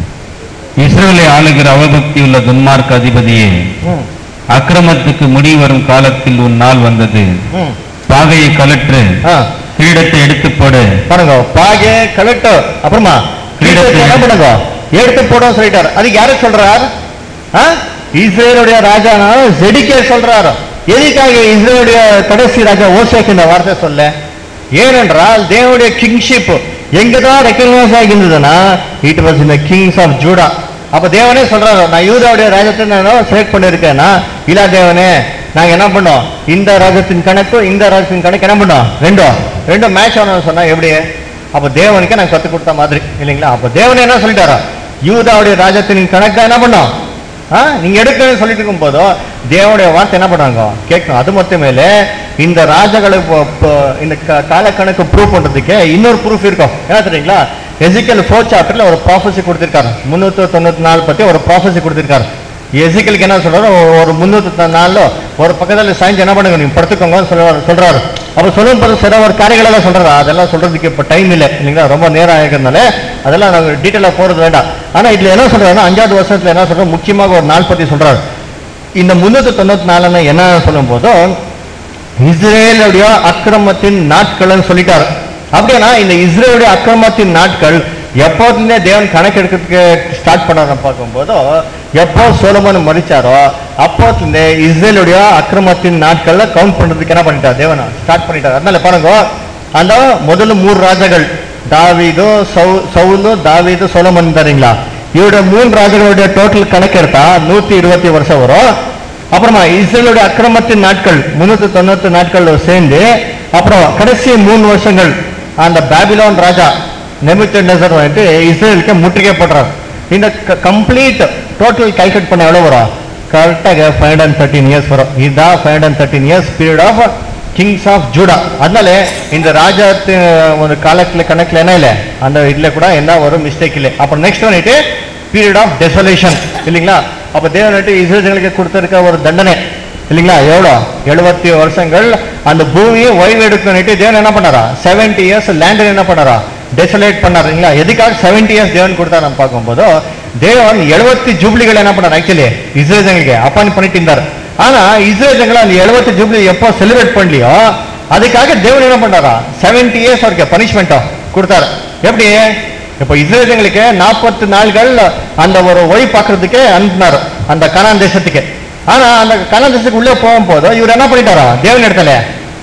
இஸ்ரவேலை ஆளுகிற அவபக்தி உள்ள துன்மார்க்க அதிபதியே ம், அக்கிரமத்துக்கு முடிவு வரும் காலத்தில் உன் நாள் வந்தது ம். பாகையை கலற்று ஆ, கிரீடத்தை எடுத்து போடு பாருங்க பாகே கலெக்டர் அப்புறமா கிரீடத்தை என்ன பண்ணுங்க எடுத்து போட சொல்லிட்டார் அதுக்கு யாரு சொல்றார் ஆ? இஸ்ரேலுடைய ராஜானா ஜெடிக்கே சொல்றாரு எதுக்காக இஸ்ரேலுடைய கடைசி ராஜா ஓசேக்கு இந்த வார்த்தை சொல்ல ஏனென்றால் தேவனுடைய கிங்ஷிப் எங்கதான் ரெக்கக்னைஸ் ஆகியிருந்ததுன்னா இட் வாஸ் இந்த கிங்ஸ் ஆஃப் ஜூடா அப்ப தேவனே சொல்றாரு நான் யூதாவுடைய ராஜ்யத்தை நான் செலக்ட் பண்ணிருக்கேன்னா இல்ல தேவனே நாங்க என்ன பண்ணோம் இந்த ராஜ்யத்தின் கணக்கு இந்த ராஜ்யத்தின் கணக்கு என்ன பண்ணோம் ரெண்டும் ரெண்டும் மேட்ச் ஆனோம்னு சொன்னா எப்படி அப்ப தேவனுக்கு நான் கத்து கொடுத்த மாதிரி இல்லைங்களா அப்ப தேவன் என்ன சொல்லிட்டாரா யூதாவுடைய ராஜ்யத்தின் கணக்கு என்ன பண்ணோம் ஆ, நீங்க எடுக்கணும்னு சொல்லிட்டு இருக்கும் போதோ தேவனுடைய வார்த்தை என்ன பண்ணாங்க கேட்கணும் அது மட்டுமே இல்ல இந்த ராஜாக்களை இப்போ- இப்போ இந்த க- காலக்கணக்கு ப்ரூவ் பண்றதுக்கு இன்னொரு ப்ரூஃப் இருக்கும் என்ன தெரியுங்களா எசிக்கல் ஃபோர் சாப்டர்ல ஒரு ப்ராஃபஸி கொடுத்திருக்காரு முன்னூத்தி தொண்ணூத்தி நாலு பத்தி ஒரு ப்ராஃபஸி கொடுத்திருக்காரு எசிக்கலுக்கு என்ன சொல்றாரு ஒ- ஒரு முன்னூத்தி நாலுல ஒரு பக்கத்துல சாய்ஞ்சு என்ன பண்ணுங்க நீங்க படுத்துக்கோங்கன்னு சொல்றாரு சொல்றாரு அப்ப சொல்லும் போது சில ஒரு காரியங்களை எல்லாம் சொல்றாரு அதெல்லாம் சொல்றதுக்கு இப்ப டைம் இல்லை இல்லைங்களா ரொம்ப நேரம் ஆகிறதுனால அதெல்லாம் நாங்க டீட்டெயிலா போறது வேண்டாம் ஆனா இதுல என்ன சொல்றாருன்னா அஞ்சாவது வருஷத்துல என்ன சொல்றாரு முக்கியமாக ஒரு நாள் பத்தி சொல்றாரு இந்த முன்னூத்தி தொண்ணூத்தி நாலுன்னு என்ன சொல்லும் போதோ இஸ்ரேலுடைய அக்கிரமத்தின் நாட்கள்னு சொல்லிட்டாரு அப்படின்னா இந்த இஸ்ரேலுடைய அக்கிரமத்தின் நாட்கள் எப்போதுமே தேவன் கணக்கெடுக்கிறதுக்கு ஸ்டார்ட் பண்ணாரு பார்க்கும்போதோ எப்போ சோலமன் மறிச்சாரோ அப்போதுலேருந்து இஸ்ரேலுடைய அக்கிரமத்தின் நாட்கள்ல கவுண்ட் பண்றதுக்கு என்ன பண்ணிட்டார் தேவன் ஸ்டார்ட் பண்ணிட்டார் அதனால பாருங்க அந்த முதல்ல மூணு ராஜாக்கள் தாவீது சவு சவுலு தாவீது சோலமன் தரீங்களா இவருடைய மூணு ராஜர்களுடைய டோட்டல் கணக்கெடுத்தா நூத்தி இருபத்தி வருஷம் வரும் அப்புறமா இஸ்ரேலுடைய அக்கிரமத்தின் நாட்கள் முன்னூத்தி தொண்ணூத்தி நாட்கள் சேர்ந்து அப்புறம் கடைசி மூணு வருஷங்கள் அந்த பாபிலோன் ராஜா நெபுக்கட்நேசர் வந்துட்டு இஸ்ரேலுக்கு முற்றுகை போடுறார் இந்த கம்ப்ளீட் டோட்டல் கால்குலேட் பண்ண எவ்வளவு வரும் கரெக்டாக five hundred and thirteen years வரும் இதுதான் five hundred and thirteen years period of Kings of Judah அதனால இந்த ராஜாத்து ஒரு காலத்துல கணக்குல என்ன இல்லை அந்த இதுல கூட என்ன ஒரு மிஸ்டேக் இல்லை அப்புறம் நெக்ஸ்ட் வந்துட்டு பீரியட் ஆஃப் டெசோலேஷன் இல்லைங்களா அப்ப தேவன் வந்துட்டு இஸ்ரேலுக்கு கொடுத்திருக்க ஒரு தண்டனை இல்லைங்களா எவ்வளோ எழுபத்தி வருஷங்கள் அந்த பூமியை ஓய்வு எடுக்கணுட்டு தேவன் என்ன பண்ணாரா செவன்டி இயர்ஸ் லேண்ட் என்ன பண்ணாரா டெசோலேட் பண்ணாரு இல்லைங்களா எதுக்காக செவன்டி இயர்ஸ் தேவன் கொடுத்தா நம்ம பார்க்கும்போதோ தேவன் எழுபத்தி ஜூப்ளிகள் என்ன பண்ணார் ஆக்சுவலி இஸ்ரேல் ஜனங்களுக்கு அப்பாயின் பண்ணிட்டு இருந்தார் ஆனா இஸ்ரேல் ஜனங்கள் அந்த எழுபத்தி ஜூப்ளி எப்போ செலிப்ரேட் பண்ணலையோ அதுக்காக தேவன் என்ன பண்ணாரா செவன்டி இயர்ஸ் அவருக்கு பனிஷ்மெண்ட்டோ கொடுத்தாரு எப்படி இப்போ இஸ்ரேலுங்களுக்கு நாற்பத்து நாள்கள் அந்த ஒரு ஒய் பார்க்கறதுக்கு அனுப்பினார் அந்த கனான் தேசத்துக்கு ஆனா அந்த கனான் தேசத்துக்கு உள்ளே போகும்போது இவர் என்ன பண்ணிட்டாரா தேவன் இடத்துல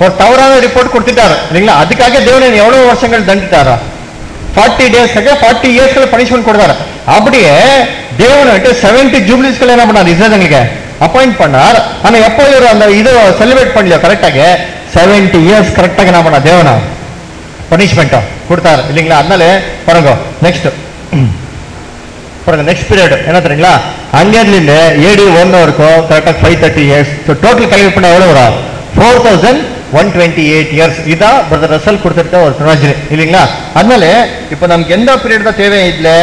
ஒரு தவறான ரிப்போர்ட் கொடுத்துட்டாரு இல்லைங்களா அதுக்காக தேவன் எவ்வளவு வருஷங்கள் தண்டிட்டாரா ஃபார்ட்டி டேஸ்க்கு ஃபார்ட்டி இயர்ஸ்ல பனிஷ்மெண்ட் கொடுத்தாரு அப்படியே தேவன் வந்துட்டு செவன்டி ஜூப்ளிஸ்கள் என்ன பண்ணார் இஸ்ரேலுங்களுக்கு அப்பாயிண்ட் பண்ணார் ஆனா எப்போ இவர் அந்த இது செலிப்ரேட் பண்ணல கரெக்டாக செவன்டி இயர்ஸ் கரெக்டாக என்ன பண்ணார் தேவனா பனிஷ்மெண்ட்டா கொடுத்தாரு இல்லைங்களா அதனால பாருங்க நெக்ஸ்ட் பாருங்க நெக்ஸ்ட் பீரியட் என்ன தெரியுங்களா அங்கேருந்து ஏடி ஒன் வரைக்கும் கரெக்டாக five thirty years so total கல்வி பண்ண எவ்வளோ வரும் four thousand one twenty eight years இதான் பிரதர் ரசல் கொடுத்துருக்க ஒரு ப்ரொனாஜரி இல்லைங்களா அதனால இப்போ நமக்கு எந்த பீரியட் தான் தேவை இல்லை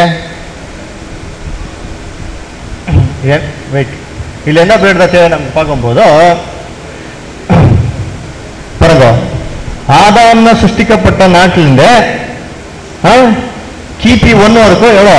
வெயிட் இல்லை என்ன பீரியட் தான் தேவை நம்ம பார்க்கும்போது பாருங்க ஆதாம்ன சிருஷ்டிக்கப்பட்ட நாட்டிலிருந்து ஆ, கிபி ஒன்று வரைக்கும் எவ்வளோ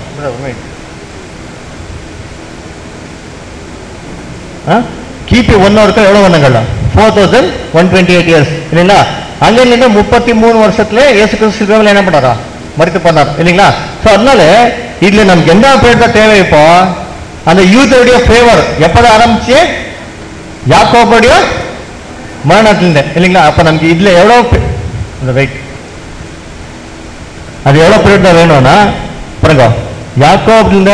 ஆ? கிபி ஒன்று வரைக்கும் எவ்வளோ வருடங்கள் four thousand one twenty eight years இல்லைங்களா அங்கிருந்து முப்பத்தி மூணு வருஷத்துல இயேசு கிறிஸ்து சிலுவையில என்ன பண்ணாரா மறுத்து பண்ணார் இல்லைங்களா ஸோ அதனால இதுல நமக்கு எந்த பேர் தான் தேவை இப்போ அந்த யூத்தோடைய ஃபேவர் எப்போதான் ஆரம்பிச்சு யாக்கோபுடைய மரணத்திலிருந்து இல்லைங்களா அப்ப நமக்கு இதுல எவ்வளோ பே- இந்த வெயிட் அது எவ்வளோ பீரியட் தான் வேணும்னா பாருங்க யாக்கோப்ல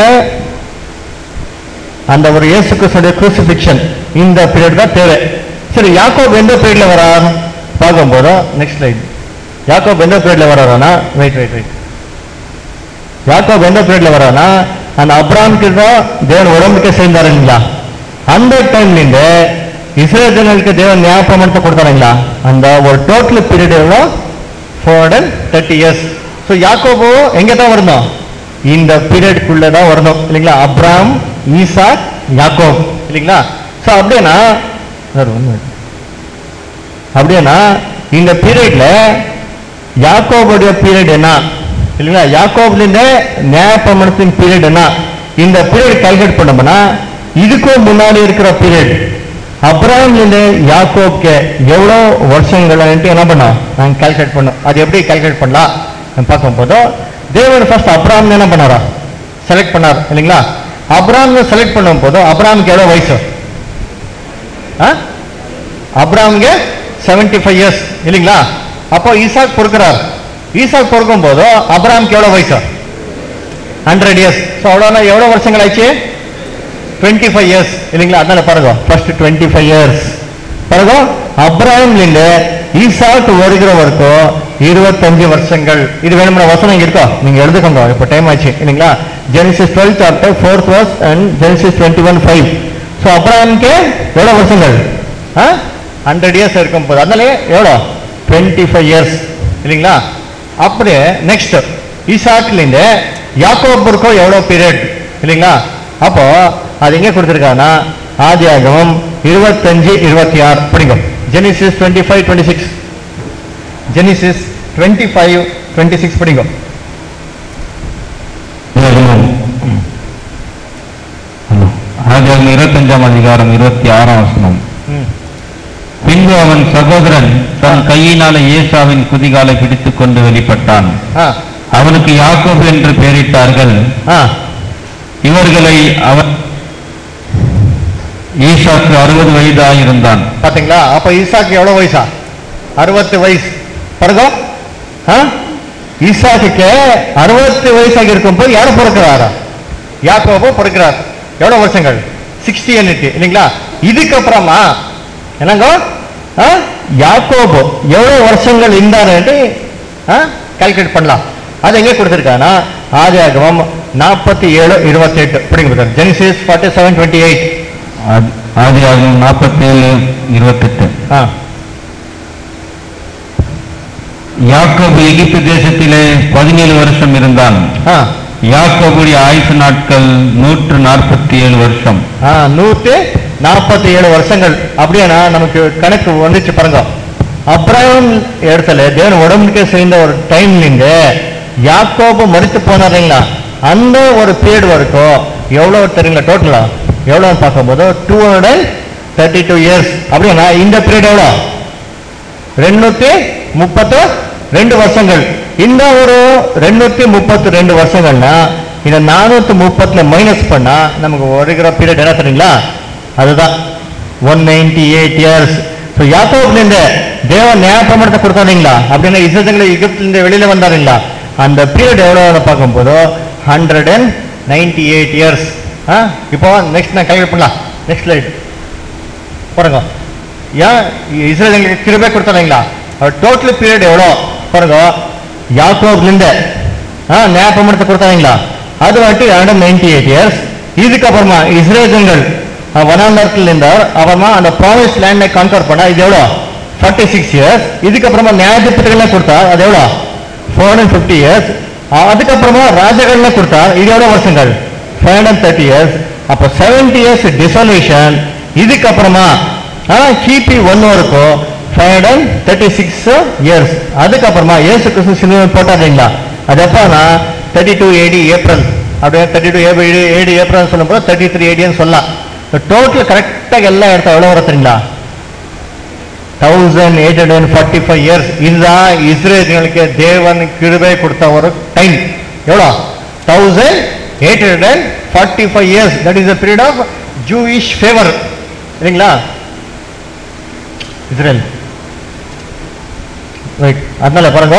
அந்த ஒரு இயேசு கிறிஸ்துடைய crucifixion இந்த பீரியட் தான் தேவை சரி யாக்கோப் எந்த பீரியட்ல வரார் பார்க்கும்போது நெக்ஸ்ட் ஸ்லைட் யாக்கோப் எந்த பீரியட்ல வராருன்னா வெயிட் வெயிட் வெயிட் யாக்கோப் எந்த பீரியட்ல வரானா அந்த அப்ராம் கிட்ட தேவன் உடம்புக்கு சேர்ந்தாரு இல்லைங்களா அந்த டைம்ல இருந்து இஸ்ரேல் ஜனங்களுக்கு தேவன் ஞாபகத்தை கொடுத்தாருங்களா அந்த ஒரு டோட்டல் பீரியட் எவ்வளோ four hundred thirty years so யாக்கோபோ எங்க தான் வரணும் இந்த பீரியட்குள்ள தான் வரணும் இல்லைங்களா அப்ராம் ஈசாக் யாக்கோப் இல்லைங்களா ஸோ அப்படின்னா சார் ஒன்று அப்படின்னா இந்த பீரியட்ல யாக்கோபுடைய பீரியட் என்ன இல்லைங்களா யாக்கோப்லேருந்து நியாயப்பிரமாணத்தின் பீரியட் என்ன இந்த பீரியட் கால்குலேட் பண்ணோம்னா இதுக்கும் முன்னாடி இருக்கிற பீரியட் அப்ராம்லேருந்து யாக்கோப்க்கு எவ்வளோ வருஷங்கள் என்ன பண்ணோம் நாங்கள் கால்குலேட் பண்ணோம் அது எப்படி கால்குலேட் பண்ணலாம் நம்ம பார்க்கும்போது தேவன் ஃபர்ஸ்ட் அப்ராம் என்ன பண்ணாரா செலக்ட் பண்ணார் இல்லைங்களா அப்ராம் செலக்ட் பண்ணும் போது அப்ராமுக்கு எவ்வளோ வயசு ஆ அப்ராம்ಗೆ செவன்டி ஃபைவ் இயர்ஸ் இல்லைங்களா அப்போ ஈசாக் பொறுக்கிறார் ஈசாக் பொறுக்கும் போது அப்ராம்க்கு எவ்வளோ வயசு ஹண்ட்ரட் இயர்ஸ் ஸோ அவ்வளோனா எவ்வளோ வருஷங்கள் ஆச்சு டுவெண்ட்டி ஃபைவ் இயர்ஸ் இல்லைங்களா அதனால பாருங்க ஃபர்ஸ்ட் டுவெண்ட்டி ஃபைவ் இயர்ஸ் பாருங்க அப்ராஹிம்லிருந்து ஈசாக் வருகிற வரைக்கும் இருபத்தஞ்சு வருஷங்கள் இது வேணும்னா வசனம் இங்க இருக்கோ நீங்க எழுதுக்கோங்க இப்போ டைம் ஆச்சு இல்லைங்களா Genesis twelve chapter fourth verse and Genesis twenty one five so அப்ராஹிம்க்கு எவ்வளோ வருஷங்கள் ஹண்ட்ரட் இயர்ஸ் இருக்கும் போது அதனாலே எவ்வளோ டுவெண்ட்டி ஃபைவ் இயர்ஸ் இல்லைங்களா அப்படியே நெக்ஸ்ட் ஈசாக்லேருந்து யாக்கோபுருக்கும் எவ்வளோ பீரியட் இல்லைங்களா அப்போ அது எங்கே கொடுத்துருக்காங்கன்னா ஆதி ஆகமம் இருபத்தஞ்சு இருபத்தி ஆறு படிங்க Genesis twenty five twenty six Genesis twenty five twenty six படிங்க ஆதியாகமம் இருபத்தஞ்சாம் அதிகாரம் இருபத்தி ஆறாம் வசனம் ம் பின்பு அவன் சகோதரன் தன் கையினால ஏசாவின் குதிகாலை பிடித்துக் கொண்டு வெளிப்பட்டான் ஆ அவனுக்கு யாக்கோபு என்று பெயரிட்டார்கள் ஆ இவர்களை அவன் ஈசாக்கு அறுபது வயதாயிருந்தான் பாத்தீங்களா அப்ப ஈசாக்கு எவ்வளவு வயசா அறுபத்து வயசு பாருங்க ஆ? ஈசாக்குக்கு அறுபத்து வயசாக இருக்கும்போது யார் பிறக்கிறாரா யாக்கோபோ பிறக்கிறார் எவ்வளவு வருஷங்கள் சிக்ஸ்டி எண்ணிட்டு இல்லைங்களா இதுக்கப்புறமா என்னங்க ஆ? யாக்கோபு எவ்வளவு வருஷங்கள் இருந்தாருன்ட்டு கால்குலேட் பண்ணலாம் அது எங்கே கொடுத்துருக்காங்கன்னா ஆதியாகமம் நாற்பத்தி ஏழு இருபத்தி எட்டு படிங்க Genesis forty seven twenty eight ஆதி- ஆதியாகமம் நாற்பத்தேழு இருபத்தெட்டு ஆ யாக்கோபு எகிப்து தேசத்திலே பதினேழு வருஷம் இருந்தான் ஆ யாக்கோபுடைய ஆயுசு நாட்கள் நூற்று நாற்பத்தி ஏழு வருஷம் ஆ நூத்தி நாற்பத்தி ஏழு வருஷங்கள் அப்படியானா நமக்கு கணக்கு வந்துச்சு பாருங்க அப்ராஹிம் இடத்துல தேவன் உடம்புக்கு சேர்ந்த ஒரு டைம்லிங்க யாக்கோபு மறித்து போனாருங்களா அந்த ஒரு பீரியட் வரைக்கும் எவ்வளவு தெரியுங்களா டோட்டலா எவ்வளவு பார்க்கும்போது two hundred thirty two years அப்படின்னா இந்த பீரியட் எவ்வளோ ரெண்ணூத்தி முப்பத்து ரெண்டு வருஷங்கள் இந்த ஒரு ரெண்ணூத்தி முப்பத்து ரெண்டு வருஷங்கள்னா இந்த நானூத்தி முப்பத்துல மைனஸ் பண்ணா நமக்கு வருகிற பீரியட் என்ன தெரியுங்களா அதுதான் one ninety eight years so யாக்கோப்லேருந்து தேவன் நியாய பிரமாணத்தை கொடுத்தாருங்களா அப்படின்னா இசைங்களை எகிப்திலிருந்து வெளியில வந்தாருங்களா அந்த பீரியட் எவ்வளோ பார்க்கும்போது hundred and ninety eight years ஆ இப்போ நெக்ஸ்ட் நான் கேல்குலேட் பண்ணலாம் நெக்ஸ்ட் ஸ்லைட் பாருங்க ஏன் இஸ்ரேலுங்களுக்கு கிருபை கொடுத்தாருங்களா டோட்டல் பீரியட் எவ்வளோ பாருங்க யாக்கோப்லேருந்து ஆ நியாய பிரமாணத்தை கொடுத்தாருங்களா அது வந்துட்டு ஹண்ட்ரட் நைன்டி எயிட் இயர்ஸ் இதுக்கப்புறமா இஸ்ரேலுங்கள் வனாந்தரத்தில் இருந்தார் அப்புறமா அந்த ப்ராமிஸ் லேண்டை கான்கர் பண்ண இது எவ்வளோ ஃபார்ட்டி சிக்ஸ் இயர்ஸ் இதுக்கப்புறமா நியாயத்திட்டங்கள்லாம் கொடுத்தா அது எவ்வளோ ஃபோர் ஹண்ட்ரட் ஃபிஃப்டி இயர்ஸ் அதுக்கப்புறமா ராஜகள்லாம் கொடுத்தார் இது எவ்வளோ வருஷங்கள் ஃபைவ் ஹண்ட்ரட் தேர்ட்டி இயர்ஸ் அப்போ செவன்டி இயர்ஸ் டிசல்யூஷன் இதுக்கப்புறமா ஆ, கிபி ஒன்று வரைக்கும் five hundred thirty six years அதுக்கப்புறமா இயேசு கிறிஸ்து சிலுவை போட்டாருங்களா அது எப்போனா தேர்ட்டி டூ ஏடி ஏப்ரல் அப்படியே thirty two AD AD April சொல்லும்போது தேர்ட்டி த்ரீ ஏடின்னு சொல்லலாம் டோட்டல் கரெக்டாக எல்லா இடத்த எவ்வளோ வரத்துங்களா thousand eight hundred and forty five years இதுதான் இஸ்ரேலுக்கு தேவன் கிருபை கொடுத்த ஒரு டைம் எவ்வளோ thousand eight hundred and forty five years that is the period of Jewish favour இல்லைங்களா இஸ்ரேல் ரைட் அதனால பாருங்க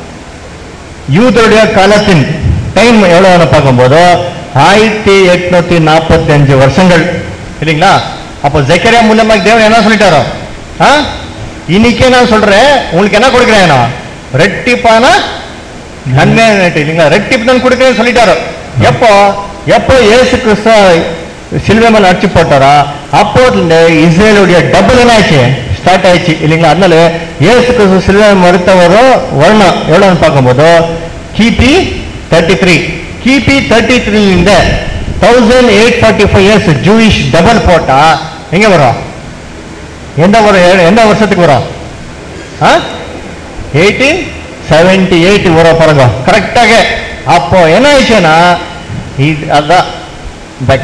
யூதருடைய காலத்தின் டைம் எவ்வளவு பார்க்கும்போது ஆயிரத்தி எட்நூத்தி நாற்பத்தி அஞ்சு வருஷங்கள் இல்லைங்களா அப்போ ஜக்கரியா மூலமா தேவன் என்ன சொல்லிட்டாரோ ஆ இன்னைக்கே நான் சொல்றேன் உங்களுக்கு என்ன கொடுக்குறேன் நான் ரெட்டிப்பான நன்மை இல்லைங்களா ரெட்டிப்பு தான் கொடுக்குறேன்னு சொல்லிட்டாரோ எப்போ எப்போ இயேசு கிறிஸ்து சிலுவை மேல அடிச்சு போட்டாரா அப்போ இஸ்ரேலுடைய டபுள் என்ன ஆச்சு ஸ்டார்ட் ஆயிடுச்சு இல்லைங்களா அதனால இயேசு கிறிஸ்து சிலுவை மறுத்தவரோ வருணம் எவ்வளோன்னு பார்க்கும்போது கிபி தேர்ட்டி த்ரீ கிபி தேர்ட்டி த்ரீலேருந்து thousand eight forty five years Jewish double போட்டா எங்க வரும் எந்த ஒரு எந்த வருஷத்துக்கு வரும் ஆ எயிட்டீன் செவன்டி எயிட் வரும் பாருங்க கரெக்டாக அப்போ என்ன ஆயிடுச்சுன்னா இது அதான் பட்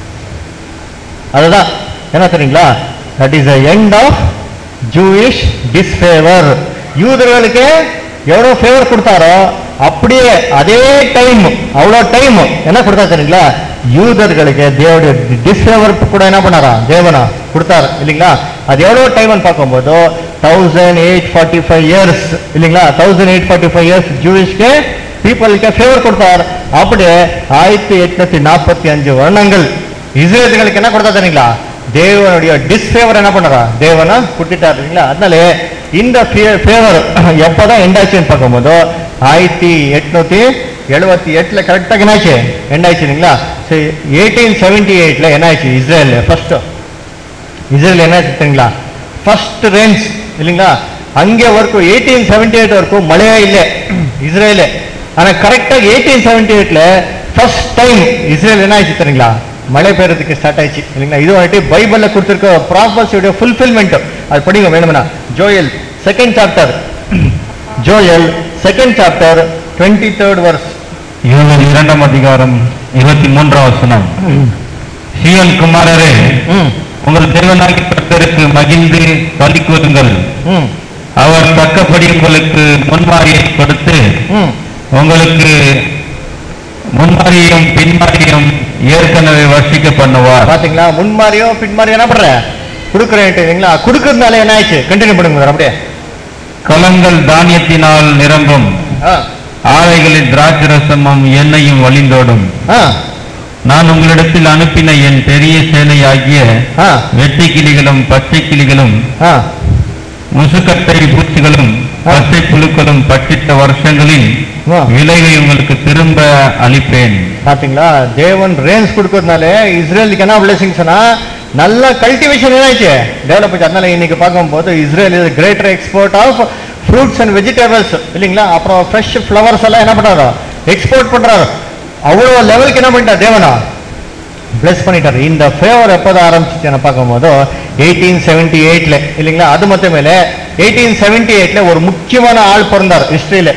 அதுதான் என்ன தெரியுங்களா that is the end of Jewish disfavour யூதர்களுக்கு எவ்வளோ ஃபேவர் கொடுத்தாரோ அப்படியே அதே டைம் அவ்வளோ டைம் என்ன கொடுத்தா தெரியுங்களா யூதர்களுக்கு தேவடைய டிஸ்ஃபேவர் கூட என்ன பண்ணாரா தேவனா கொடுத்தாரு இல்லைங்களா அது எவ்வளோ டைம்னு பார்க்கும்போது thousand eight forty five years இல்லைங்களா thousand eight forty five years ஜூயிஷ்க்கு பீப்புளுக்கு ஃபேவர் கொடுத்தார் அப்படியே ஆயிரத்தி எட்நூத்தி நாற்பத்தி அஞ்சு வருடங்கள் இஸ்ரேலுகளுக்கு என்ன கொடுத்தா தெரியுங்களா தேவனுடைய டிஸ்ஃபேவர் என்ன பண்ணறா தேவனா குட்டிட்டார் இல்லைங்களா அதனால இந்த ஃபேவர் எப்போதான் எண்டாச்சுன்னு பார்க்கும்போது ஆயிரத்தி எட்நூத்தி எழுபத்தி எட்டுல கரெக்டாக என்னாச்சு எண்டாச்சு இல்லைங்களா சரி எயிட்டீன் செவன்டி எயிட்ல என்னாச்சு இஸ்ரேல் ஃபர்ஸ்ட் இஸ்ரேல் என்ன ஆச்சு தெரியுங்களா ஃபர்ஸ்ட் ரேஞ்ச் இல்லைங்களா அங்கே வரைக்கும் எயிட்டீன் செவன்டி எயிட் வரைக்கும் மழையே இல்லை இஸ்ரேலு ஆனா கரெக்டாக எயிட்டீன் செவன்டி எயிட்ல ஃபர்ஸ்ட் டைம் இஸ்ரேல் என்ன ஆச்சு தெரியுங்களா மழை பெய்யறதுக்கு ஸ்டார்ட் ஆயிடுச்சு இல்லைங்களா இது வந்துட்டு பைபிள்ல கொடுத்துருக்க ப்ராப்பர்ஸியோட ஃபுல்ஃபில்மெண்ட் அது படிங்க வேணும்னா Joel second chapter Joel second chapter twenty third verse யோவேல் இரண்டாம் அதிகாரம் இருபத்தி மூன்றாம் வசனம் சீயோன் குமாரரே ம் உங்கள் தேவனாகி கர்த்தருக்கு மகிழ்ந்து பலி கூறுங்கள் ம் அவர் தக்கபடி உங்களுக்கு முன்மாரியை கொடுத்து ம் உங்களுக்கு முன்மாரியும் பின்மாரியும் ஏற்கனவே வர்ஷிக்க பண்ணுவார் பாத்தீங்களா முன்மாரியோ பின்மாரியோ என்ன பண்ற கொடுக்குறேன் இல்லைங்களா கொடுக்கறதுனால என்ன ஆயிடுச்சு கண்டினியூ பண்ணுங்க brother, அப்படியே கலங்கள் தானியத்தினால் நிரம்பும் ஆ ஆலைகளில் திராட்சரசமும் எண்ணெயும் வழிந்தோடும் ஆ நான் உங்களிடத்தில் அனுப்பின என் பெரிய சேனையாகிய ஆ வெட்டி கிளிகளும் பச்சை கிளிகளும் ஆ முசுக்கட்டை பூச்சிகளும் பச்சை புழுக்களும் பட்சித்த வருஷங்களின் ஆ. விளைவை உங்களுக்கு திரும்ப அளிப்பேன் பாத்தீங்களா தேவன் ரேஞ்ச் கொடுக்கறதுனால இஸ்ரேலுக்கு என்ன பிளெஸிங்ஸ்னா நல்ல கல்டிவேஷன் என்னாச்சு டெவலப் ஆச்சு அதனால இன்னைக்கு பார்க்கும்போது Israel is greater export of fruits and vegetables இல்லைங்களா அப்புறம் ஃப்ரெஷ் ஃப்ளவர்ஸ் எல்லாம் என்ன பண்றாரு எக்ஸ்போர்ட் பண்றாரு அவ்வளோ லெவலுக்கு என்ன பண்ணிட்டா தேவனா பிளஸ் பண்ணிட்டாரு இந்த ஃபேவர் எப்போதான் ஆரம்பிச்சுன்னு பார்க்கும்போது எயிட்டீன் செவன்டி எயிட்ல இல்லைங்களா அது மட்டும் மேலே எயிட்டீன் செவன்டி எயிட்ல ஒரு முக்கியமான ஆள் பிறந்தார் ஹிஸ்டரியில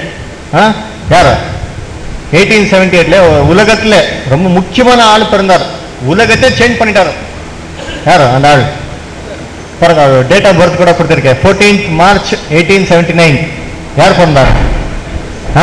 யாரு எயிட்டீன் செவன்டி எயிட்ல உலகத்துல ரொம்ப முக்கியமான ஆள் பிறந்தார் உலகத்தை சேஞ்ச் பண்ணிட்டாரு யாரு அந்த ஆள் பாருங்க டேட் ஆஃப் பர்த் கூட கொடுத்துருக்கேன் fourteenth March eighteen seventy nine யார் பிறந்தார் ஆ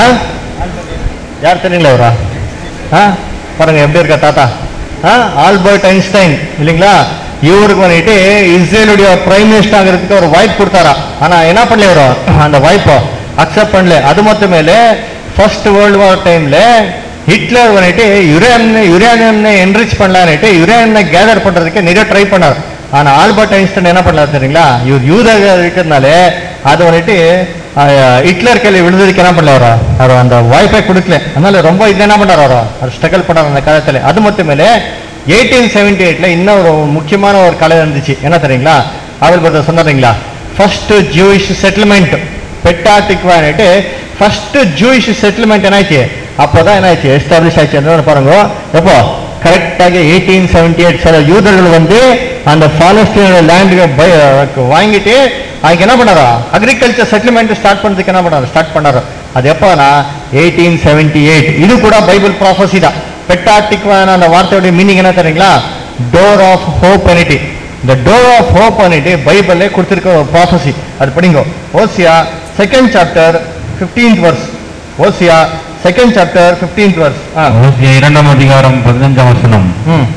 யார் தெரியுங்களா அவரா ஆ பாருங்க எப்படி இருக்கா தாத்தா ஆ ஆல்பர்ட் ஐன்ஸ்டைன் இல்லைங்களா இவருக்கு வந்துட்டு இஸ்ரேலுடைய பிரைம் மினிஸ்டர் ஆகிறதுக்கு ஒரு வாய்ப்பு கொடுத்தாரா ஆனா என்ன பண்ணல இவரு அந்த வாய்ப்பை அக்செப்ட் பண்ணல அது மட்டும் மேல ஃபர்ஸ்ட் வேர்ல்டு வார் டைம்ல ஹிட்லர் வந்துட்டு யுரேனியம் யுரேனியம்னை என்ரிச் பண்ணலான்னுட்டு யுரேனியம்னை கேதர் பண்றதுக்கு நிறைய ட்ரை பண்ணார் ஆனா ஆல்பர்ட் ஐன்ஸ்டைன் என்ன பண்ணார் தெரியுங்களா இவர் யூதாக இருக்கிறதுனால அது வந்துட்டு அஹ், ஹிட்லர் கையில விழுந்ததுக்கு என்ன பண்ணல அவரா அவர் அந்த வாய்ப்பை கொடுக்கல அதனால ரொம்ப இது என்ன பண்ணார் அவரா அவர் ஸ்ட்ரகிள் பண்ணார் அந்த காலத்துல அது மட்டும் மேல எயிட்டீன் செவன்டி எயிட்ல இன்னும் ஒரு முக்கியமான ஒரு கலை இருந்துச்சு என்ன தெரியுங்களா அவர் பத்தி சொன்னாருங்களா ஃபர்ஸ்ட் ஜூயிஷ் செட்டில்மெண்ட் பெட்டாட்டிக்வான்ட்டு ஃபர்ஸ்ட் ஜூயிஷ் செட்டில்மெண்ட் என்னாச்சு அப்போதான் என்னாச்சு எஸ்டாப்ளிஷ் ஆச்சு அந்த பாருங்க எப்போ கரெக்டாக எயிட்டீன் செவன்டி எயிட் சில யூதர்கள் வந்து அந்த பாலஸ்தீனோட லேண்டுக்கு வாங்கிட்டு அதுக்கு என்ன பண்ணாரா அக்ரிகல்ச்சர் செட்டில்மெண்ட் ஸ்டார்ட் பண்ணதுக்கு என்ன பண்ணாரு ஸ்டார்ட் பண்ணாரு அது எப்போனா எயிட்டீன் செவன்டி எயிட் இது கூட பைபிள் ப்ராஃபஸி தான் பெட்டாட்டிக்வான அந்த வார்த்தையோட மீனிங் என்ன தெரியுங்களா டோர் ஆஃப் ஹோப் அனிட்டி இந்த டோர் ஆஃப் ஹோப் பண்ணிட்டு பைபிளே கொடுத்திருக்க ஒரு ப்ராஃபஸி அது படிங்க ஓசியா செகண்ட் சாப்டர் ஃபிஃப்டீன்த் வர்ஸ் ஓசியா செகண்ட் சாப்டர் ஃபிஃப்டீன்த் வர்ஸ் ஆ ஓசியா இரண்டாம் அதிகாரம் பதினஞ்சாம் வசனம் ம்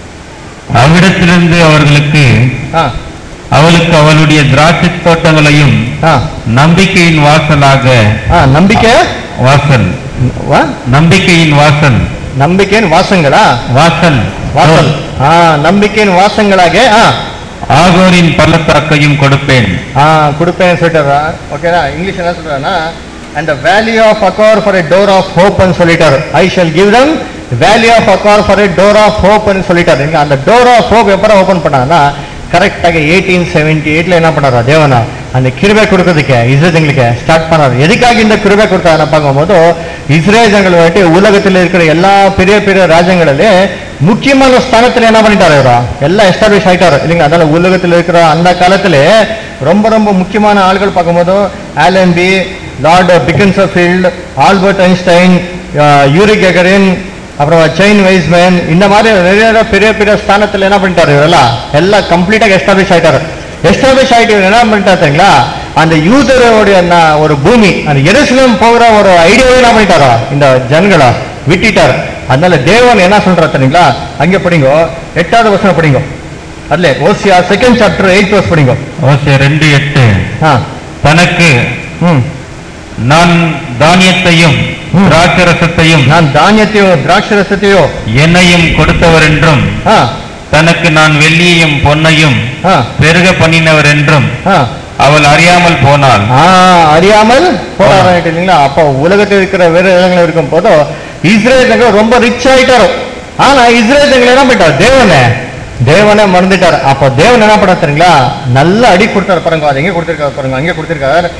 அவ்விடத்திலிருந்து அவர்களுக்கு ஆ அவளுக்கு அவளுடைய திராட்சை தோட்டங்களையும் ஆ நம்பிக்கையின் வாசலாக ஆ நம்பிக்கை வாசல் வா நம்பிக்கையின் வாசல் நம்பிக்கையின் வாசங்களா வாசல் வாசல் ஆ நம்பிக்கையின் வாசங்களாக ஆ ஆகோரின் பள்ளத்தாக்கையும் கொடுப்பேன் ஆ கொடுப்பேன்னு சொல்லிட்டாரா ஓகேனா இங்கிலீஷ் என்ன சொல்றாருன்னா and valley of Achor for a door of ஹோப்னு சொல்லிட்டாரு I shall give them valley of Achor for a door of ஹோப்னு சொல்லிட்டாரு இங்க அந்த டோர் ஆஃப் ஹோப் எப்போ ஓப்பன் பண்ணாங்கன்னா கரெக்டாக எயிட்டீன் செவன்டி எயிட்ல என்ன பண்ணாரா தேவனா அந்த கிருபை கொடுக்கறதுக்கு இஸ்ரேஜங்களுக்கு ஸ்டார்ட் பண்ணாரு எதுக்காக இந்த கிருபை கொடுத்தாருன்னு பார்க்கும்போது இஸ்ரேஜங்கள் வந்துட்டு உலகத்தில் இருக்கிற எல்லா பெரிய பெரிய ராஜ்யங்களிலே முக்கியமான ஸ்தானத்துல என்ன பண்ணிட்டாரு இவரா எல்லாம் எஸ்டாப்ளிஷ் ஆயிட்டாரு இல்லைங்க அதனால உலகத்தில் இருக்கிற அந்த காலத்துல ரொம்ப ரொம்ப முக்கியமான ஆள்கள் பார்க்கும்போது Allenby Lord Beaconsfield Albert Einstein Yuri Gagarin அப்புறம் செயின் வைஸ்மேன் இந்த மாதிரி நிறைய பெரிய பெரிய ஸ்தானத்துல என்ன பண்ணிட்டாரு இவரெல்லாம் எல்லாம் கம்ப்ளீட்டாக எஸ்டாப்ளிஷ் ஆயிட்டாரு எஸ்டாப்ளிஷ் ஆயிட்டு இவர் என்ன பண்ணிட்டாருங்களா அந்த யூதரோடைய ந- ஒரு பூமி அந்த எருசலேம் போகிற ஒரு ஐடியாவே என்ன பண்ணிட்டாரா இந்த ஜனங்களா விட்டுட்டார் அதனால தேவன் என்ன சொல்றாரு தெரியுங்களா அங்க படிங்க எட்டாவது வருஷம் படிங்க அதுல ஓசியா செகண்ட் சாப்டர் எயிட் வர்ஸ் படிங்க ஓசியா ரெண்டு எட்டு ஆ தனக்கு ம் நான் தானியத்தையும் ம். திராட்சரசத்தையும் நான் தானியத்தையோ திராட்சரசத்தையோ எண்ணெயும் கொடுத்தவர் என்றும் ஆ தனக்கு நான் வெள்ளியையும் பொன்னையும் ஆ பெருக பண்ணினவர் என்றும் ஆ அவள் அறியாமல் போனாள் ஆ, அறியாமல் போராடிட்டு இல்லைங்களா அப்போ உலகத்தில் இருக்கிற வேற இடங்கள் இருக்கும் போதோ இஸ்ரேல் ரொம்ப ரிச் ஆயிட்டாரு ஆனா இஸ்ரேல் என்ன பண்ணிட்டாரு தேவனே தேவனை மறந்துட்டார் அப்போ தேவன் என்ன பண்ணார் தெரியுங்களா நல்ல அடி கொடுத்தாரு பாருங்க அது எங்க கொடுத்திருக்காரு பாருங்க அங்கே கொடுத்திருக்காரு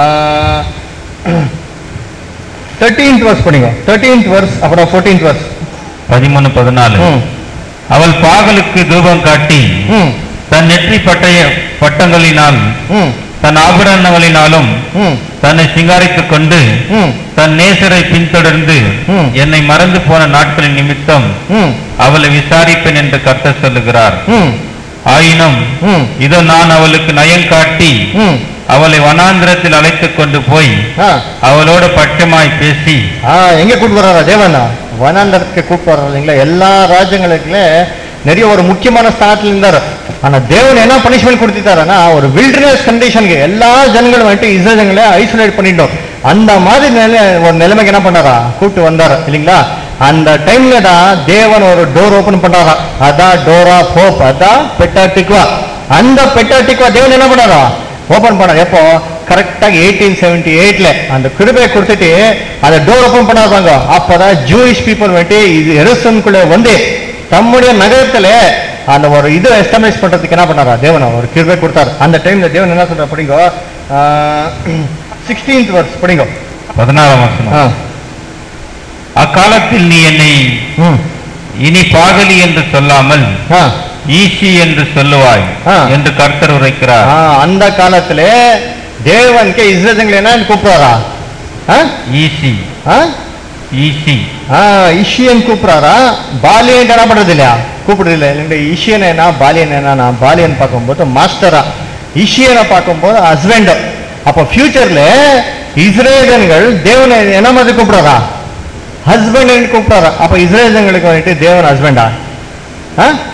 தேர்ட்டீன்த் வர்ஸ் படிங்க தேர்ட்டீன்த் வர்ஸ் அப்புறம் ஃபோர்டீன்த் வர்ஸ் பதிமூணு பதினாலு ம் அவள் பாகலுக்கு தூபம் காட்டி ம் தன் நெற்றி பட்டய பட்டங்களினால் ம் தன் ஆபரணங்களினாலும் ம் தன்னை சிங்காரித்துக் கொண்டு ம் தன் நேசரை பின்தொடர்ந்து ம். என்னை மறந்து போன நாட்களின் நிமித்தம் ம் அவளை விசாரிப்பேன் என்று கர்த்தர் சொல்லுகிறார் ம் ஆயினும் ம் இதோ நான் அவளுக்கு நயம் காட்டி ம் அவளை வனாந்திரத்தில் அழைத்துக் கொண்டு போய் ஆ அவளோட பட்சமாய் பேசி ஆ எங்க கூட்டு வர்றாரா தேவனா வனாந்தரத்துக்கு கூட்டு வர்றாரு இல்லைங்களா எல்லா ராஜ்யங்களுக்குள்ள நிறைய ஒரு முக்கியமான ஸ்தானத்துல இருந்தாரு ஆனா தேவன் என்ன பனிஷ்மெண்ட் கொடுத்துட்டாருன்னா ஒரு வில்டர்னஸ் கண்டிஷனுக்கு எல்லா ஜனங்களும் வந்துட்டு இஸ்ரேஜங்களை ஐசோலேட் பண்ணிட்டோம் அந்த மாதிரி நிலை ஒரு நிலைமைக்கு என்ன பண்ணாரா கூப்பிட்டு வந்தாரு இல்லைங்களா அந்த டைம்ல தான் தேவன் ஒரு டோர் ஓபன் பண்றாரா அதான் டோர் ஆஃப் ஹோப் அதான் பெட்டாட்டிக்குவா அந்த பெட்டாட்டிக்குவா தேவன் என்ன பண்ணாரா ஓபன் பண்ணார் எப்போ கரெக்டாக எயிட்டீன் செவன்டி எயிட்ல அந்த கிருபையை கொடுத்துட்டு அந்த டோர் ஓபன் பண்ணாருப்பாங்க அப்பதான் ஜூயிஷ் பீப்புள் வந்துட்டு இது எருசம்குள்ள வந்து தம்முடைய நகரத்துல அந்த ஒரு இது எஸ்டாப்ளிஷ் பண்றதுக்கு என்ன பண்ணாரா தேவன் ஒரு கிருபை கொடுத்தாரு அந்த டைம்ல தேவன் என்ன சொல்றாரு படிங்க சிக்ஸ்டீன்த் வர்ஸ் படிங்க பதினாறாம் வசனம் ஆ. அக்காலத்தில் நீ என்னை ம். இனி பாகலி என்று சொல்லாமல் ஆ. ஈசி என்று சொல்லுவாய் ஆ. என்று கர்த்தர் உரைக்கிறார் ஆ, அந்த காலத்துல தேவனுக்கு இஸ்ரேஜங்களை என்ன கூப்பிடுறாரா ஆ? ஈசி ஆ? ஈசி ஆ இஷியன் கூப்பிடுறாரா பாலியன் என்ன பண்றது இல்லையா கூப்பிடுறது இல்லை இல்லைங்க இஷியன் என்ன பாலியன் என்னன்னா பாலியன் பார்க்கும்போது மாஸ்டரா இஷியனை பார்க்கும்போது ஹஸ்பண்ட் அப்போ ஃபியூச்சர்ல இஸ்ரேலன்கள் தேவனை என்ன மாதிரி கூப்பிடுறாரா ஹஸ்பண்ட் கூப்பிடுறாரா அப்போ இஸ்ரேலன்களுக்கு வந்துட்டு தேவன் ஹஸ்பண்டா ஆ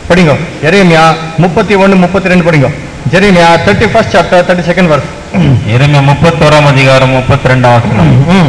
படிங்க எரேமியா முப்பத்தி ஒன்று முப்பத்தி ரெண்டு படிங்க Jeremiah thirty first chapter thirty second verse எருமையா முப்பத்தோராம் அதிகாரம் முப்பத்தி ரெண்டாம் வசனம் ம்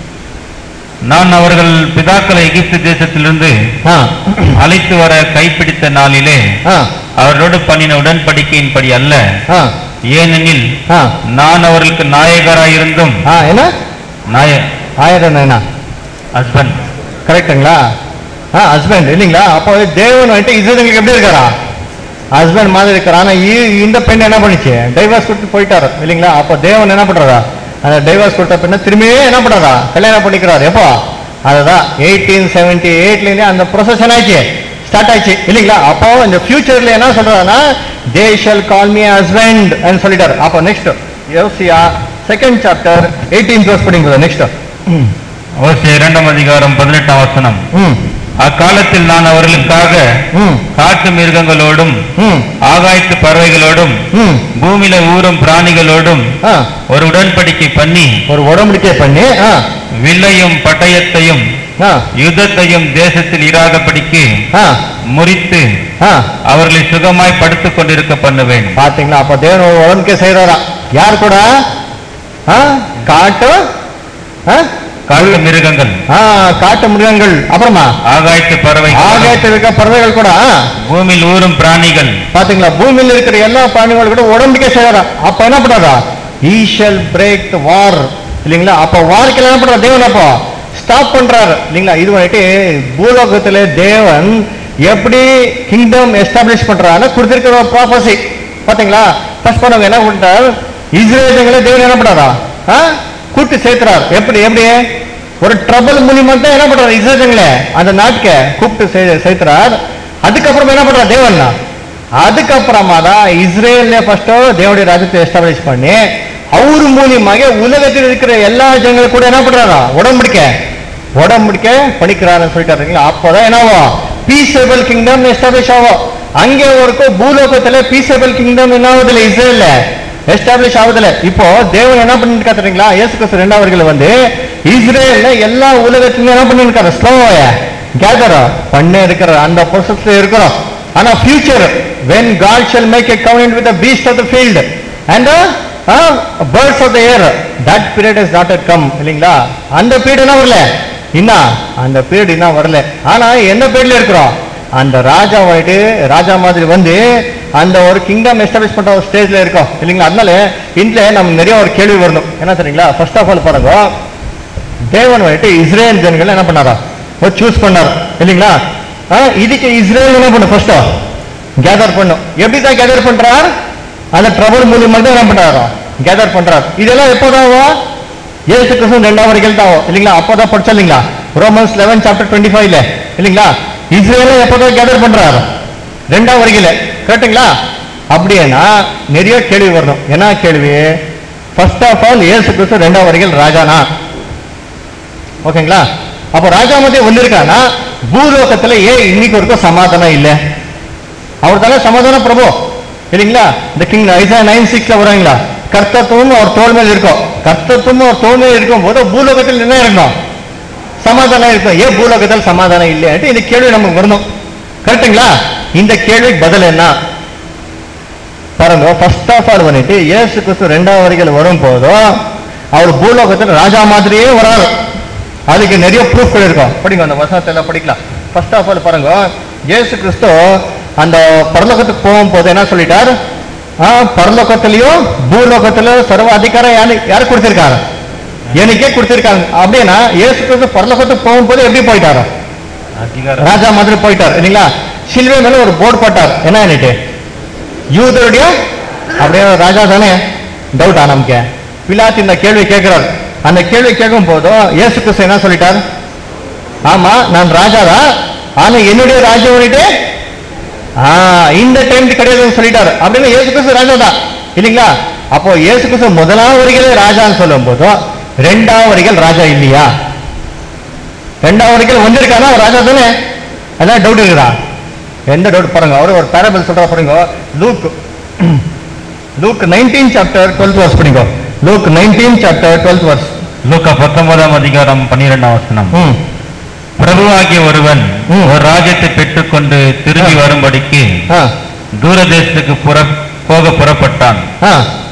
நான் அவர்கள் பிதாக்களை எகிப்து தேசத்திலிருந்து ஆ அழைத்து வர கைப்பிடித்த நாளிலே ஆ அவர்களோடு பண்ணின உடன்படிக்கையின்படி அல்ல ஆ ஏனெனில் ஆ நான் அவர்களுக்கு நாயகராயிருந்தும் ஆ என்ன நாய ஆயிரம் என்ன ஹஸ்பண்ட் கரெக்டுங்களா ஆ ஹஸ்பண்ட் இல்லைங்களா அப்போ தேவன் வந்துட்டு இஸ்ரேலுங்களுக்கு எப்படி இருக்காரா ஹஸ்பண்ட் மாதிரி இருக்காரு ஆனா இ- இந்த பெண் என்ன பண்ணிச்சு டைவர்ஸ் கொடுத்து போயிட்டாரு இல்லைங்களா அப்போ தேவன் என்ன பண்றாரா அந்த டைவர்ஸ் கொடுத்த பெண்ணை திரும்பியே என்ன பண்றாரா கல்யாணம் பண்ணிக்கிறாரு எப்போ அதுதான் எயிட்டீன் செவன்டி எயிட்லேருந்தே அந்த ப்ரொசஸ் என்னாச்சு ஸ்டார்ட் ஆயிடுச்சு இல்லைங்களா அப்போ இந்த ஃபியூச்சர்ல என்ன சொல்றாருன்னா they shall call me husband சொல்லிட்டாரு அப்போ நெக்ஸ்ட் யோசியா செகண்ட் சாப்டர் எயிட்டீன் க்ளோஸ் பண்ணிங்க நெக்ஸ்ட் ஓசியா இரண்டாம் அதிகாரம் பதினெட்டாம் வசனம் ம் அக்காலத்தில் நான் அவர்களுக்காக ம் காட்டு மிருகங்களோடும் ம் ஆகாயத்து பறவைகளோடும் ம் பூமியில ஊறும் பிராணிகளோடும் ஆ ஒரு உடன்படிக்கை பண்ணி ஒரு உடம்படிக்கை பண்ணி ஆ வில்லையும் பட்டயத்தையும் ஆ யுத்தத்தையும் தேசத்தில் இராதபடிக்கு ஆ முறித்து ஆ அவர்களை சுகமாய் படுத்துக் கொண்டிருக்க பண்ணுவேன் பாத்தீங்களா அப்ப தேவன் ஒரு உடம்புக்கே செய்யறாரா யார் கூட ஆ காட்டு ஆ? காட்டு மிருகங்கள் ஆ காட்டு மிருகங்கள் அப்புறமா ஆகாயத்து பறவைகள் ஆகாயத்தில் இருக்க பறவைகள் கூட ஆ? பூமியில் ஊறும் பிராணிகள் பாத்தீங்களா பூமியில் இருக்கிற எல்லா பிராணிகள் கூட உடம்புக்கே செய்யறா அப்ப என்ன பண்றாரா ஈஷல் பிரேக் வார் இல்லைங்களா அப்ப வார்க்கு என்ன பண்றாரு தேவன் அப்போ ஸ்டாப் பண்றாரு இல்லைங்களா இது வந்துட்டு பூலோகத்துல தேவன் எப்படி கிங்டம் எஸ்டாப்ளிஷ் பண்றாரு கொடுத்திருக்கிற ப்ராபசி பாத்தீங்களா ஃபர்ஸ்ட் பண்ணவங்க என்ன பண்றாரு இஸ்ரேலுங்களை தேவன் என்ன பண்றாரா ஆ? கூட்டி சேர்க்கிறார் எப்படி எப்படி ஒரு ட்ரபிள் மூலியமா தான் என்ன பண்றாரு இஸ்ரேலுங்களை அந்த நாட்டுக்கு கூப்பிட்டு சே- சேர்க்கிறார் அதுக்கப்புறம் என்ன பண்றார் தேவன்னா அதுக்கப்புறமா தான் இஸ்ரேல்ல ஃபர்ஸ்ட் தேவனுடைய ராஜ்யத்தை எஸ்டாப்ளிஷ் பண்ணி அவர் மூலியமாக உலகத்தில் இருக்கிற எல்லா ஜனங்களும் கூட என்ன பண்றாரா உடம்படிக்கை உடம்படிக்கை பண்ணிக்கிறாருன்னு சொல்லிட்டாருங்களா அப்போதான் என்னவோ பீசபிள் கிங்டம் எஸ்டாப்ளிஷ் ஆகும் அங்கே வரைக்கும் பூலோகத்துல பீசபிள் கிங்டம் என்ன ஆகுதுல இஸ்ரேல்ல எஸ்டாப்ளிஷ் ஆகுதுல இப்போ தேவன் என்ன பண்ணிட்டு தெரியுங்களா இயேசு கிறிஸ்து ரெண்டாவர்கள் வந்து இஸ்ரேல்ல எல்லா உலகத்திலும் என்ன பண்ணிருக்காரு ஸ்லோவாய கேதர் பண்ணே இருக்கிற அந்த ப்ரொசஸ்ல இருக்கிறோம் ஆனா future when god shall make a covenant with the beast of the field and the uh, birds of the air that period has not yet come இல்லைங்களா அந்த பீரியட் என்ன வரல இன்னும் அந்த பீரியட் இன்னும் வரல ஆனா என்ன பீரியட்ல இருக்கிறோம் அந்த ராஜா வாயிட்டு ராஜா மாதிரி வந்து அந்த ஒரு கிங்டம் எஸ்டாப்ளிஷ் பண்ற ஒரு ஸ்டேஜ்ல இருக்கோம் இல்லைங்களா அதனால இதுல நமக்கு நிறைய ஒரு கேள்வி வரணும் என்ன தெரியுங்களா ஃபர்ஸ்ட் ஆஃப் ஆல் பாருங்க தேவன் வந்துட்டு இஸ்ரேல் ஜனங்கள் என்ன பண்ணாரா ஒரு சூஸ் பண்ணார் இல்லைங்களா ஆ, இதுக்கு இஸ்ரேல் என்ன பண்ணும் ஃபர்ஸ்ட் கேதர் பண்ணும் எப்படி தான் கேதர் பண்றார் அந்த ட்ரபிள் மூலியமா தான் என்ன பண்றாரோ கேதர் பண்றார் இதெல்லாம் எப்போதான் ஏசு கிறிஸ்து ரெண்டாம் வரைக்கும் தான் ஆகும். இல்லைங்களா அப்போதான் படிச்சோம் இல்லைங்களா ரோமன்ஸ் லெவன் சாப்டர் டுவெண்ட்டி ஃபைவ்ல இல்லைங்களா இஸ்ரேல எப்போதான் கேதர் பண்றாரு ரெண்டாம் வரையில கரெக்டுங்களா அப்படியேனா நிறைய கேள்வி வரணும் என்ன கேள்வி ஃபர்ஸ்ட் ஆஃப் ஆல் ஏசு கிறிஸ்து ரெண்டாம் வரையில் ராஜானா ஓகேங்களா அப்போ ராஜா மத்திய வந்திருக்கானா பூலோகத்துல ஏன் இன்னைக்கு வரைக்கும் சமாதானம் இல்லை அவர் தானே சமாதான பிரபு இல்லைங்களா இந்த கிங் ஐசா நைன் சிக்ஸ்ல வராங்களா கர்த்தத்துவம் அவர் தோல் மேல் இருக்கும் கர்த்தத்துவம் அவர் தோல் மேல் இருக்கும் போது பூலோகத்தில் என்ன இருக்கும் சமாதானம் இருக்கும் ஏன் பூலோகத்தில் சமாதானம் இல்லையாட்டு இந்த கேள்வி நமக்கு வரணும் கரெக்டுங்களா இந்த கேள்விக்கு பதில் என்ன பாருங்க ஃபர்ஸ்ட் ஆஃப் ஆல் வந்துட்டு இயேசு கிறிஸ்து ரெண்டாவது வரைகள் வரும் போதும் அவர் பூலோகத்தில் ராஜா மாதிரியே வராரு அதுக்கு நிறைய ப்ரூஃப்கள் இருக்கும் படிங்க அந்த வசனத்தை எல்லாம் படிக்கலாம் ஃபர்ஸ்ட் ஆஃப் ஆல் பாருங்க இயேசு கிறிஸ்து அந்த பரலோகத்துக்கு போகும்போது என்ன சொல்லிட்டார் ஆ, பரலோகத்திலையும் பூலோகத்திலும் சர்வ அதிகாரம் யாரு யாரு கொடுத்திருக்காரு எனக்கே கொடுத்திருக்காங்க அப்படின்னா இயேசு கிறிஸ்து பரலோகத்துக்கு போகும்போது எப்படி போயிட்டாரு அதிகாரம் ராஜா மாதிரி போயிட்டார் இல்லைங்களா சிலுவை மேல ஒரு போர்டு போட்டார் என்ன என்னட்டு யூதருடைய அப்படியே ராஜா தானே டவுட்டா நமக்கு பிலாத் இந்த கேள்வி கேட்கிறார் அந்த கேள்வி கேட்கும் போதும் இயேசு கிறிஸ்து என்ன சொல்லிட்டார் ஆமா நான் ராஜா தான் ஆனா என்னுடைய ராஜ்யம் வந்துட்டு ஆ இந்த டைம் கிடையாதுன்னு சொல்லிட்டாரு அப்படின்னு இயேசு கிறிஸ்து ராஜா தான் இல்லைங்களா அப்போ இயேசு கிறிஸ்து முதலாம் வரிகளே ராஜான்னு சொல்லும் போதும் ரெண்டாம் வரிகள் ராஜா இல்லையா ரெண்டாம் வரைக்கும் வந்திருக்கானா அவர் ராஜா தானே அதான் டவுட் இருக்குதா எந்த டவுட் பாருங்க அவரு ஒரு பேரபிள் சொல்றா பாருங்க Luke Luke nineteen chapter twelfth verse படிங்க Luke nineteen chapter twelfth verse லூக்கா பத்தொன்பதாம் அதிகாரம் பன்னிரெண்டாம் வசனம் ம் பிரபுவாகிய ஒருவன் ம். ஒரு ராஜ்யத்தை பெற்றுக்கொண்டு திரும்பி ஆ. வரும்படிக்கு ஆ தூரதேசத்துக்கு புற போக புறப்பட்டான் ஆ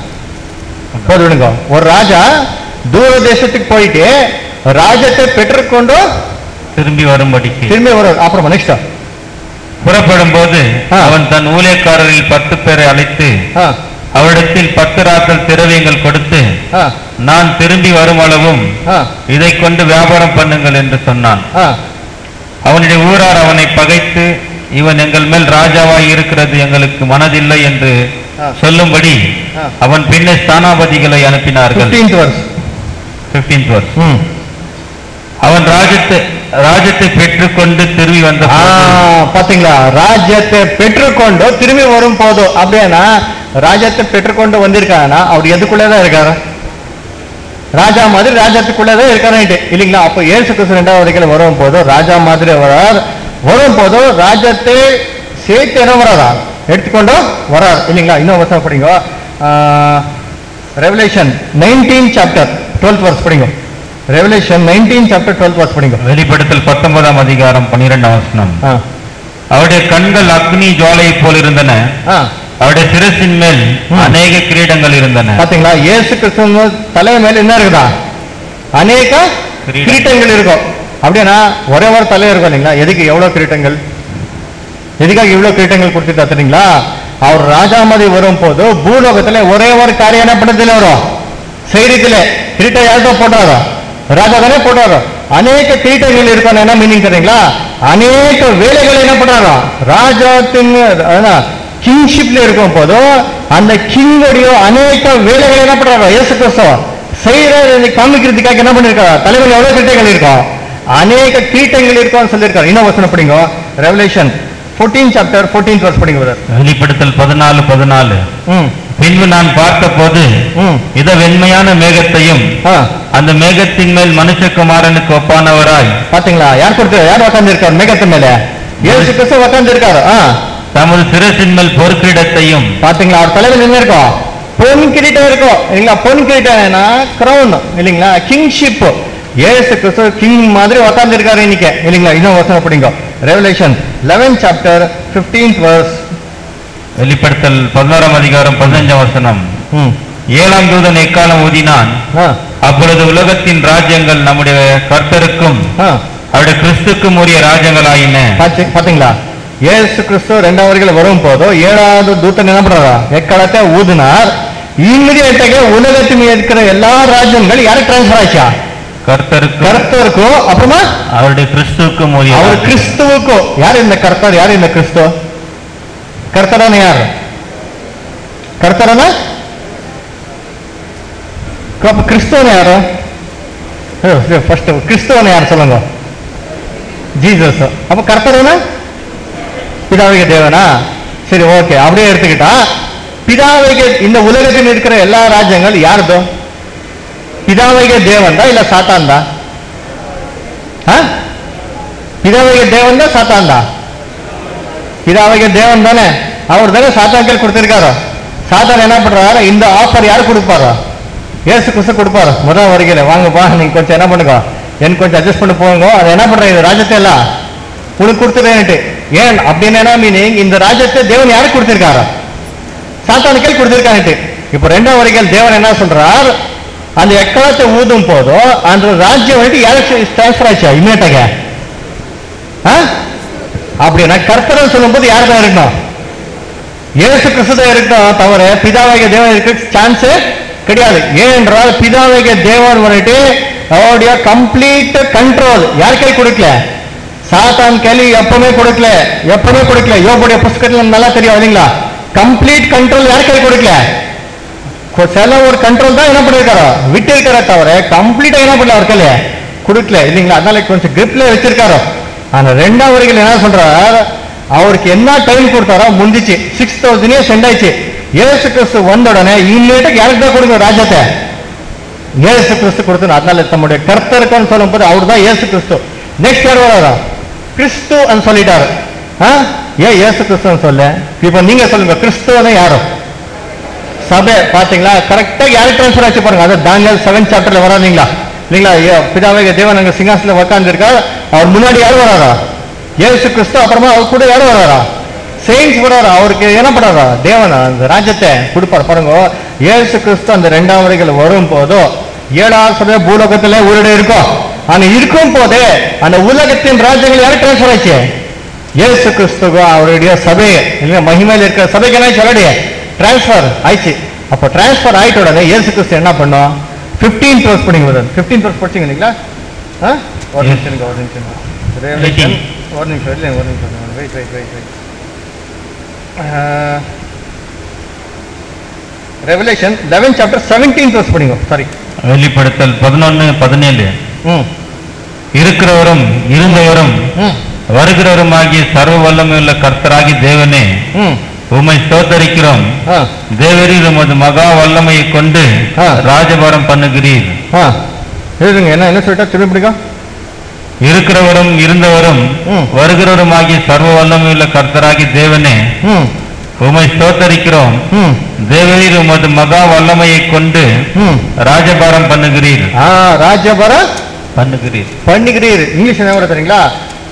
போது விடுங்க ஒரு ராஜா தூர தேசத்துக்கு போயிட்டு ராஜ்யத்தை பெற்றுக்கொண்டு திரும்பி வரும்படிக்கு திரும்பி வரும் அப்புறமா நெக்ஸ்ட் புறப்படும் போது ஆ. அவன் தன் ஊழியக்காரரில் பத்து பேரை அழைத்து ஆ அவரிடத்தில் பத்து ராக்கள் திரவியங்கள் கொடுத்து ஆ நான் திரும்பி வரும் அளவும் ஆ இதை கொண்டு வியாபாரம் பண்ணுங்கள் என்று சொன்னான் ஆ அவனுடைய ஊரார் அவனை பகைத்து இவன் எங்கள் மேல் ராஜாவாய் இருக்கிறது எங்களுக்கு மனதில்லை என்று ஆ. சொல்லும்படி ஆ. அவன் பின்னே ஸ்தானாபதிகளை அனுப்பினார்கள் 15th verse 15th verse. ம் அவன் ராஜ்யத்தை ராஜ்யத்தை பெற்றுக்கொண்டு திரும்பி வந்த ஆ, பாத்தீங்களா ராஜ்யத்தை பெற்றுக்கொண்டு திரும்பி வரும் போதும் அப்படின்னா ராஜ்யத்தை பெற்றுக்கொண்டு வந்திருக்காங்கன்னா அவர் எதுக்குள்ளதான் இருக்காரு ராஜா மாதிரி ராஜ்யத்துக்குள்ளதான் இருக்காரு இல்லைங்களா அப்போ ஏசு கிறிஸ்து ரெண்டாவது வரைக்கும் வரும் போது ராஜா மாதிரி வரார் வரும் போது ராஜ்யத்தை சேர்த்து என்ன வராரா எடுத்துக்கொண்டு வரார் இல்லைங்களா இன்னும் வருஷம் படிங்க Revelation nineteen chapter twelfth verse படிங்க Revelation nineteen chapter twelfth verse படிங்க வெளிப்படுத்தல் பத்தொன்பதாம் அதிகாரம் பன்னிரெண்டாம் வசனம் ஆ அவருடைய கண்கள் அக்னி ஜுவாலையைப் போல் இருந்தன ஆ அவருடைய சிரசின் மேல் ம். அநேக கிரீடங்கள் இருந்தன பாத்தீங்களா இயேசு கிறிஸ்துவ தலை மேல என்ன இருக்குதா அநேக கிரீடம். கிரீட்டங்கள் இருக்கும் அப்படின்னா ஒரே ஒரு தலை இருக்கும் இல்லைங்களா எதுக்கு எவ்வளவு கிரீட்டங்கள் எதுக்காக இவ்வளவு கிரீட்டங்கள் கொடுத்துட்டா தெரியுங்களா அவர் ராஜா மாதிரி வரும் போது பூலோகத்துல ஒரே ஒரு காரியம் என்ன பண்ணதில்ல வரும் செய்தியில கிரீட்டம் யார்கிட்ட போட்டாரோ ராஜா தானே போட்டாரோ அநேக கிரீட்டங்கள் இருக்கும் என்ன மீனிங் தெரியுங்களா அநேக வேலைகள் என்ன பண்றாரோ ராஜாத்தின் கிங்ஷிப்ல இருக்கும் போது அந்த கிங்குடைய அநேக வேலைகள் என்ன பண்றாரோ இயேசு கிறிஸ்து செய்யறது காமிக்கிறதுக்காக என்ன பண்ணிருக்காரு தலைவர் எவ்வளவு கிரீட்டங்கள் இருக்கும் அநேக கிரீட்டங்கள் இருக்கும்னு சொல்லியிருக்காரு இன்னும் வசனம் படிங்க ரெவலேஷன் 14 சாப்டர் 14 verse படிங்க brother. வெளிப்படுத்தல் பதினாலு பதினாலு ம் பின்பு நான் பார்த்தபோது ம் இத வெண்மையான மேகத்தையும் ஆ அந்த மேகத்தின் மேல் மனுஷகுமாரனுக்கு ஒப்பானவராய் பாத்தீங்களா யார் கொடுத்து யார் உட்கார்ந்து இருக்காரு மேகத்து மேல ஏசு கிறிஸ்து உட்கார்ந்து இருக்காரு ஆ தமது சிரசின் மேல் பொறுக்கிடத்தையும் பாத்தீங்களா அவர் தலைவர் என்ன இருக்கும் பொன் கிரீட்டம் இருக்கும் இல்லைங்களா பொன் கிரீட்டம்னா கிரவுன் இல்லைங்களா கிங்ஷிப் ஏசு கிறிஸ்து கிங் மாதிரி உட்கார்ந்து இருக்காரு இன்னைக்கு இல்லைங்களா இன்னும் வசனம் படிங்க ரெவலேஷன் 11 சாப்டர் 15th verse வெளிப்படுத்தல் பதினோராம் அதிகாரம் பதினஞ்சாம் வசனம் ம் ஏழாம் தூதன் எக்காலம் ஊதினான் ஆ அப்பொழுது உலகத்தின் ராஜ்யங்கள் நம்முடைய கர்த்தருக்கும் ஆ அவருடைய கிறிஸ்துக்கும் உரிய ராஜ்யங்களாயின பாத்தி- பாத்தீங்களா ஏசு கிறிஸ்து ரெண்டாவது வரும் போதோ ஏழாவது தூத்தன் என்ன பண்றாரா எக்களத்தை ஊதினார் இம்மிடியேட்டாக உலகத்தின் இருக்கிற எல்லா ராஜ்யங்கள் யாருக்கு டிரான்ஸ்பர் ஆச்சா கர்த்தருக்கும் கர்த்தருக்கும் அப்புறமா அவருடைய கிறிஸ்துவுக்கும் உரிய அவர் ராஜ்யம். கிறிஸ்துவுக்கும் யார் இந்த கர்த்தர் யார் இந்த கிறிஸ்து கர்த்தரான யார் கர்த்தரான அப்ப கிறிஸ்துவன யாரு ஃபர்ஸ்ட் கிறிஸ்துவன யார் சொல்லுங்க ஜீசஸ் அப்ப கர்த்தரான பிதாவிக தேவனா சரி ஓகே அப்படியே எடுத்துக்கிட்டா பிதாவிக இந்த உலகத்தில் இருக்கிற எல்லா ராஜ்யங்கள் யாருதோ பிதாவிக தேவன் தான் இல்ல சாத்தான் தான் ஆ? பிதாவிக தேவன் தான் சாத்தான் தான் பிதாவிக தேவன் தானே அவர் தானே சாத்தாக்கள் கொடுத்திருக்காரு சாத்தான் என்ன பண்றாரு இந்த ஆஃபர் யார் கொடுப்பாரோ ஏசு கிறிஸ்து கொடுப்பாரு முதல் வருகையில வாங்கப்பா நீங்க கொஞ்சம் என்ன பண்ணுங்க எனக்கு கொஞ்சம் அட்ஜஸ்ட் பண்ணி போங்க அது என்ன பண்றீங்க இந்த ராஜ்யத்தை எல்லாம் உனக்கு கொடுத்துருவேன்ட்டு ஏன் அப்படின்னு என்ன மீனிங் இந்த ராஜ்யத்தை தேவன் யாருக்கு கொடுத்திருக்காரு சாத்தானுக்கள் கொடுத்திருக்கான்ட்டு இப்போ ரெண்டாம் வரைக்கும் தேவன் என்ன சொல்றார் அந்த எக்காலத்தை ஊதும் போதோ அந்த ராஜ்யம் வந்துட்டு யாருக்கு டிரான்ஸ்பர் ஆச்சா இமீடியட்டாக ஆ? அப்படின்னா கர்த்தர் சொல்லும்போது யார் தான் இருக்கணும் ஏசு கிறிஸ்து தான் இருக்கணும் தவிர பிதாவாகிய தேவன் இருக்க சான்ஸே கிடையாது ஏனென்றால் பிதாவாகிய தேவன் வந்துட்டு அவருடைய கம்ப்ளீட் கண்ட்ரோல் யார் கை கொடுக்கல சாத்தான் கேள்வி எப்பவுமே கொடுக்கல எப்பவுமே கொடுக்கல யோபுடைய புஸ்தகத்துல நல்லா தெரியும் இல்லைங்களா கம்ப்ளீட் கண்ட்ரோல் யார் கை கொடுக்கல கொ- சில ஒரு கண்ட்ரோல் தான் என்ன பண்ணிருக்காரோ விட்டு இருக்கிற தவிர கம்ப்ளீட்டா என்ன பண்ணல அவர் கையில கொடுக்கல இல்லைங்களா அதனால கொஞ்சம் கிரிப்ல வச்சிருக்காரோ ஆனா ரெண்டாம் வரைக்கும் என்ன சொல்றார் அவருக்கு என்ன டைம் கொடுத்தாரோ முந்திச்சு சிக்ஸ் தௌசண்ட் இயர்ஸ் சென்ட் ஆயிடுச்சு ஏசு கிறிஸ்து வந்த உடனே இம்மீடியட்டா யாருக்கு தான் கொடுங்க ராஜ்யத்தை ஏசு கிறிஸ்து கொடுத்து அதனால தம்முடைய கர்த்தருக்குன்னு சொல்லும்போது அவர் தான் ஏசு கிறிஸ்து நெக்ஸ்ட் யார் வராரா கிறிஸ்து சொல்லிட்டாரு ஆ? ஏன் ஏசு கிறிஸ்துன்னு சொல்ல இப்ப நீங்க சொல்லுங்க கிறிஸ்துவனை யாரும் சபை பாத்தீங்களா கரெக்டா யாருக்கு ட்ரான்ஸ்ஃபர் ஆச்சு பாருங்க அது தானியல் செவன் சாப்டர்ல வராதீங்களா இல்லைங்களா ஐயோ, பிதாவே தேவன் அங்க சிங்காசனத்துல உட்கார்ந்து இருக்கா அவர் முன்னாடி யார் வராரா இயேசு கிறிஸ்து அப்புறமா அவர் கூட யார் வராரா செயின்ஸ் வராரா அவருக்கு என்ன பண்ணாரா தேவன் அந்த ராஜ்யத்தை கொடுப்பார் பாருங்க இயேசு கிறிஸ்து அந்த ரெண்டாம் வரைகள் வரும் போதோ ஏழாவது சபை பூலோகத்துல உருட இருக்கும் ஆனா இருக்கும் போதே அந்த உலகத்தின் ராஜ்யங்கள் யாருக்கு டிரான்ஸ்ஃபர் ஆச்சு இயேசு கிறிஸ்துவ அவருடைய சபை இல்ல மகிமையில் இருக்கிற சபைக்கு என்ன சொல்லடி டிரான்ஸ்ஃபர் ஆயிடுச்சு அப்போ டிரான்ஸ்ஃபர் ஆயிட்ட உடனே இயேசு கிறிஸ்து என்ன பண்ணோம் ஃபிஃப்டீன் ப்ரோஸ் படிங்க ஃபிஃப்டீன் ப்ரோஸ் படிச்சிங்க இல்லைங்களா ஆ? ஒரு Yes. நிமிஷம் இருங்க, ஒரு நிமிஷம் இருங்க. Revelation. ஒரு நிமிஷம் இல்லை ஒரு நிமிஷம் wait wait wait wait Revelation eleven chapter seventeen ப்ரோஸ் படிங்க சாரி வெளிப்படுத்தல் பதினொன்னு பதினேழு ம் இருக்கிறவரும் இருந்தவரும் ம் வருகிறவரும் ஆகிய சர்வ வல்லமையுள்ள கர்த்தராகி தேவனே ம் உம்மை ஸ்தோத்தரிக்கிறோம் ஆ தேவரீர் உமது மகா வல்லமையை கொண்டு ஆ. ராஜபாரம் பண்ணுகிறீர் ஆ எழுதுங்க என்ன என்ன சொல்லிட்டா திரும்பி பிடிக்கும் இருக்கிறவரும் இருந்தவரும் ம். வருகிறவரும் ஆகிய சர்வ வல்லமையுள்ள கர்த்தராகி தேவனே ம் உம்மை ஸ்தோத்தரிக்கிறோம் ம் தேவரீர் உமது மகா வல்லமையை கொண்டு ம் ராஜபாரம் பண்ணுகிறீர் ஆ ராஜபர பண்ணுகிறீர் பண்ணுகிறீர் இங்கிலீஷ் என்ன வரும் தெரியுங்களா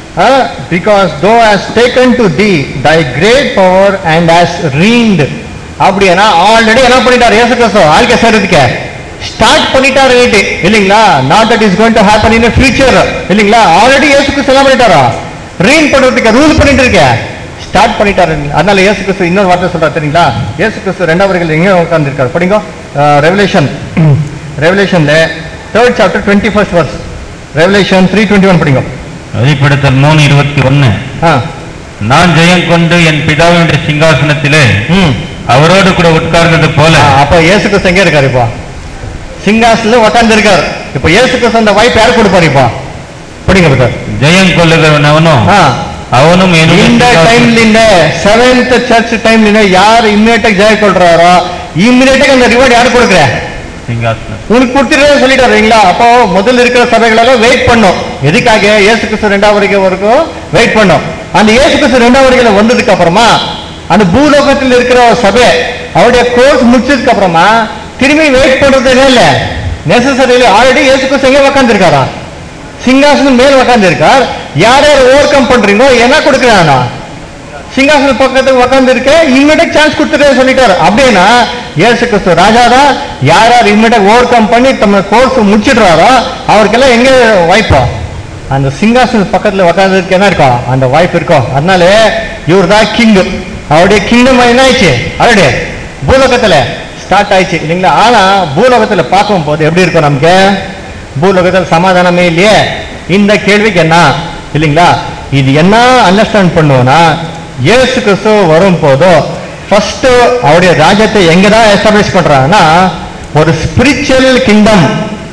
because thou hast taken to thee thy great power and hast reigned அப்படின்னா ஆல்ரெடி என்ன பண்ணிட்டார் இயேசு கிறிஸ்து வாழ்க்கை செய்யறதுக்கு ஸ்டார்ட் பண்ணிட்டாரு ரைட்டு இல்லைங்களா not that is going to happen in future இல்லைங்களா ஆல்ரெடி இயேசு கிறிஸ்து என்ன பண்ணிட்டாரா ரீன் பண்றதுக்கு ரூல் பண்ணிட்டு இருக்க ஸ்டார்ட் பண்ணிட்டாரு அதனால இயேசு கிறிஸ்து இன்னொரு வார்த்தை சொல்றாரு தெரியுங்களா இயேசு கிறிஸ்து ரெண்டாவது எங்க உட்கார்ந்துருக்காரு படிங்க ரெவலேஷன் ரெவலேஷன்ல third chapter twenty first verse Revelation three twenty one படிங்க வெளிப்படுத்தல் மூணு இருபத்தி ஒன்னு ஆ நான் ஜெயம் கொண்டு என் பிதாவினுடைய சிங்காசனத்திலே ம் அவரோடு கூட உட்கார்ந்தது போல ஆ, அப்ப இயேசு கிறிஸ்து எங்க இருக்காரு இப்போ சிங்காசனத்துல உட்கார்ந்து இருக்காரு இப்போ இயேசு கிறிஸ்து அந்த வாய்ப்பு யார் கொடுப்பாரு இப்போ படிங்க பிரதர் ஜெயம் கொள்ளுகிறவனவனும் ஆ அவனும் என்னுடைய இந்த சிங்காசனம்- டைம்ல செவன்த் சர்ச் டைம்ல யார் இம்மிடியேட்டா ஜெய கொள்றாரோ இம்மிடியேட்டா அந்த ரிவார்ட் யார் கொடுக்குற சிங்காசனம் உனக்கு கொடுத்துட்டு சொல்லிட்டாரு இல்லைங்களா அப்போ முதல்ல இருக்கிற சபைகளெல்லாம் வெயிட் பண்ணும் எதுக்காக இயேசு கிறிஸ்து ரெண்டாவது வரைக்கும் வரைக்கும் வெயிட் பண்ணும் அந்த இயேசு கிறிஸ்து ரெண்டாவது வரைக்கும் வந்ததுக்கு அப்புறமா அந்த பூலோகத்தில் இருக்கிற ஒரு சபை அவருடைய கோர்ஸ் முடிச்சதுக்கு அப்புறமா திரும்பி வெயிட் பண்றது இல்ல நெசசரி ஆல்ரெடி இயேசு கிறிஸ்து எங்க உக்காந்துருக்காரா சிங்காசனம் மேல் உக்காந்துருக்கார் யார் யார் ஓவர் கம் பண்றீங்களோ என்ன கொடுக்குறானா சிங்காசன பக்கத்துக்கு உட்கார்ந்து இருக்க இம்மிடியட் சான்ஸ் கொடுத்துட்டே சொல்லிட்டாரு அப்படின்னா இயேசு கிறிஸ்து ராஜா தான் யார் யார் இம்மிடியட் ஓவர் கம் பண்ணி தம்ம கோர்ஸ் முடிச்சிடுறாரோ அவருக்கெல்லாம் எங்க வாய்ப்பா அந்த சிங்காசன பக்கத்துல உட்கார்ந்ததுக்கு என்ன இருக்கும் அந்த வாய்ப்பு இருக்கும் அதனால இவர் தான் கிங் அவருடைய கிங்டம் என்ன ஆயிடுச்சு அவருடைய பூலோகத்துல ஸ்டார்ட் ஆயிடுச்சு இல்லைங்களா ஆனா பூலோகத்துல பார்க்கும் போது எப்படி இருக்கும் நமக்கு பூலோகத்தில் சமாதானமே இல்லையே இந்த கேள்விக்கு என்ன இல்லைங்களா இது என்ன அண்டர்ஸ்டாண்ட் பண்ணுவோம்னா இயேசு கிறிஸ்து வரும் போதோ ஃபர்ஸ்ட் அவருடைய ராஜ்யத்தை எங்க தான் எஸ்டாப்ளிஷ் பண்றாங்கன்னா ஒரு ஸ்பிரிச்சுவல் கிங்டம்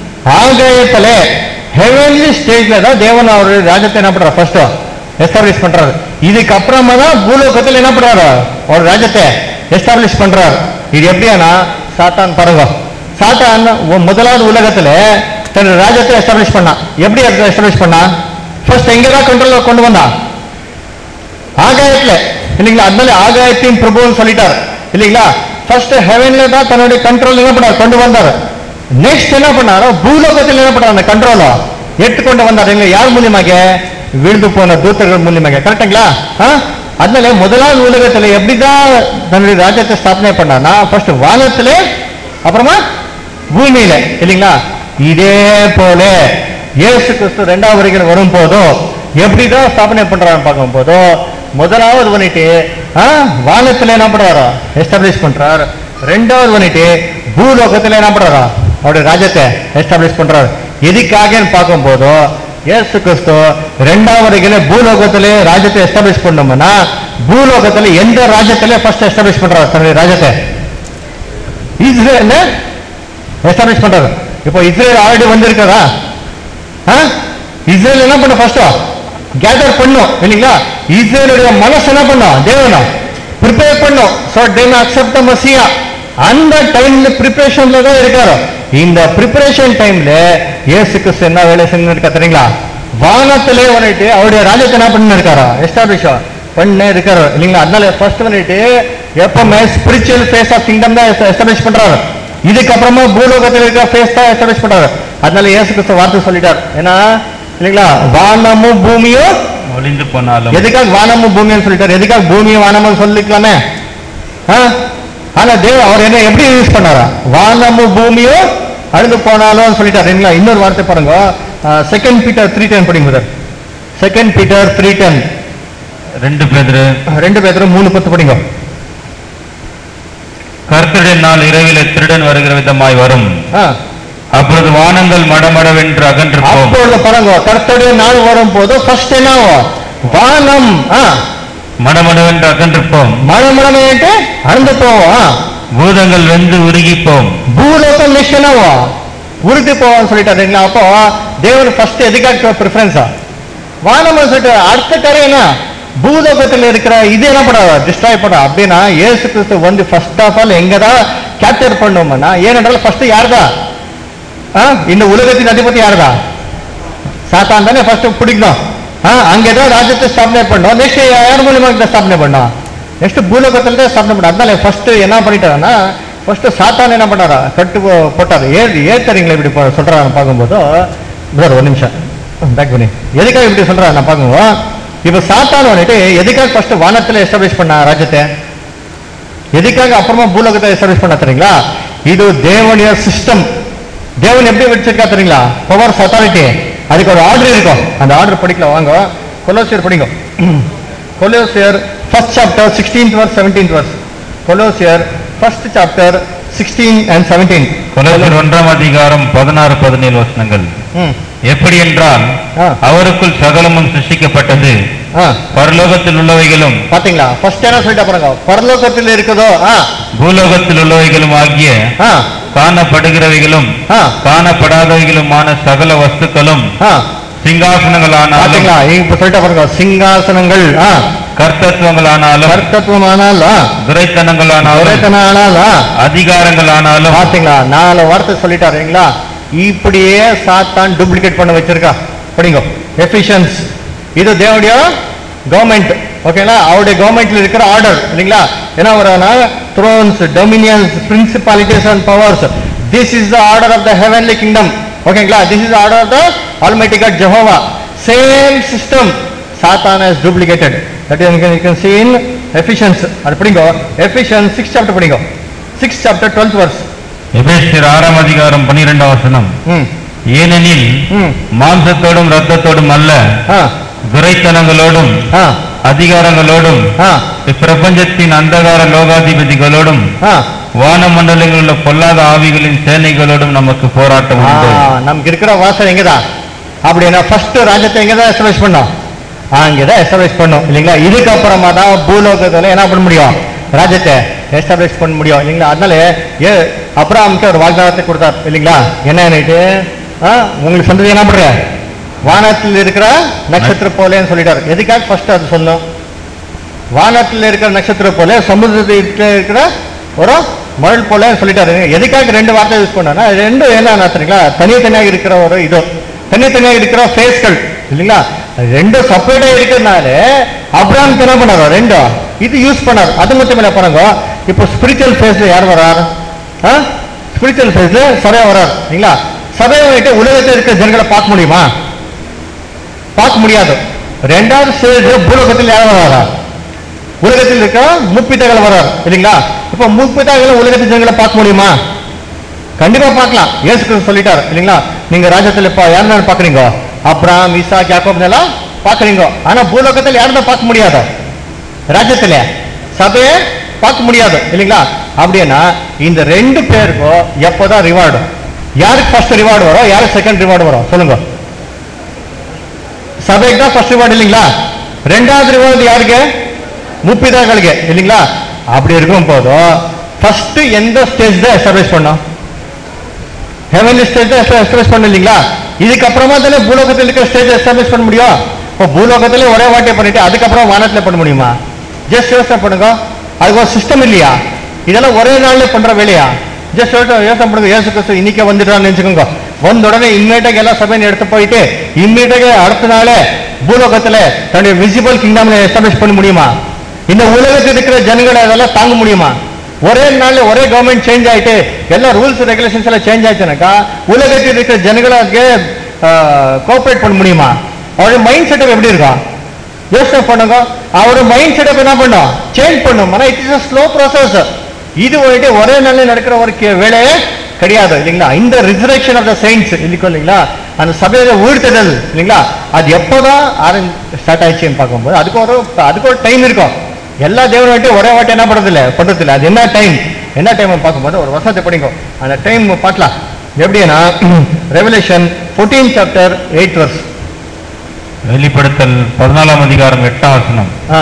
ஆகாயத்துல ஹெவன்லி ஸ்டேஜ்ல தான் தேவன் அவருடைய ராஜ்யத்தை என்ன பண்றாரு ஃபர்ஸ்ட் எஸ்டாப்ளிஷ் பண்றாரு இதுக்கப்புறமா தான் பூலோகத்தில் என்ன பண்றாரு ஒரு ராஜ்யத்தை எஸ்டாப்ளிஷ் பண்றாரு இது எப்படியானா சாத்தான் பாருங்க சாத்தான் ஒ- முதலாவது உலகத்துல தன் ராஜ்யத்தை எஸ்டாப்ளிஷ் பண்ணான் எப்படி எஸ்டாப்ளிஷ் பண்ணா ஃபர்ஸ்ட் எங்க தான் கண்ட்ரோல் கொண்டு வந்தான் ஆகாயத்துல இல்லைங்களா அதனால ஆகாயத்தின் பிரபுன்னு சொல்லிட்டார் இல்லைங்களா ஃபர்ஸ்ட் ஹெவன்ல தான் தன்னுடைய கண்ட்ரோல் என்ன பண்ணார் கொண்டு வந்தார் நெக்ஸ்ட் என்ன பண்ணாரோ பூலோகத்தில் என்ன பண்ணார் அந்த கண்ட்ரோல எடுத்துக்கொண்டு வந்தார் இல்லைங்களா யார் மூலியமாக விழுந்து போன தூத்தர்கள் மூலியமாக கரெக்டுங்களா ஆ? அதனால முதலாவது உலகத்துல எப்படிதான் தன்னுடைய ராஜ்யத்தை ஸ்தாபனை பண்ணார்னா ஃபர்ஸ்ட் வானத்துல அப்புறமா பூமியில இல்லைங்களா இதே போல இயேசு கிறிஸ்து ரெண்டாவது வரைக்கும் வரும் போதோ எப்படிதான் ஸ்தாபனை பண்றாரு பார்க்கும் போதோ முதலாவது வந்துட்டு ஆ, வானத்துல என்ன பண்றாரோ எஸ்டாப்ளிஷ் பண்றார் ரெண்டாவது வந்துட்டு பூலோகத்துல என்ன பண்றாரா அவருடைய ராஜ்யத்தை எஸ்டாப்ளிஷ் பண்றாரு எதுக்காகன்னு பார்க்கும் போதோ இயேசு கிறிஸ்து ரெண்டாவது வரைக்கும் பூலோகத்திலே ராஜ்யத்தை எஸ்டாப்ளிஷ் பண்ணோம்னா பூலோகத்துல எந்த ராஜ்யத்திலே ஃபர்ஸ்ட் எஸ்டாப்ளிஷ் பண்றாரு தன்னுடைய ராஜ்யத்தை இஸ்ரேல் எஸ்டாப்ளிஷ் பண்றாரு இப்போ இஸ்ரேல் ஆல்ரெடி வந்திருக்கிறதா ஆ? இஸ்ரேல் என்ன பண்ண ஃபர்ஸ்ட் கேதர் பண்ணும் இல்லைங்களா இஸ்ரேலுடைய மனசு என்ன பண்ணும் தேவனா ப்ரிப்பேர் பண்ணும் ஸோ தென் அக்செப்ட் மசியா அந்த டைம்ல ப்ரிப்பரேஷன்ல தான் இருக்காரு இந்த ப்ரிப்பரேஷன் டைம்ல இயேசு கிறிஸ்து என்ன வேலை செஞ்சிருக்கா தெரியுங்களா வானத்திலே வந்துட்டு அவருடைய ராஜ்யத்தை என்ன பண்ணி இருக்காரா எஸ்டாப்ளிஷ் பண்ண இருக்காரு இல்லைங்களா அதனால ஃபர்ஸ்ட் வந்துட்டு எப்பவுமே ஸ்பிரிச்சுவல் ஃபேஸ் ஆஃப் கிங்டம் தான் எஸ்டாப்ளிஷ் பண்றாரு இதுக்கப்புறமா பூலோகத்தில் இருக்கிற ஃபேஸ் தான் எஸ்டாப்ளிஷ் பண்றாரு அதனால இயேசு கிறிஸ்து வார்த்தை சொல்லிட்டார் ஏன்னா இல்லைங்களா வானமும் பூமியும் ஒளிந்து போனாலும் எதுக்காக வானமும் பூமியும் சொல்லிட்டாரு எதுக்காக பூமியும் வானமும் சொல்லிக்கலாமே ஆ? ஆனா தேவ அவர் என்ன எப்படி யூஸ் பண்ணாரா வானமும் பூமியும் அழுது போனாலும் சொல்லிட்டாரு இல்லைங்களா இன்னொரு வார்த்தை பாருங்க செகண்ட் பீட்டர் த்ரீ டென் படிங்க sir second Peter three ten ரெண்டு பேர் ரெண்டு பேரும் மூணு பத்து படிங்க கர்த்தருடைய நாள் இரவிலே திருடன் வருகிற விதமாய் வரும் ஆ. அப்பொழுது வானங்கள் மடமடவென்று அகன்றிருப்போம் அப்பொழுது பாருங்க கர்த்தருடைய நாள் வரும் போது ஃபர்ஸ்ட் என்ன ஆகும்? வானம் ஆ, மடமடவென்று அகன்றிருப்போம் மழை மழமையிட்டு அறந்து போவோம் ஆ. பூதங்கள் வெந்து உருகிப்போம் பூலோகம் நிச்சயமாவா உறுதி போவான்னு சொல்லிட்டாருங்களா அப்போ தேவர் ஃபர்ஸ்ட் எதுக்காக ப்ரிஃபரன்ஸா வானம் சொல்லிட்டு அடுத்த கரை என்ன பூலோகத்தில் இருக்கிற இது என்ன பண்ணாத டிஸ்ட்ராய் பண்ண அப்படின்னா ஏசு கிறிஸ்து வந்து ஃபர்ஸ்ட் ஆஃப் ஆல் எங்க தான் கேப்சர் பண்ணுவோம்னா ஏனென்றால் ஃபர்ஸ்ட் யார்தான் ஆ, இந்த உலகத்தின் அதிபதி யாருதா சாத்தான் தானே ஃபர்ஸ்ட் பிடிக்கணும் ஆ, அங்கேதான் ராஜ்யத்தை ஸ்தாபனை பண்ணோம் நெக்ஸ்ட் யார் மூலியமா இதை ஸ்தாபனை பண்ணோம் நெக்ஸ்ட் பூலோகத்தில் தான் ஸ்தாபனை பண்ணோம் அதனால ஃபர்ஸ்ட் என்ன பண்ணிட்டாருன்னா ஃபர்ஸ்ட் சாத்தான் என்ன பண்ணாரா கட்டு போ- போட்டாரு ஏன் ஏன் தெரியுங்களா இப்படி போ- சொல்றாரு பார்க்கும்போது பிரதர் ஒரு நிமிஷம் பேக் பண்ணி எதுக்காக இப்படி சொல்றாரு நான் பார்க்கும்போது இப்போ சாத்தான் வந்துட்டு எதுக்காக ஃபர்ஸ்ட் வானத்தில் எஸ்டாப்ளிஷ் பண்ண ராஜ்யத்தை எதுக்காக அப்புறமா பூலோகத்தை எஸ்டாப்ளிஷ் பண்ண தெரியுங்களா இது தேவனுடைய சிஸ்டம் தேவன் எப்படி வச்சிருக்கா தெரியுங்களா பவர்ஸ் அத்தாரிட்டி அதுக்கு ஒரு ஆர்டர் இருக்கும் அந்த ஆர்டர் படிக்கல வாங்க கொலோசியர் படிங்க கொலோசியர் first chapter sixteenth verse seventeenth verse கொலோசியர் first chapter sixteen and seventeen கொலோசியர் ஒன்றாம் அதிகாரம் பதினாறு பதினேழு வசனங்கள் எப்படி என்றால் ஆ. அவருக்குள் சகலமும் சிருஷ்டிக்கப்பட்டது பரலோகத்தில் உள்ளவைகளும் பாத்தீங்களா ஃபர்ஸ்ட் என்ன சொல்லிட்டா பாருங்க பரலோகத்தில் இருக்குதோ ஆ பூலோகத்தில் உள்ளவைகளும் ஆகிய ஆ காணப்படுகிறவைகளும் ஆ காணப்படாதவைகளுமான சகல வஸ்துக்களும் ஆ சிங்காசனங்களானாலும் பாத்தீங்களா இப்ப சொல்லிட்டா பாருங்க சிங்காசனங்கள் ஆ கர்த்தத்துவங்களானாலும் கர்த்தத்துவமானால் ஆ துரைத்தனங்களானாலும் ஒரேத்தனானால் ஆ அதிகாரங்களானாலும் பாத்தீங்களா நாலு வார்த்தை சொல்லிட்டாருங்களா இப்படியே சாத்தான் டூப்ளிகேட் பண்ண வச்சிருக்கா படிங்க எஃபிஷியன்ஸ் இது தேவனுடைய கவர்மெண்ட் ஓகேங்களா அவருடைய கவர்மெண்ட்ல இருக்கிற ஆர்டர் இல்லைங்களா என்ன வரும்னா thrones dominions principalities and powers this is the order of the heavenly kingdom ஓகேங்களா this is order of the almighty God Jehovah same system சாத்தான் has duplicated that is you can see in Ephesians அது படிங்க Ephesians 6 chapter படிங்க 6 chapter 12th verse எபேசியர் ஆறாம் அதிகாரம் பன்னிரெண்டாம் வசனம் ம் ஏனெனில் ம் மாம்சத்தோடும் இரத்தத்தோடும் அல்ல ஆ துரைத்தனங்களோடும் ஆ அதிகாரங்களோடும் ஆ இப்பிரபஞ்சத்தின் அந்தகார லோகாதிபதிகளோடும் ஆ வானமண்டலங்களில் உள்ள பொல்லாத ஆவிகளின் சேனைகளோடும் நமக்கு போராட்டம் ஆ, உண்டு நமக்கு இருக்கிற வாசல் எங்கதான் அப்படின்னா ஃபர்ஸ்ட் ராஜ்யத்தை எங்கதான் எஸ்டாப்ளிஷ் பண்ணோம் அங்கதான் எஸ்டாப்ளிஷ் பண்ணோம் இல்லைங்களா இதுக்கப்புறமா தான் பூலோகத்துல என்ன பண்ண முடியும் ராஜ்யத்தை எஸ்டாப்ளிஷ் பண்ண முடியும் இல்லைங்களா அதனால ஏ அப்புறம் அவனுக்கு ஒரு வாக்குதாரத்தை கொடுத்தார் இல்லைங்களா என்னன்னுட்டு ஆ, உங்களுக்கு சந்ததி என்ன பண்ற வானத்தில் இருக்கிற நட்சத்திரம் போலேன்னு சொல்லிட்டாரு எதுக்காக ஃபர்ஸ்ட் அது சொல்லும் வானத்தில் இருக்கிற நட்சத்திரம் போல சமுதிரத்தில் இருக்கிற ஒரு மழல் போல சொல்லிட்டாரு எதுக்காக ரெண்டு வார்த்தை யூஸ் பண்ணா ரெண்டும் என்ன தெரியுங்களா தனித்தனியாக இருக்கிற ஒரு இது தனித்தனியாக இருக்கிற ஃபேஸ்கள் இல்லைங்களா அது ரெண்டும் செப்பரேட்டா இருக்கிறதுனால அப்ராம் என்ன பண்ணாரோ ரெண்டும் இது யூஸ் பண்ணாரு அது மட்டும் இல்ல பாருங்க இப்போ ஸ்பிரிச்சுவல் ஃபேஸ்ல யார் வரார் ஸ்பிரிச்சுவல் ஃபேஸ்ல சபை வரார் இல்லைங்களா சபையை வந்துட்டு உலகத்தில் இருக்கிற ஜனங்களை பார்க்க முடியுமா பார்க்க முடியாது ரெண்டாவது ஸ்டேஜ் பூலோகத்தில் யார் வராரா உலகத்தில் இருக்க முப்பித்தகள் வரார் இல்லைங்களா இப்போ முப்பித்தகள் உலகத்து ஜனங்களை பார்க்க முடியுமா கண்டிப்பா பார்க்கலாம் இயேசு கிறிஸ்து சொல்லிட்டார் இல்லைங்களா நீங்க ராஜ்யத்தில் இப்போ யாருன்னு பாக்குறீங்க அப்ராம் ஈசா யாக்கோப் எல்லாம் பாக்குறீங்க ஆனா பூலோகத்தில் யாரும் தான் பார்க்க முடியாது ராஜ்யத்துல சபையை பார்க்க முடியாது இல்லைங்களா அப்படின்னா இந்த ரெண்டு பேருக்கும் எப்போதான் ரிவார்டு யாருக்கு ஃபர்ஸ்ட் ரிவார்டு வரும் யாருக்கு செகண்ட் ரிவார்டு வரும் சொல்லுங்க சபைக்கு தான் ஃபர்ஸ்ட் ரிவார்டு இல்லைங்களா ரெண்டாவது ரிவார்டு யாருக்கு முப்பிதாக்களுக்கு இல்லைங்களா அப்படி இருக்கும் போதும் ஃபர்ஸ்ட் எந்த ஸ்டேஜ் தான் எஸ்டாப்ளிஷ் பண்ணோம் ஹெவன்லி ஸ்டேஜ் தான் எஸ்டாப்ளிஷ் பண்ண இல்லைங்களா இதுக்கப்புறமா தானே பூலோகத்தில் இருக்கிற ஸ்டேஜ் எஸ்டாப்ளிஷ் பண்ண முடியும் இப்போ பூலோகத்திலே ஒரே வாட்டியை பண்ணிட்டு அதுக்கப்புறம் வானத்தில் பண்ண முடியுமா ஜஸ்ட் யோசனை பண்ணுங்க அதுக்கு ஒரு சிஸ்டம் இல்லையா இதெல்லாம் ஒரே நாள்ல பண்ற வேலையா ஜஸ்ட் யோசனை பண்ணுங்க ஏசு கிறிஸ்து இன்னைக்கே வந்துட்டான்னு நினைச்சுக்கோங்க வந்த உடனே இம்மீடியட்டாக எல்லா சபையும் எடுத்து போயிட்டு இம்மீடியட்டாக அடுத்த நாளே பூலோகத்துல தன்னுடைய விசிபிள் கிங்டம்ல எஸ்டாப்ளிஷ் பண்ண முடியுமா இந்த உலகத்தில் இருக்கிற ஜனங்களை அதெல்லாம் தாங்க முடியுமா ஒரே நாள்ல ஒரே கவர்மெண்ட் சேஞ்ச் ஆயிட்டு எல்லா ரூல்ஸ் ரெகுலேஷன்ஸ் எல்லாம் சேஞ்ச் ஆயிடுச்சுனாக்கா உலகத்தில் இருக்கிற ஜனங்களுக்கு கோஆப்ரேட் பண்ண முடியுமா அவருடைய மைண்ட் செட்டப் எப்படி இருக்கும் யோசனை பண்ணுங்க அவரோட மைண்ட் செட்டப் என்ன பண்ணும் சேஞ்ச் பண்ணும் ஆனா இட் இஸ் ஸ்லோ ப்ராசஸ் இது வந்துட்டு ஒரே நாள்ல நடக்கிற ஒரு கே- வேலையே கிடையாது இல்லைங்களா இந்த ரிசரக்ஷன் ஆஃப் த சயின்ஸ் இல்லைக்கோ இல்லைங்களா அந்த சபையில உயிர்த்தெழுதல் இல்லைங்களா அது எப்போதான் ஆரம்பி ஸ்டார்ட் ஆயிடுச்சுன்னு பார்க்கும்போது அதுக்கு ஒரு அதுக்கு ஒரு டைம் இருக்கும் எல்லா தேவனும் வந்துட்டு ஒரே வாட்டி என்ன பண்றது இல்ல பண்றது இல்ல அது என்ன டைம் என்ன டைம் பார்க்கும்போது ஒரு வசனத்தை படிங்க அந்த டைம் பார்க்கலாம் எப்படின்னா Revelation fourteen chapter eight verse வெளிப்படுத்தல் பதினாலாம் அதிகாரம் எட்டாம் வசனம் ஆ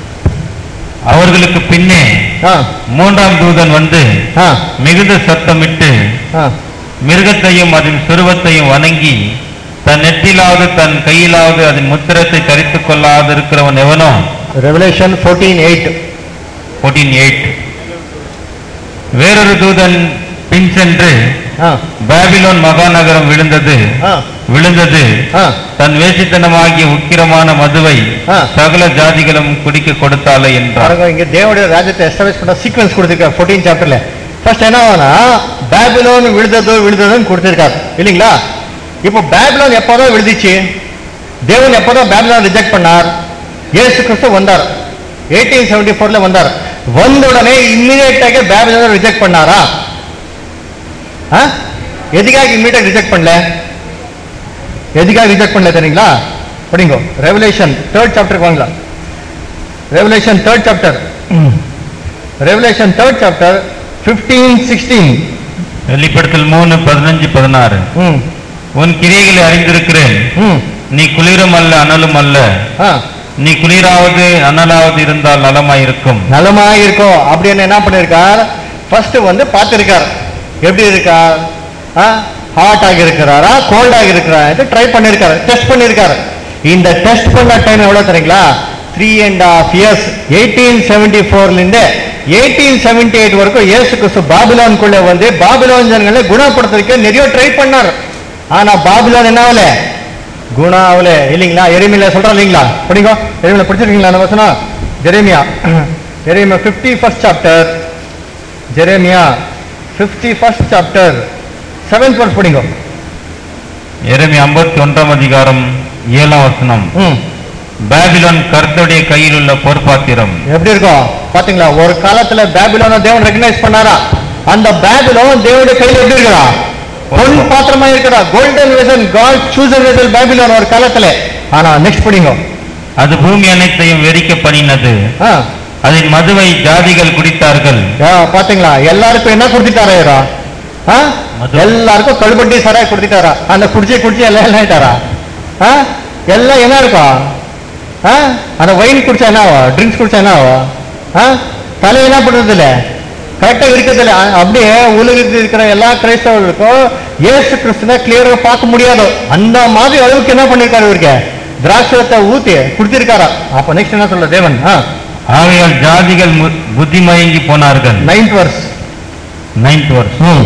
அவர்களுக்கு பின்னே ஆ மூன்றாம் தூதன் வந்து ஆ மிகுந்த சத்தமிட்டு ஆ மிருகத்தையும் அதன் சுருவத்தையும் வணங்கி தன் நெற்றிலாவது தன் கையிலாவது அதன் முத்திரத்தை தரித்துக் கொள்ளாது இருக்கிறவன் எவனோ Revelation fourteen eight fourteen eight வேறொரு தூதன் பின் சென்று ஆ பாபிலோன் மகாநகரம் விழுந்தது ஆ விழுந்தது ஆ தன் வேசித்தனமாகிய உக்கிரமான மதுவை ஆ. சகல ஜாதிகளும் குடிக்க கொடுத்தாலே என்றார் பாருங்க இங்க தேவனுடைய ராஜ்யத்தை எஸ்டாபிஷ் பண்ண சீக்வன்ஸ் கொடுத்திருக்காரு ஃபோர்டீன் சாப்டர்ல ஃபர்ஸ்ட் என்ன ஆகும்னா பேபிலோன் விழுந்ததோ விழுந்ததுன்னு கொடுத்திருக்காரு இல்லைங்களா இப்போ பேபிலோன் எப்போதான் விழுந்துச்சு தேவன் எப்போதான் பேபிலோன் ரிஜெக்ட் பண்ணார் இயேசு கிறிஸ்து வந்தார் எயிட்டீன் செவன்டி ஃபோர்ல வந்தார் வந்த உடனே இம்மிடியேட்டாக பேபிலோன் ரிஜெக்ட் பண்ணாரா ஆ? எதுக்காக இம்மிடியேட் ரிஜெக்ட் பண்ணல எதுக்காக ரிஜெக்ட் பண்ணல தெரியுங்களா படிங்க ரெவலேஷன் தேர்ட் சாப்டருக்கு வாங்கலாம் Revelation third chapter Revelation third chapter fifteen sixteen வெளிப்படுத்தல் மூணு பதினஞ்சு பதினாறு ம் உன் கிரியைகளை அறிந்திருக்கிறேன் ம் நீ குளிரும் அல்ல அனலும் அல்ல ஆ நீ குளிராவது அனலாவது இருந்தால் நலமாயிருக்கும் நலமா இருக்கும் அப்படின்னு என்ன பண்ணிருக்கார் ஃபர்ஸ்ட் வந்து பார்த்திருக்கார் எப்படி இருக்கார் ஹாட் ஆகி இருக்கிறாரா கோல்ட் ஆகி இருக்கிறாரா ட்ரை பண்ணிருக்காரு டெஸ்ட் பண்ணிருக்காரு இந்த டெஸ்ட் பண்ண டைம் எவ்வளவு தெரியுங்களா three and half years eighteen seventy ஃபோர்லேருந்து எயிட்டீன் செவன்டி எயிட் வரைக்கும் இயேசு கிறிஸ்து பாபிலோனுக்குள்ள வந்து பாபிலோன் ஜனங்களை குணப்படுத்துறதுக்கு நிறைய ட்ரை பண்ணார் ஆனா பாபிலோன் என்ன ஆகல குணா ஆகல இல்லைங்களா எருமையில சொல்றோம் இல்லைங்களா படிங்க எருமையில படிச்சிருக்கீங்களா அந்த வசனம் Jeremiah Jeremiah fifty first chapter Jeremiah fifty first chapter seventh verse படிங்க எரமி ஐம்பத்தி ஒன்றாம் அதிகாரம் ஏழாம் வசனம் ம் பாபிலோன் கர்த்தருடைய கையில் உள்ள பொற்பாத்திரம் எப்படி இருக்கும் பாத்தீங்களா ஒரு காலத்துல பேபிலோன தேவன் ரெகனைஸ் பண்ணாரா அந்த பேபிலோன் தேவனுடைய கையில எப்படி இருக்கிறா பொன் பாத்திரமா இருக்கிறா golden vessel God chosen vessel Babylon ஒரு காலத்துல ஆனா நெக்ஸ்ட் படிங்க அது பூமி அனைத்தையும் வெறிக்க பண்ணினது ஆ அதன் மதுவை ஜாதிகள் குடித்தார்கள் ஆ, பாத்தீங்களா எல்லாருக்கும் என்ன கொடுத்துட்டாரா இவரா? ஆ மது. எல்லாருக்கும் கழுபட்டி சராய் கொடுத்துட்டாரா அந்த குடிச்சு குடிச்சு எல்லாம் என்ன ஆயிட்டாரா ஆ எல்லாம் என்ன இருக்கும் ஆ அந்த ஒயின் குடிச்சா என்ன ஆகும் ட்ரிங்க்ஸ் குடிச்சா என்ன ஆகும் ஆ தலை என்ன பண்றது இல்ல கரெக்டா இருக்கிறது இல்ல அ- அப்படியே உலகத்தில் இருக்கிற எல்லா கிரைஸ்தவர்களுக்கும் இயேசு கிறிஸ்துவ கிளியரா பார்க்க முடியாது அந்த மாதிரி அளவுக்கு என்ன பண்ணிருக்காரு இவருக்கு திராட்சத்தை ஊத்தி குடிச்சிருக்காரா அப்ப நெக்ஸ்ட் என்ன சொல்ற தேவன் ஆ ஆகையால் ஜாதிகள் மு- புத்தி மயங்கி போனார்கள் நைன்த் வர்ஸ் நைன்த் வருஷம்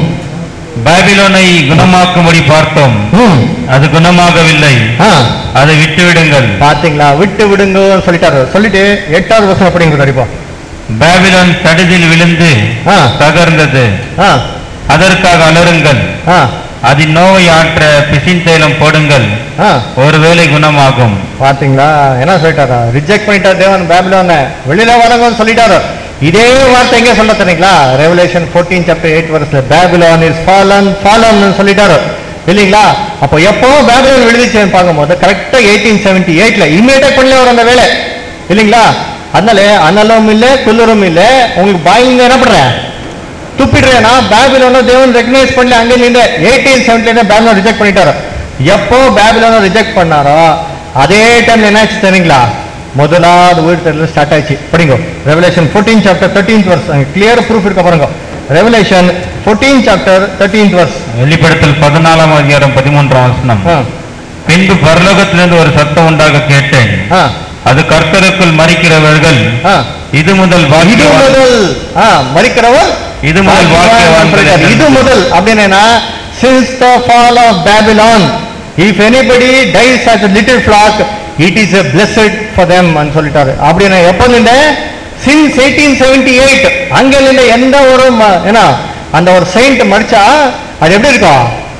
பாபிலோனை குணமாக்கும்படி பார்த்தோம் ம் அது குணமாகவில்லை ஆ அதை விட்டுவிடுங்கள் பாத்தீங்களா விட்டு விடுங்க சொல்லிட்டாரு சொல்லிட்டு எட்டாவது வருஷம் அப்படிங்கிறது அடிப்போம் பாபிலோன் சடிதில் விழுந்து ஆ தகர்ந்தது ஆ அதற்காக அலறுங்கள் ஆ அதின் நோவை ஆற்ற பிசின் தைலம் போடுங்கள் ஆ ஒருவேளை குணமாகும் பாத்தீங்களா என்ன சொல்லிட்டாரா ரிஜெக்ட் பண்ணிட்டார் தேவன் பேபிலோன வெளியில வரங்கன்னு சொல்லிட்டாரு இதே வார்த்தை எங்க சொல்ல தெரியுங்களா ரெவலேஷன் ஃபோர்டீன் சாப்டர் எயிட் வருஷத்துல பேபிலோன் இஸ் ஃபாலன் ஃபாலன் சொல்லிட்டாரு இல்லைங்களா அப்போ எப்போ பேபிலோன் விழுந்துச்சுன்னு பார்க்கும்போது கரெக்டா எயிட்டீன் செவன்டி எயிட்ல இமீடியட்டா பண்ணல வர அந்த வேலை இல்லைங்களா அதனால அனலும் இல்ல குளிரும் இல்ல உங்களுக்கு பாயிங்க என்ன பண்றேன் துப்பிடுறேன்னா பேபிலோன தேவன் ரெகனைஸ் பண்ணல அங்க நின்று எயிட்டீன் செவன்டில பேபிலோன் ரிஜெக்ட் பண்ணிட்டாரு எப்போ பேபிலோன ரிஜெக்ட் பண்ணாரோ அதே டைம் என்னாச்சு தெரியுங்களா முதலாவது உயிர் தெரியல ஸ்டார்ட் ஆயிடுச்சு படிங்க Revelation fourteen chapter thirteenth verse clear proof இருக்க பாருங்க Revelation fourteen chapter thirteenth verse வெளிப்படுத்தல் பதினாலாம் அதிகாரம் பதிமூன்றாம் வசனம் பின்பு பரலோகத்திலிருந்து ஒரு சத்தம் உண்டாக கேட்டேன் அது கர்த்தருக்குள் மறிக்கிறவர்கள் இது முதல் இது பாக்கியவான் முதல் ஆ, மறிக்கிறவர் இது முதல் பாக்கியவான்கள் இது என்று முதல் அப்படின்னா since the fall of Babylon if anybody dies at little flock it is a blessed for them சொல்லிட்டாரு அப்படின்னா எப்போ நின்று சின்ஸ் எயிட்டீன் செவன்டி எயிட் அங்க நின்று எந்த ஒரு ம- என்ன அந்த ஒரு செயிண்ட் மடிச்சா அது எப்படி இருக்கும்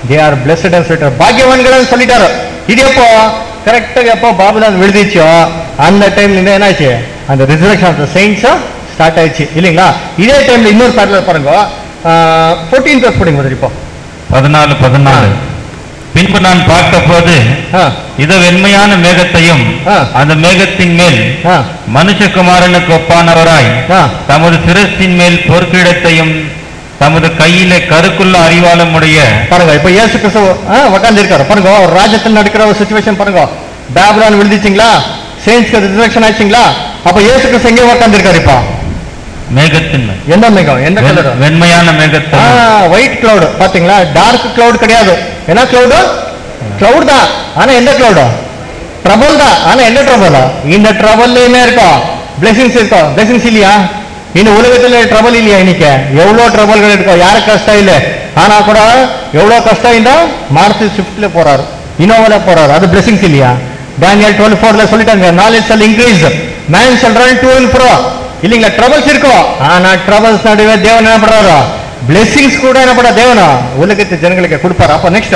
தே ஆர் பிளஸ்ட் சொல்லிட்டாரு பாக்கியவான்கள் சொல்லிட்டாரு இது எப்போ கரெக்டாக எப்போ பாபுலான் விழுதிச்சோ அந்த டைம்ல என்னாச்சு அந்த resurrection of the saints start ஆயிடுச்சு இல்லைங்களா இதே டைம்ல இன்னொரு பேரல பாருங்க ஃபோர்டீன் ப்ளஸ் படிங்க முதல் இப்போ பதினாலு பதினாலு பின்பு நான் பார்த்தபோது ஆ இது வெண்மையான மேகத்தையும் ஆ. அந்த மேகத்தின் மேல் ஆ மனுஷகுமாரனுக்கு ஒப்பானவராய் ஆ தமது சிரசின் மேல் பொற்கிடத்தையும் தமது கையிலே கருக்குள்ள அறிவாளம் உடைய பாருங்க இப்ப இயேசு கிறிஸ்து உட்கார்ந்து இருக்காரு பாருங்க ஒரு ராஜ்யத்தில் நடக்கிற ஒரு சுச்சுவேஷன் பாருங்க பேபிலான் விழுந்துச்சிங்களா சேன்ஸ்க்கு ரிசர்வேஷன் ஆச்சுங்களா அப்ப இயேசு கிறிஸ்து எங்கே உட்கார்ந்து இருக்காரு இப்போ மேகத்தின் மேல் எந்த மேகம் எந்த கலர் வெண்- வெண்மையான மேகத்தை ஒயிட் கிளவுட் பாத்தீங்களா டார்க் கிளவுட் கிடையாது என்ன கிளவுடு கிளவுட் தான் ஆனா எந்த கிளவுடு ட்ரபுள் தான் ஆனா எந்த ட்ரபுள் இந்த ட்ரபுள்லயுமே இருக்கும் பிளெஸிங்ஸ் இருக்கும் பிளெஸிங்ஸ் இல்லையா இந்த உலகத்துல ட்ரபுள் இல்லையா இன்னைக்கு எவ்வளவு ட்ரபுள்கள் இருக்கும் யாருக்கு கஷ்டம் இல்லை ஆனா கூட எவ்வளவு கஷ்டம் இருந்தா மாருதி ஸ்விஃப்ட்ல போறாரு இனோவால போறாரு அது பிளெஸிங்ஸ் இல்லையா டேனியல் டுவெல் ஃபோர்ல சொல்லிட்டாங்க knowledge shall increase man shall run to and fro இல்லைங்களா ட்ரபிள்ஸ் இருக்கும் ஆனா ட்ரபிள்ஸ் நடுவே தேவன் என்ன பண்றாரு பிளெஸிங்ஸ் கூட என்ன பண்ற தேவனா உலகத்து ஜனங்களுக்கு கொடுப்பாரு அப்ப நெக்ஸ்ட்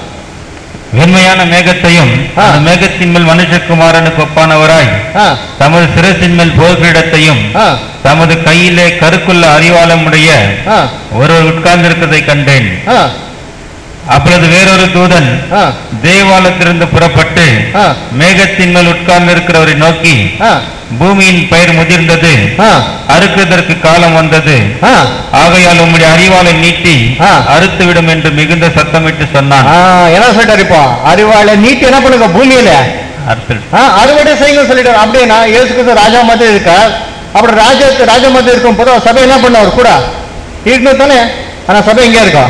வெண்மையான மேகத்தையும் ஆ. அந்த மேகத்தின் மேல் மனுஷகுமாரனுக்கு ஒப்பானவராய் தமது சிரசின் மேல் போர்க்கிடத்தையும் தமது கையிலே கருக்குள்ள அறிவாளம் உடைய ஒருவர் உட்கார்ந்திருக்கிறதை கண்டேன் அப்பொழுது வேறொரு தூதன் தேவாலயத்திலிருந்து புறப்பட்டு மேகத்தின் மேல் உட்கார்ந்திருக்கிறவரை நோக்கி பூமியின் பயிர் முதிர்ந்தது அறுக்கிறதற்கு காலம் வந்தது ஆகையால் உம்முடைய அறிவாளை நீட்டி ஆ. அறுத்துவிடும் என்று மிகுந்த சத்தமிட்டு சொன்னான் என்ன சொல்லிட்டாரு இப்போ அறிவாளை நீட்டி என்ன பண்ணுங்க பூமியில அறுத்து ஆ, அறுவடை செய்யுங்க சொல்லிட்டாரு அப்படின்னா இயேசு கிறிஸ்து ராஜா மாதிரி இருக்கார் அப்புறம் ராஜா ராஜா மாதிரி இருக்கும் போது அவர் சபை என்ன பண்ணவர் கூட இருக்கணும் தானே ஆனா சபை எங்க இருக்கா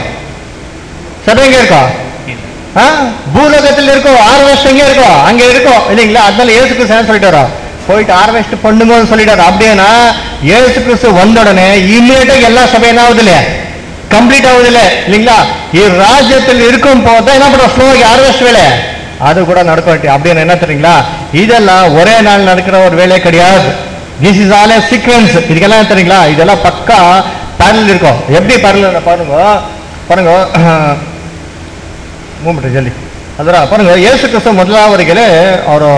சபை எங்க இருக்கா ஆ, பூலோகத்தில் இருக்கும் ஆர்வெஸ்ட் எங்க இருக்கும் அங்க இருக்கும் இல்லைங்களா அதனால இயேசு கிறிஸ்து என்ன சொல்லிட்டாரோ போயிட்டு ஆர்வெஸ்ட் பண்ணுங்கன்னு சொல்லிட்டாரு அப்படின்னா இயேசு கிறிஸ்து வந்த உடனே இம்மீடியட்டா எல்லா சபை என்ன ஆகுது இல்லையா கம்ப்ளீட் ஆகுது இல்ல இல்லைங்களா ராஜ்யத்தில் இருக்கும் போது என்ன பண்றோம் ஸ்லோகி ஆர்வெஸ்ட் வேலை அது கூட நடக்க வேண்டிய அப்படின்னு என்ன தெரியுங்களா இதெல்லாம் ஒரே நாள் நடக்கிற ஒரு வேலை கிடையாது திஸ் இஸ் ஆல் சீக்வன்ஸ் இதுக்கெல்லாம் என்ன தெரியுங்களா இதெல்லாம் பக்கா பேரல் இருக்கும் எப்படி பேரல் பாருங்க பாருங்க மூமெண்ட் ஜல்லி ಅದರ பாருங்க ಯೇಸು ಕ್ರಿಸ್ತ ಮೊದಲಾವರಿಗೆ ಅವರು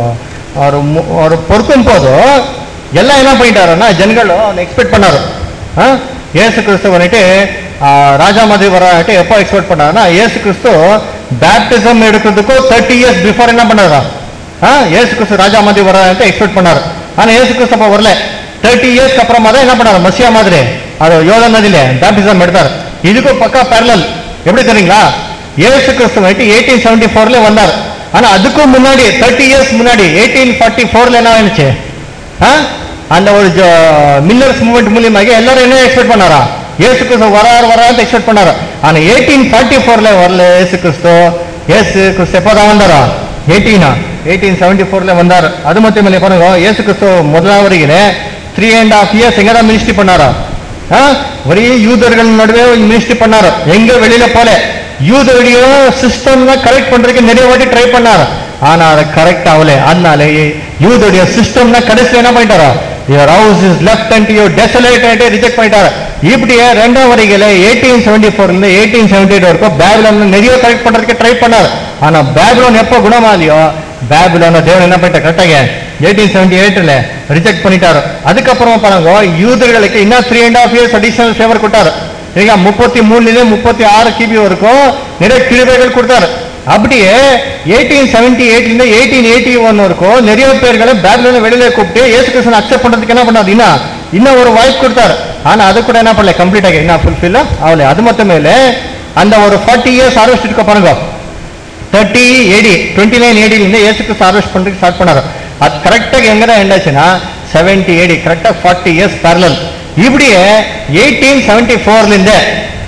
ಅವರು ಅವರು பொறுக்கும் போது எல்லாம் என்ன பண்ணிட்டாருன்னா ஜனங்களும் அவனை எக்ஸ்பெக்ட் பண்ணாரு ஆ? இயேசு கிறிஸ்து வந்துட்டு ஆ, ராஜா மாதிரி வராட்டு எப்போ எக்ஸ்பெக்ட் பண்ணாருன்னா இயேசு கிறிஸ்து பேப்டிசம் எடுக்கிறதுக்கும் தேர்ட்டி இயர்ஸ் பிஃபோர் என்ன பண்ணாரா ஆ இயேசு கிறிஸ்து ராஜா மாதிரி வரான்ட்டு எக்ஸ்பெக்ட் பண்ணாரு ஆனா இயேசு கிறிஸ்து அப்ப வரல தேர்ட்டி இயர்ஸ்க்கு அப்புறமா தான் என்ன பண்ணாரு மசியா மாதிரி அது யோதா நதியில பேப்டிசம் எடுத்தார் இதுக்கும் பக்கா பேரலல் எப்படி தெரியுங்களா இயேசு கிறிஸ்து வந்துட்டு எயிட்டீன் செவன்டி ஃபோர்ல வந்தார் ஆனா அதுக்கும் முன்னாடி தேர்ட்டி இயர்ஸ் முன்னாடி எயிட்டீன் ஃபார்ட்டி ஃபோர்ல என்ன ஆயிடுச்சு ஆ? அந்த ஒரு மில்லர்ஸ் மூவ்மெண்ட் மூலியமாக எல்லாரும் என்ன எக்ஸ்பெக்ட் பண்ணாரா இயேசு கிறிஸ்து வராரு வராரு எக்ஸ்பெக்ட் பண்ணாரு ஆனா எயிட்டீன் ஃபார்ட்டி ஃபோர்ல வரல இயேசு கிறிஸ்து இயேசு கிறிஸ்து எப்போதான் வந்தாரா எயிட்டீனா எயிட்டீன் செவன்டி ஃபோர்ல வந்தார் அது மட்டும் இல்லை பாருங்க இயேசு கிறிஸ்து முதலாவதுல த்ரீ அண்ட் ஹாஃப் இயர்ஸ் எங்க தான் மினிஸ்ட்ரி பண்ணாரா ஆ? ஒரே யூதர்கள் நடுவே மினிஸ்ட்ரி பண்ணாரு எங்க வெளியில போல யூதருடைய சிஸ்டம் கரெக்ட் பண்றதுக்கு நிறைய வாட்டி ட்ரை பண்ணாரு ஆனா அது கரெக்ட் ஆகல அதனால யூதருடைய சிஸ்டம் கடைசியில் என்ன பண்ணிட்டாரா your house is left and you desolate reject பண்ணிட்டாரு இப்படியே ரெண்டாம் வரிகளை எயிட்டீன் செவன்டி ஃபோர்ல எயிட்டீன் செவன்டி எயிட் வரைக்கும் பேபிலோன் நிறைய கரெக்ட் பண்றதுக்கு ட்ரை பண்ணாரு ஆனா பேபிலோன் எப்போ குணமாலியோ பேபிலோன தேவன் என்ன பண்ணிட்டார் கரெக்டாக எயிட்டீன் செவன்டி எயிட்ல ரிஜெக்ட் பண்ணிட்டாரு அதுக்கப்புறமா பாருங்க யூதர்களுக்கு இன்னும் three and half years additional favour கொடுத்தாரு ಈಗ ಮುಪ್ಪತ್ತಿ ಮೂರರಿಂದ ಮುಪ್ಪತ್ತಿ ಆರು ಕಿಬಿ ವರೆಗೂ நிறைய கிருபைகள் கொடுத்தாரு அப்படியே எயிட்டீன் செவன்டி எயிட்ல எயிட்டீன் எயிட்டி ஒன் வரைக்கும் நிறைய பேர்களை பேப்லோன வெளியில கூப்பிட்டு ஏசு கிருஷ்ணன் அக்செப்ட் பண்றதுக்கு என்ன பண்ணாரு இன்னும் இன்னும் ஒரு வாய்ப்பு கொடுத்தாரு ஆனா அது கூட என்ன பண்ணல கம்ப்ளீட் ஆகி என்ன ஃபுல்ஃபில் ஆகல அது மட்டும் மேல அந்த ஒரு ஃபார்ட்டி இயர்ஸ் ஹார்வெஸ்ட் இருக்க பாருங்க தேர்ட்டி ஏடி டுவெண்ட்டி நைன் ஏடியிலிருந்து ஏசு கிறிஸ்து ஹார்வெஸ்ட் பண்றதுக்கு ஸ்டார்ட் பண்ணாரு அது கரெக்டாக எங்க தான் எண்டாச்சுன்னா செவன்டி ஏடி கரெக்டாக ஃபார்ட்டி இயர்ஸ் பேரலல் இப்படியே எயிட்டீன் செவன்டி ஃபோர்லேருந்து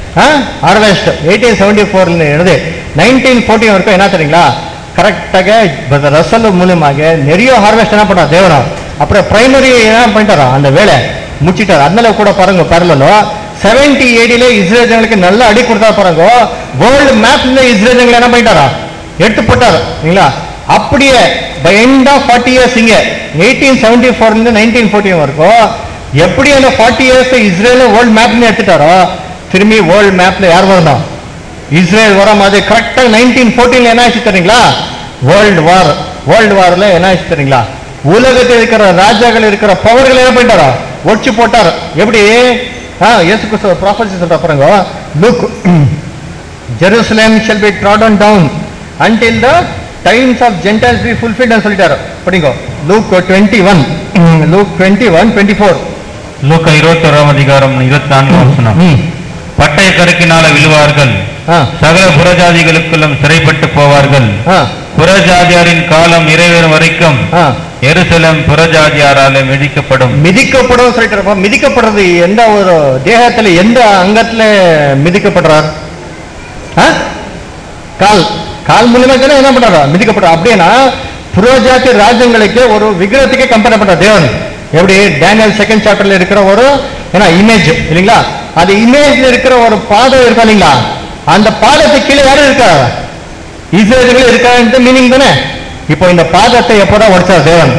ஹார்வெஸ்ட் எயிட்டீன் செவன்டி ஃபோர்லேருந்து எழுது நைன்டீன் ஃபோர்டீன் வரைக்கும் என்ன தெரியுங்களா கரெக்டாக ரசல் மூலியமாக நிறைய ஹார்வெஸ்ட் என்ன பண்ணா தேவனா அப்புறம் பிரைமரி என்ன பண்ணிட்டாரா அந்த வேலை முடிச்சிட்டாரு அதனால கூட பாருங்க பேரலோ செவன்டி ஏடியில இஸ்ரேல் ஜனங்களுக்கு நல்ல அடி கொடுத்தா பாருங்க வேர்ல்டு மேப்ல இஸ்ரேல் ஜனங்களை என்ன பண்ணிட்டாரா எடுத்து போட்டாரு இல்லைங்களா அப்படியே by end of forty years இங்க எயிட்டீன் செவன்டி ஃபோர்லேருந்து நைன்டீன் ஃபோர்டீன் வரைக்கும் எப்படி அந்த ஃபார்ட்டி இயர்ஸ் இஸ்ரேல வேர்ல்டு மேப்னு எடுத்துட்டாரோ திரும்பி வேர்ல்டு மேப்ல யார் வரணும் இஸ்ரேல் வரும் அது கரெக்டா நைன்டீன் ஃபோர்டீன்ல என்ன ஆச்சு தெரியுங்களா வேர்ல்டு வார் வேர்ல்டு வார்ல என்ன ஆச்சு தெரியுங்களா உலகத்தில் இருக்கிற ராஜாக்கள் இருக்கிற பவர்கள் என்ன பண்ணிட்டாரோ ஒடிச்சு போட்டார் எப்படி ஆ இயேசு கிறிஸ்துவ ப்ராஃபஸி சொல்ற பாருங்க Luke Jerusalem shall be trodden down until the times of gentiles be fulfilled ன்னு சொல்லிட்டாரு படிங்க Luke twenty one Luke twenty one twenty four லூக்கா இருபத்தோராம் அதிகாரம் இருபத்தி நான்கு வசனம் பட்டய கருக்கினால விழுவார்கள் சகல புறஜாதிகளுக்குள்ளும் சிறைப்பட்டு போவார்கள் புறஜாதியாரின் காலம் நிறைவேறும் வரைக்கும் எருசலேம் புறஜாதியாரால மிதிக்கப்படும் மிதிக்கப்படும் சொல்லிட்டு மிதிக்கப்படுறது எந்த ஒரு தேகத்துல எந்த அங்கத்துல மிதிக்கப்படுறார் ஆ? கால் கால் மூலியமா தானே என்ன பண்றாரா மிதிக்கப்படுற அப்படின்னா புரோஜாதி ராஜ்யங்களுக்கு ஒரு விக்கிரகத்துக்கே கம்பேர் பண்ற தேவன் எப்படி டேனியல் செகண்ட் சாப்டர்ல இருக்கிற ஒரு ஏன்னா இமேஜ் இல்லைங்களா அந்த இமேஜ்ல இருக்கிற ஒரு பாதம் இருக்கா இல்லைங்களா அந்த பாதத்துக்கு கீழே யாரும் இருக்கா இஸ்ரேலுகள் இருக்கான்ற மீனிங் தானே இப்போ இந்த பாதத்தை எப்போதான் உடைச்சார் தேவன்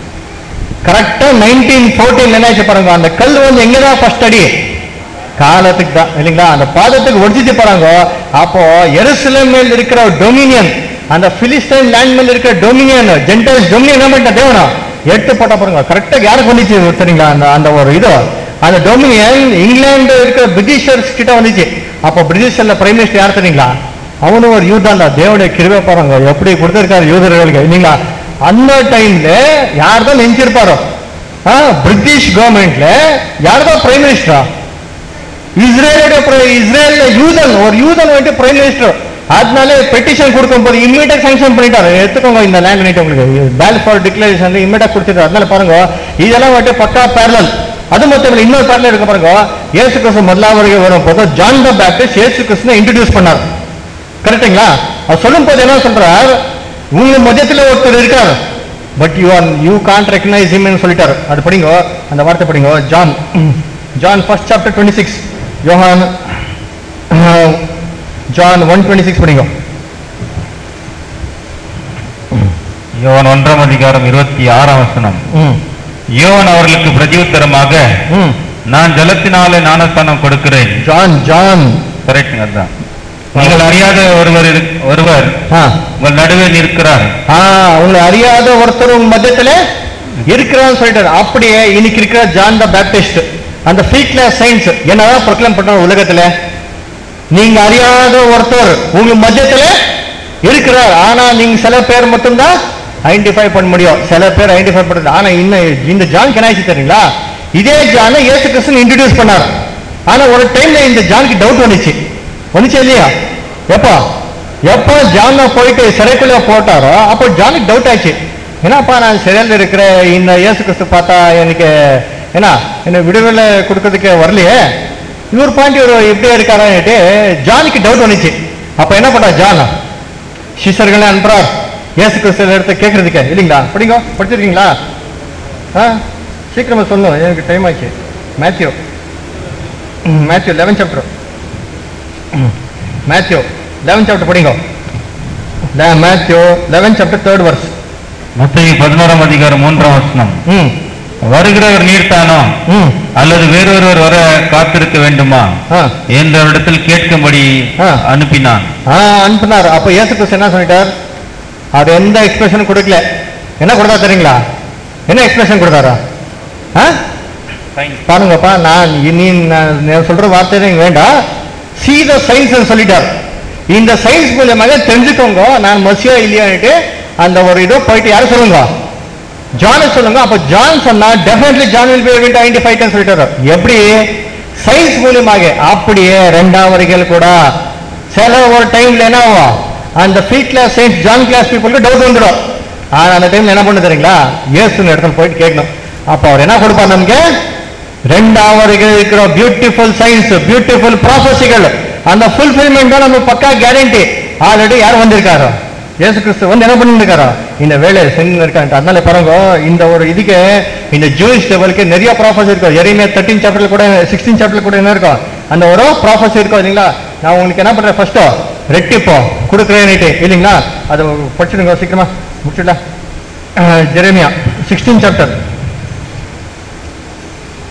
கரெக்டா நைன்டீன் ஃபோர்டீன் என்ன பாருங்க அந்த கல் வந்து எங்கதான் ஃபர்ஸ்ட் அடி காலத்துக்கு தான் இல்லைங்களா அந்த பாதத்துக்கு ஒடிச்சிட்டு போறாங்க அப்போ எருசலேம் மேல் இருக்கிற டொமினியன் அந்த பிலிஸ்டைன் லேண்ட் மேல் இருக்கிற டொமினியன் ஜென்டல்ஸ் டொமினியன் என்ன பண்ணிட்ட தேவனா எட்டு போட்டா பாருங்க கரெக்டா யாருக்கு வந்துச்சு சரிங்களா அந்த அந்த ஒரு இது அந்த டொமினியன் இங்கிலாந்து இருக்கிற பிரிட்டிஷர்ஸ் கிட்ட வந்துச்சு அப்போ பிரிட்டிஷர்ல பிரைம் மினிஸ்டர் யார் தெரியுங்களா அவனும் ஒரு யூத் தான் தேவனுடைய கிருபை பாருங்க எப்படி கொடுத்திருக்காரு யூதர்களுக்கு இல்லைங்களா அந்த டைம்ல யார் தான் நெஞ்சிருப்பாரோ ஆ, பிரிட்டிஷ் கவர்மெண்ட்ல யார் தான் பிரைம் மினிஸ்டரா இஸ்ரேலுடைய பிர- இஸ்ரேல்ல யூதன் ஒரு யூதன் வந்துட்டு பிரைம் மினிஸ்டர் அதனால பெட்டிஷன் கொடுக்கும் போது இம்மீடியட் சாங்ஷன் பண்ணிட்டாரு எடுத்துக்கோங்க இந்த லேண்ட் பண்ணிட்டு உங்களுக்கு பேல் ஃபார் டிக்ளரேஷன் இம்மீடியட் கொடுத்துட்டாரு அதனால பாருங்க இதெல்லாம் வந்துட்டு பக்கா பேரலல் அது மட்டும் இல்லை இன்னொரு பேரலல் இருக்க பாருங்க இயேசு கிறிஸ்து முதலாவது வரும் போது ஜான் த பேப்டிஸ்ட் இயேசு கிறிஸ்துவை இன்ட்ரடியூஸ் பண்ணார் கரெக்டுங்களா அவர் சொல்லும் போது என்ன சொல்றார் உங்க மத்தியத்துல ஒருத்தர் இருக்கார் but you are you can't recognise ஹிம்னு சொல்லிட்டாரு அது படிங்க அந்த வார்த்தை படிங்க John John first chapter twenty six யோகான் ஜான் ஒன் டுவெண்ட்டி சிக்ஸ் படிங்க யோவான் ஒன்றாம் அதிகாரம் இருபத்தி ஆறாம் வசனம் ம் யோவான் அவர்களுக்கு பிரதியுத்தரமாக ம் நான் ஜலத்தினாலே ஞானஸ்தானம் கொடுக்கிறேன் ஜான் ஜான் கரெக்டுங்க அதுதான் நீங்கள் அறியாத ஒருவர் இரு- ஒருவர் ஆ உங்கள் நடுவே நிற்கிறார் ஆ உங்களை அறியாத ஒருத்தர் உங்க மத்தியத்துல இருக்கிறான்னு சொல்லிட்டாரு அப்படியே இன்னைக்கு இருக்கிற ஜான் த பேப்டிஸ்ட் அந்த ஃபீட்ல சயின்ஸ் என்னதான் ப்ரொக்ளைம் பண்றாரு உலகத்துல நீங்க அறியாத ஒருத்தர் உங்க மத்தியத்துல இருக்கிறார் ஆனா நீங்க சில பேர் மட்டும்தான் ஐடென்டிஃபை பண்ண முடியும் சில பேர் ஐடென்டிஃபை பண்றது ஆனா இன்னும் இந்த ஜான் கனாய்ச்சி தெரியுங்களா இதே ஜானை இயேசு கிறிஸ்து இன்ட்ரடியூஸ் பண்ணார் ஆனா ஒரு டைம்ல இந்த ஜானுக்கு டவுட் வந்துச்சு வந்துச்சு இல்லையா எப்போ எப்போ ஜான போயிட்டு சிறைக்குள்ள போட்டாரோ அப்போ ஜானுக்கு டவுட் ஆச்சு என்னப்பா நான் சிறையில் இருக்கிற இந்த இயேசு கிறிஸ்து பார்த்தா எனக்கு என்ன என்ன விடுதலை கொடுக்கறதுக்கு வரலையே இவர் பாயிண்ட் இவர் இப்படியே இருக்காரான்னுட்டு ஜானுக்கு டவுட் வந்துச்சு அப்ப என்ன பண்ணா ஜான் சிஷர்களை அனுப்புறார் இயேசு கிறிஸ்து எடுத்து கேட்கறதுக்கு இல்லைங்களா படிங்க படிச்சிருக்கீங்களா ஆ சீக்கிரமா சொல்லணும் எனக்கு டைம் ஆச்சு மேத்யூ ம், Matthew eleven chapter Matthew eleven chapter படிங்க Le- Matthew eleven chapter third verse மத்திய பதினோராம் அதிகாரம் மூன்றாம் வசனம் ம் வருகிறவர் நீர்த்தானோ ம் அல்லது வேறொருவர் வர காத்திருக்க வேண்டுமா ஆ என்ற இடத்தில் கேட்கும்படி ஆ. அனுப்பினான் ஆ அனுப்புனார் அப்ப இயேசு கிறிஸ்து என்ன சொல்லிட்டார் அவர் எந்த எக்ஸ்பிரஷன் கொடுக்கல என்ன கொடுத்தா தெரியுங்களா என்ன எக்ஸ்பிரஷன் கொடுத்தாரா ஆ பாருங்கப்பா நான் இனி நான் நான் சொல்ற வார்த்தை எனக்கு வேண்டாம் சி த சயின்ஸ் சொல்லிட்டார் இந்த சயின்ஸ் மூலியமாக தெரிஞ்சுக்கோங்க நான் மசியா இல்லையான்ட்டு அந்த ஒரு இதோ போயிட்டு யாரும் சொல்லுங்க ஜானை சொல்லுங்க அப்ப ஜான் சொன்னா definitely John will be able to identify சொல்லிட்டாரு எப்படி சயின்ஸ் மூலியமாக அப்படியே ரெண்டாம் வரைகள் கூட சில ஒரு டைம்ல என்ன ஆகும் அந்த ஃபீட்ல செயின்ட் ஜான் கிளாஸ் பீப்புளுக்கு டவுட் வந்துடும் ஆனா அந்த டைம்ல என்ன பண்ணு தெரியுங்களா இயேசுன்னு இடத்துல போயிட்டு கேட்கணும் அப்ப அவர் என்ன கொடுப்பார் நமக்கு ரெண்டாவது இருக்கிற பியூட்டிஃபுல் சயின்ஸ் பியூட்டிஃபுல் ப்ராசஸிகள் அந்த ஃபுல்ஃபில்மெண்ட் தான் நம்ம பக்கா கேரண்டி ஆல்ரெடி யார் வந்திருக்காரோ இயேசு கிறிஸ்து வந்து என்ன பண்ணிருக்காரோ இந்த வேலை செஞ்சு இருக்காங்க அதனால பாருங்க இந்த ஒரு இதுக்கு இந்த ஜூயிஷ் லெவலுக்கு நிறைய ப்ராஃபஸ் இருக்கும் எரியுமே தேர்ட்டின் சாப்டர்ல கூட சிக்ஸ்டீன் சாப்டர்ல கூட என்ன இருக்கும் அந்த ஒரு ப்ராஃபஸ் இருக்கும் இல்லைங்களா நான் உங்களுக்கு என்ன பண்றேன் ஃபர்ஸ்ட்டோ ரெட்டிப்போ கொடுக்குறேன் இல்லைங்களா அதை படிச்சுடுங்க சீக்கிரமா முடிச்சுடலாம் Jeremiah sixteen chapter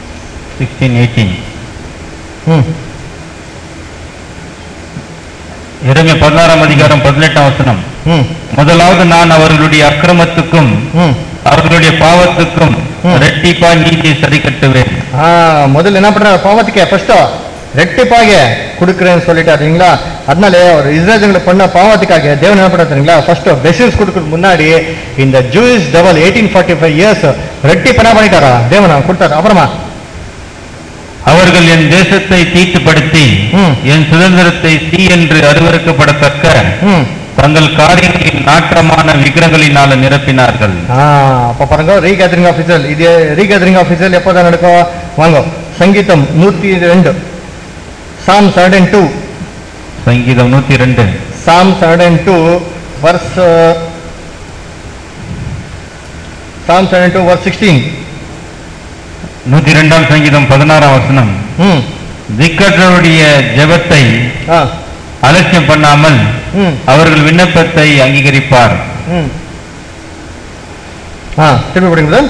sixteen eighteen ம் இறைமை பதினாறாம் அதிகாரம் பதினெட்டாம் வசனம் ம் முதலாவது நான் அவர்களுடைய அக்கிரமத்துக்கும் ம் அவர்களுடைய பாவத்துக்கும் ம். ரெட்டிப்பா நீதியை சரி கட்டுவேன் ஆ, முதல்ல என்ன பண்றாரு பாவத்துக்கே ஃபர்ஸ்டோ ரெட்டிப்பாக கொடுக்குறேன்னு சொல்லிட்டாருங்களா அதனால அவர் இஸ்ரேலுங்களுக்கு பண்ண பாவத்துக்காக தேவன் என்ன பண்ணுறாருங்களா ஃபர்ஸ்ட் பெசிஸ் கொடுக்கறதுக்கு முன்னாடி இந்த Jewish double eighteen forty five years ready பண்ண பண்ணிட்டாரா தேவன் கொடுத்தாரு அப்புறமா அவர்கள் என் தேசத்தை தீட்டுப்படுத்தி ம். என் சுதந்திரத்தை தீ என்று அருவருக்கப்படத்தக்க ம் தங்கள் காரியங்களின் நாற்றமான விக்கிரங்களினால நிரப்பினார்கள் ஆ அப்போ பாருங்க ரீகேதரிங் ஆஃபீஸர் இது ரீகேதரிங் ஆஃபீஸர் எப்போ தான் நடக்கும் வாங்க சங்கீதம் நூற்றி ரெண்டு சாம் செவன் டூ சங்கீதம் நூத்தி ரெண்டு Psalm seven two verse Psalm seven two verse sixteen நூத்தி ரெண்டாம் சங்கீதம் பதினாறாம் வசனம் ம் திக்கற்றவருடைய ஜெபத்தை ஆ அலட்சியம் பண்ணாமல் ம் அவர்கள் விண்ணப்பத்தை அங்கீகரிப்பார் ம் ஆ திருப்பி படிங்க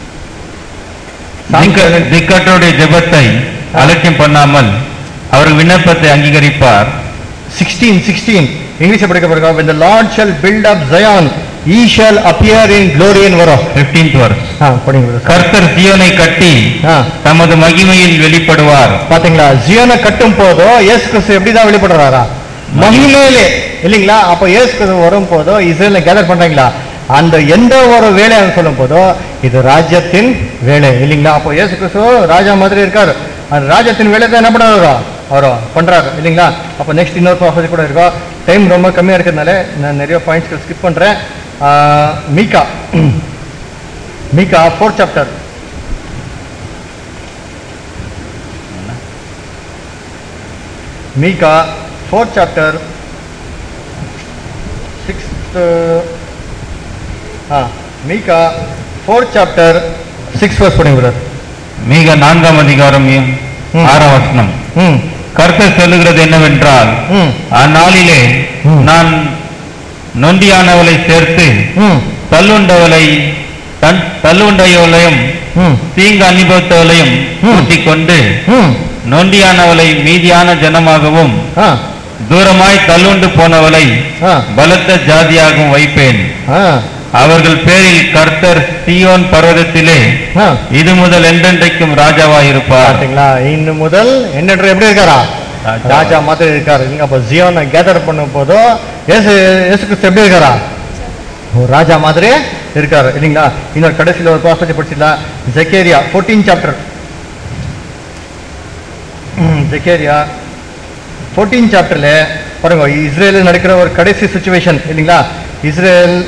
திக்க- திக்கற்றவருடைய ஜெபத்தை அலட்சியம் பண்ணாமல் அவர்கள் விண்ணப்பத்தை அங்கீகரிப்பார் சிக்ஸ்டீன் சிக்ஸ்டீன் இங்கிலீஷ் படிக்க பாருங்க when the lord shall build up zion he shall appear in glory ன்னு வரும் 15th verse ஆ படிங்க brother. கர்த்தர் சியோனை கட்டி ஆ தமது மகிமையில் வெளிப்படுவார் பாத்தீங்களா ஜியோனை கட்டும் போதோ இயேசு கிறிஸ்து எப்படிதான் வெளிப்படுறாரா மகிமையிலே இல்லைங்களா அப்போ இயேசு கிறிஸ்து வரும் போதோ இஸ்ரேல கேதர் பண்றாங்களா அந்த எந்த ஒரு வேலைன்னு சொல்லும் போதோ இது ராஜ்யத்தின் வேலை இல்லைங்களா அப்போ இயேசு கிறிஸ்து ராஜா மாதிரி இருக்காரு அந்த ராஜ்யத்தின் வேலை தான் என்ன பண்ணுறாரோ அவரோ பண்றாரு இல்லைங்களா அப்போ நெக்ஸ்ட் இன்னொரு ப்ராஃபஸி கூட இருக்கோ டைம் ரொம்ப கம்மியா இருக்கிறதுனால நான் நிறைய பாயிண்ட்ஸ் ஸ்கிப் பண்றேன் ஆ, மீகா மீகா ஃபோர்த் சாப்டர் மீகா ஃபோர்த் சாப்டர் சிக்ஸ்த் ஆ மீகா ஃபோர்த் சாப்டர் சிக்ஸ் வர்ஸ் படிங்க பிரதர் மிக நான்காம் அதிகாரம் ம். ஆறாம் வசனம் ம் கர்த்தர் சொல்லுகிறது என்னவென்றால் ம் அந்நாளிலே ம். நான் நொண்டியானவளை சேர்த்து ம் தள்ளுண்டவளை தன் தள்ளுண்டையவளையும் ம் தீங்கு அனுபவித்தவளையும் ம். கூட்டிக் கொண்டு ம் நொண்டியானவளை மீதியான ஜனமாகவும் ஆ தூரமாய் தள்ளுண்டு போனவளை ஆ பலத்த ஜாதியாகவும் வைப்பேன் ஆ அவர்கள் பேரில் கர்த்தர் சியோன் பர்வதத்திலே ஆ இது முதல் என்றென்றைக்கும் ராஜாவாயிருப்பார் பார்த்தீங்களா இன்னு முதல் என்னன்ற எப்படி இருக்காரா ராஜா. ராஜா மாதிரி இருக்காரு நீங்க அப்போ ஜியோனை கேதர் பண்ணும் போதோ ஏசு ஏசு கிறிஸ்து எப்படி இருக்காரா ஒரு ராஜா மாதிரி இருக்காரு இல்லைங்களா இன்னொரு கடைசியில் ஒரு ப்ராசஸ் படிச்சிடலாம் Zechariah fourteen chapter Zechariah fourteen சாப்டர்ல பாருங்க இஸ்ரேலில் நடக்கிற ஒரு கடைசி சுச்சுவேஷன் இல்லைங்களா Israel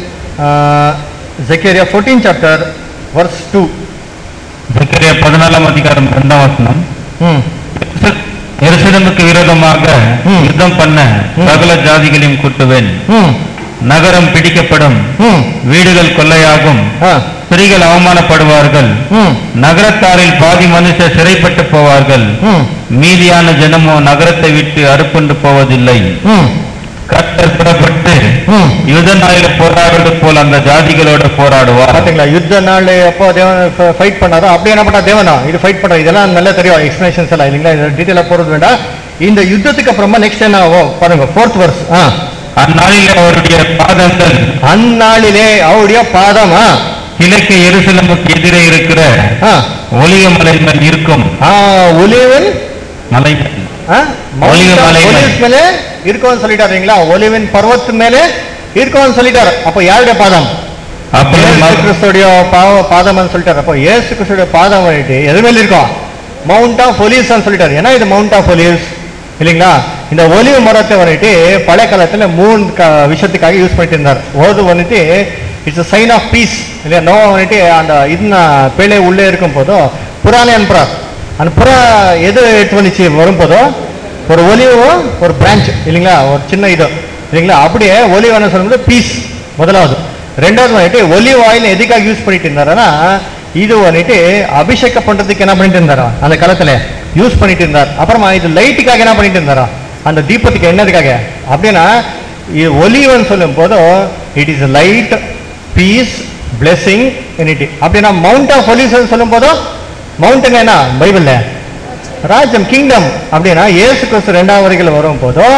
Zechariah fourteen chapter verse two சக்கரியா பதினாலாம் அதிகாரம் இரண்டாம் வசனம் ம் எருசலேமுக்கு விரோதமாக ம். யுத்தம் பண்ண ம். சகல ஜாதிகளையும் கூட்டுவேன் ம் நகரம் பிடிக்கப்படும் ம் வீடுகள் கொள்ளையாகும் ஆ ஸ்திரீகள் அவமானப்படுவார்கள் ம் நகரத்தாரில் பாதி மனுஷர் சிறைப்பட்டு போவார்கள் ம் மீதியான ஜனமோ நகரத்தை விட்டு அறுப்புண்டு போவதில்லை ம் கர்த்தர் புறப்பட்டு ம் யுத நாளில் போராடுவது போல் அந்த ஜாதிகளோடு போராடுவார் பாத்தீங்களா யுத்த நாள் எப்போ தேவன் ஃபைட் பண்ணாரோ அப்படியே என்ன பண்ணா தேவனா இது ஃபைட் பண்ற இதெல்லாம் நல்லா தெரியும் எக்ஸ்பிளேஷன்ஸ் எல்லாம் இல்லைங்களா இது டீட்டெயிலாக போறது வேண்டாம் இந்த யுத்தத்துக்கு அப்புறமா நெக்ஸ்ட் என்ன ஆகும் பாருங்க ஃபோர்த் வர்ஸ் ஆ அந்நாளில் அவருடைய பாதங்கள் அந்நாளிலே அவருடைய பாதம் ஆ கிழக்கு எருசலேமுக்கு எதிரே இருக்கிற ஆ ஒளிய மலை மேல் இருக்கும் ஆ ஒலிவன் மலை மேல் ஆ, ஒலிவ மவுண்ட் மலை மேல். ஒலிவ்ஸ் மேலே இருக்கும்னு சொல்லிட்டாருங்களா ஒலிவின் பர்வத்து மேலே இருக்கும்னு சொல்லிட்டாரு அப்போ யாருடைய பாதம் அப்பொழுது இயேசு ம- கிறிஸ்துடைய பாவ பாதம்னு சொல்லிட்டாரு அப்போ இயேசு கிறிஸ்துடைய பாதம் வந்துட்டு எது மேல இருக்கும் மவுண்ட் ஆஃப் ஒலிவ்ஸ் சொல்லிட்டாரு ஏன்னா இது மவுண்ட் ஆஃப் ஒலிவ்ஸ் இல்லைங்களா இந்த ஒலிவ் மரத்தை வந்துட்டு பழைய காலத்துல மூணு க- விஷயத்துக்காக யூஸ் பண்ணிட்டு இருந்தார் ஓது வந்துட்டு இட்ஸ் சைன் ஆஃப் பீஸ் இல்லையா நோ வந்துட்டு அந்த இதுன பேழை உள்ளே இருக்கும் போதோ புறானே அனுப்புறார் அந்த புறா எது எடுத்து வந்துச்சு வரும்போதோ ஒரு ஒலிவும் ஒரு பிரான்ச் இல்லைங்களா ஒரு சின்ன இது இல்லைங்களா அப்படியே ஒலிவ் என்ன சொல்லும்போது பீஸ் முதலாவது ரெண்டாவது வந்துட்டு ஒலிவ் ஆயில் எதுக்காக யூஸ் பண்ணிட்டு இருந்தாருன்னா இது வந்துட்டு அபிஷேகம் பண்றதுக்கு என்ன பண்ணிட்டு இருந்தாரா அந்த காலத்துல யூஸ் பண்ணிட்டு இருந்தார் அப்புறமா இது லைட்டுக்காக என்ன பண்ணிட்டு இருந்தாரா அந்த தீபத்துக்கு என்னதுக்காக அப்படின்னா இது ஒலிவன் சொல்லும் போதோ it is light peace blessing unity அப்படின்னா மவுண்ட் ஆஃப் ஒலிவ்ஸ் சொல்லும் போதோ மவுண்டன் என்ன பைபிள்ல ராஜ்யம் கிங்டம் அப்படின்னா இயேசு கிறிஸ்து ரெண்டாம் வரைகள் வரும் போதோ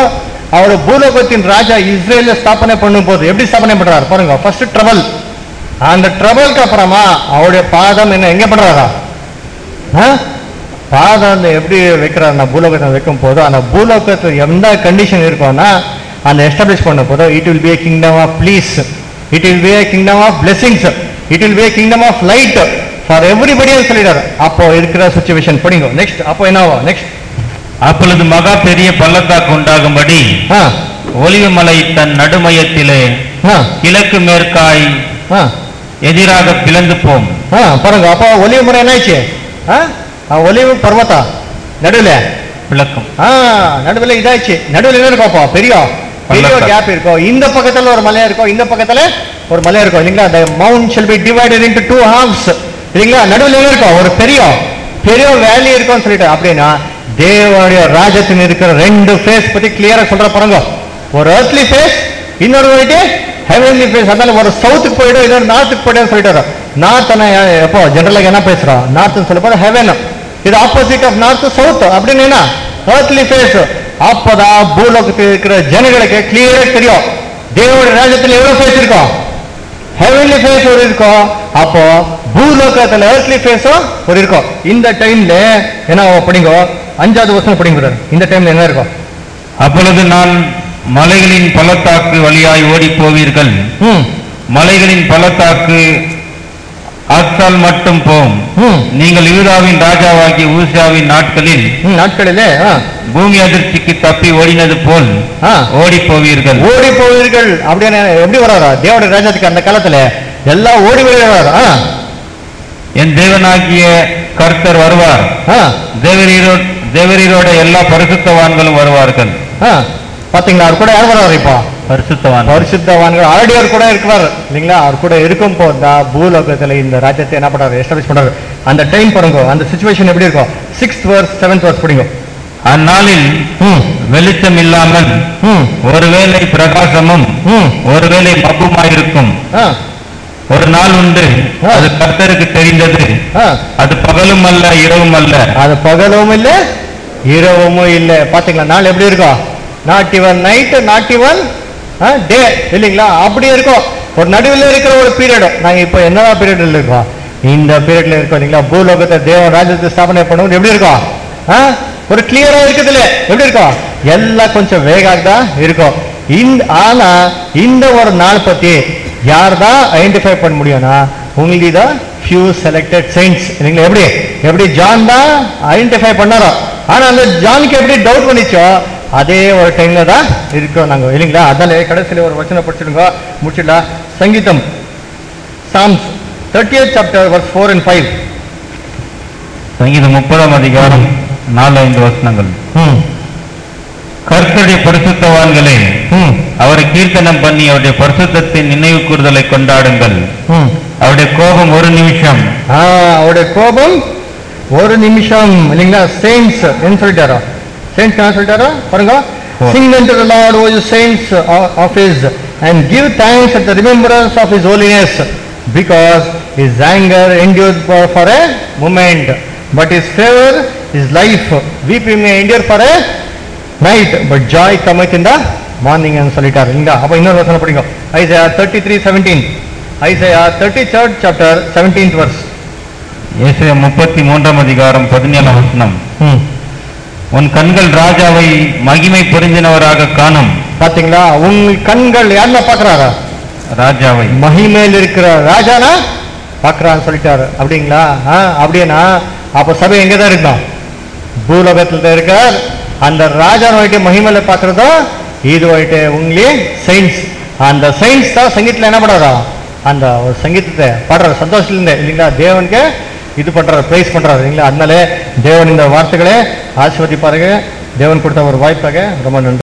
அவர் பூலோகத்தின் ராஜா இஸ்ரேல ஸ்தாபனை பண்ணும் போது எப்படி ஸ்தாபனை பண்றாரு பாருங்க ஃபர்ஸ்ட் ட்ரபல் அந்த ட்ரபலுக்கு அப்புறமா அவருடைய பாதம் என்ன எங்க பண்றாரா ஆ? பாதம் அந்த எப்படி வைக்கிறாருன்னா பூலோகத்தை வைக்கும் போது அந்த பூலோகத்தில் எந்த கண்டிஷன் இருக்கும்னா அந்த எஸ்டாப்ளிஷ் பண்ண போது it will be a kingdom of peace it will be a kingdom of blessings it will be a kingdom of light for எவ்ரிபடியும் சொல்லிடுறாரு அப்போ இருக்கிற சுச்சுவேஷன் படிங்க நெக்ஸ்ட் அப்போ என்னவா நெக்ஸ்ட் அப்பொழுது மகா பெரிய பள்ளத்தாக்கு உண்டாகும்படி ஆ ஒலிவு மலை தன் நடுமையத்திலே ஆ கிழக்கு மேற்காய் ஆ எதிராக பிளந்து போம் ஆ பாருங்க அப்போ ஒலிவு முறை என்னாச்சு ஆ ஆ, ஒலிவு பர்வத்தா நடுவில் விளக்கம் ஆ நடுவில் இதாச்சு நடுவில் என்ன இருக்கும் அப்போ பெரிய பெரிய பள்ளத்தாக்கு. கேப் இருக்கும் இந்த பக்கத்துல ஒரு மலையா இருக்கும் இந்த பக்கத்துல ஒரு மலையா இருக்கும் இல்லைங்களா the mount shall be divided into two halves இல்லைங்களா நடுவில் என்ன இருக்கும் ஒரு பெரிய பெரிய வேலி இருக்கும்னு சொல்லிட்டு அப்படின்னா தேவனுடைய ராஜ்யத்தின் இருக்கிற ரெண்டு ஃபேஸ் பத்தி கிளியரா சொல்ற பாருங்க ஒரு earthly ஃபேஸ் இன்னொரு வந்துட்டு ஹெவன்லி ஃபேஸ் அதனால ஒரு சவுத்துக்கு போயிடும் இன்னொரு நார்த்துக்கு போயிடும் சொல்லிட்டாரு நார்த் எப்போ ஜென்ரலாக என்ன பேசுறோம் நார்த்னு சொல்ல போது ஹெவன் இது ஆப்போசிட் ஆஃப் நார்த் சவுத் அப்படின்னு என்ன earthly ஃபேஸ் அப்பதான் பூலோகத்தில் இருக்கிற ஜனங்களுக்கு கிளியரா தெரியும் தேவனுடைய ராஜ்யத்தில் எவ்வளவு ஃபேஸ் இருக்கும் ஹெவன்லி ஃபேஸ் ஒரு இருக்கும் அப்போ பூலோகத்துல earthly ஃபேஸும் ஒரு இருக்கும் இந்த டைம்ல என்ன படிங்க அஞ்சாவது வருஷம் படிங்க இந்த டைம்ல என்ன இருக்கும் அப்பொழுது நான் மலைகளின் பள்ளத்தாக்கு வழியாய் ஓடிப் போவீர்கள் ம் மலைகளின் பள்ளத்தாக்கு ஆத்தால் மட்டும் போம் ம் நீங்கள் யூதாவின் ராஜாவாகிய ஊசியாவின் நாட்களில் ம், நாட்களிலே ஆ பூமி அதிர்ச்சிக்கு தப்பி ஓடினது போல் ஆ ஓடிப் போவீர்கள் ஓடி போவீர்கள் அப்படின்னு எப்படி வராரா தேவனுடைய ராஜ்யத்துக்கு அந்த காலத்துல எல்லாம் ஓடி வருகிறார் ஆ என் தேவனாகிய கர்த்தர் வருவார் ஆ தேவரீரோ தேவரீரோட எல்லா பரிசுத்தவான்களும் வருவார்கள் ஆ பாத்தீங்களா அவர் கூட யார் வர்றாரு இப்போ பரிசுத்தவான் பரிசுத்தவான்கள் ஆல்ரெடி அவர் கூட இருக்கிறார் இல்லைங்களா அவர் கூட இருக்கும் போதா பூலோகத்துல இந்த ராஜ்யத்தை என்ன பண்றாரு எஸ்டாப்ளிஷ் பண்றாரு அந்த டைம் பாருங்க அந்த சுச்சுவேஷன் எப்படி இருக்கும் சிக்ஸ்த் வர்ஸ் செவன்த் வர்ஸ் படிங்க அந்நாளில் ம் வெளிச்சம் இல்லாமல் ம் ஒருவேளை பிரகாசமும் ம் ஒருவேளை மப்புமாயிருக்கும் ஆ ஒரு நாள் உண்டு அது கர்த்தருக்கு தெரிந்தது ஆ அது பகலும் அல்ல இரவும் அல்ல அது பகலும் இல்ல இரவும் இல்ல பாத்தீங்களா நாள் எப்படி இருக்கும் நாட் இவன் நைட் நாட் இவன் டே இல்லைங்களா அப்படி இருக்கும் ஒரு நடுவில் இருக்கிற ஒரு பீரியட் நாங்க இப்போ என்னதான் பீரியட்ல இருக்கோம் இந்த பீரியட்ல இருக்கோம் இல்லைங்களா பூலோகத்தை தேவ ராஜ்யத்தை ஸ்தாபனை பண்ணுவது எப்படி இருக்கும் ஆ? ஒரு கிளியரா இருக்குதுல்ல எப்படி இருக்கும் எல்லாம் கொஞ்சம் வேகாக தான் இருக்கும் இந்த ஆனா இந்த ஒரு நாள் பத்தி யார் தான் ஐடென்டிஃபை பண்ண முடியும்னா உங்களுக்கு தான் ஃபியூ செலக்டட் செயின்ஸ் இல்லைங்களா எப்படி எப்படி ஜான் தான் ஐடென்டிஃபை பண்ணாரோ ஆனா அந்த ஜானுக்கு எப்படி டவுட் பண்ணிச்சோ அதே ஒரு டைம்ல தான் இருக்கோம் நாங்க இல்லைங்களா அதனால கடைசியில் ஒரு வசனம் படிச்சிடுங்க முடிச்சிடலாம் சங்கீதம் Psalms thirtieth chapter verse four and five சங்கீதம் முப்பதாம் அதிகாரம் நாலு ஐந்து வசனங்கள் ம் கர்த்தருடைய பரிசுத்தவான்களே ம் அவரை கீர்த்தனம் பண்ணி அவருடைய பரிசுத்தத்தின் நினைவு கூறுதலை கொண்டாடுங்கள் ம் அவருடைய கோபம் ஒரு நிமிஷம் ஆ அவருடைய கோபம் ஒரு நிமிஷம் இல்லைங்களா செயின்ஸ் என்ன சொல்லிட்டாரோ செயின்ஸ் என்ன சொல்லிட்டாரோ பாருங்க Oh. sing unto the Lord O you saints of his and give thanks at the remembrance of his holiness because his anger endures for, for a moment but his favor is life weeping may endure for a night but joy cometh in the morning and சொல்லிட்டார் இல்லைங்களா அப்போ இன்னொரு வசனம் படிங்க Isaiah thirty three seventeen Isaiah thirty third chapter seventeenth verse ஏசாயா முப்பத்தி மூன்றாம் அதிகாரம் பதினேழாம் வசனம் ம் உன் கண்கள் ராஜாவை மகிமை பொருந்தினவராக காணும் பாத்தீங்களா உன் கண்கள் யாருன்னா பாக்குறாரா ராஜாவை மகிமையில் இருக்கிற ராஜானா பாக்குறான்னு சொல்லிட்டாரு அப்படிங்களா ஆ, அப்படின்னா அப்ப சபை எங்க தான் இருக்கணும் பூலோகத்துல தான் இருக்கார் அந்த ராஜா வந்துட்டு மகிமையில பாக்குறதோ இது வந்துட்டு உங்களே சயின்ஸ் அந்த சயின்ஸ் தான் சங்கீத்துல என்ன பண்றாரா அந்த ஒரு சங்கீதத்தை பாடுறாரு சந்தோஷத்துல இருந்து இல்லைங்களா தேவனுக்கு இது பண்றாரு பிரைஸ் பண்றாரு இல்லைங்களா அதனால தேவன் இந்த வார்த்தைகளை ஆசிர்வதிப்பாருங்க தேவன் கொடுத்த ஒரு வாய்ப்பாக ரொம்ப நன்றி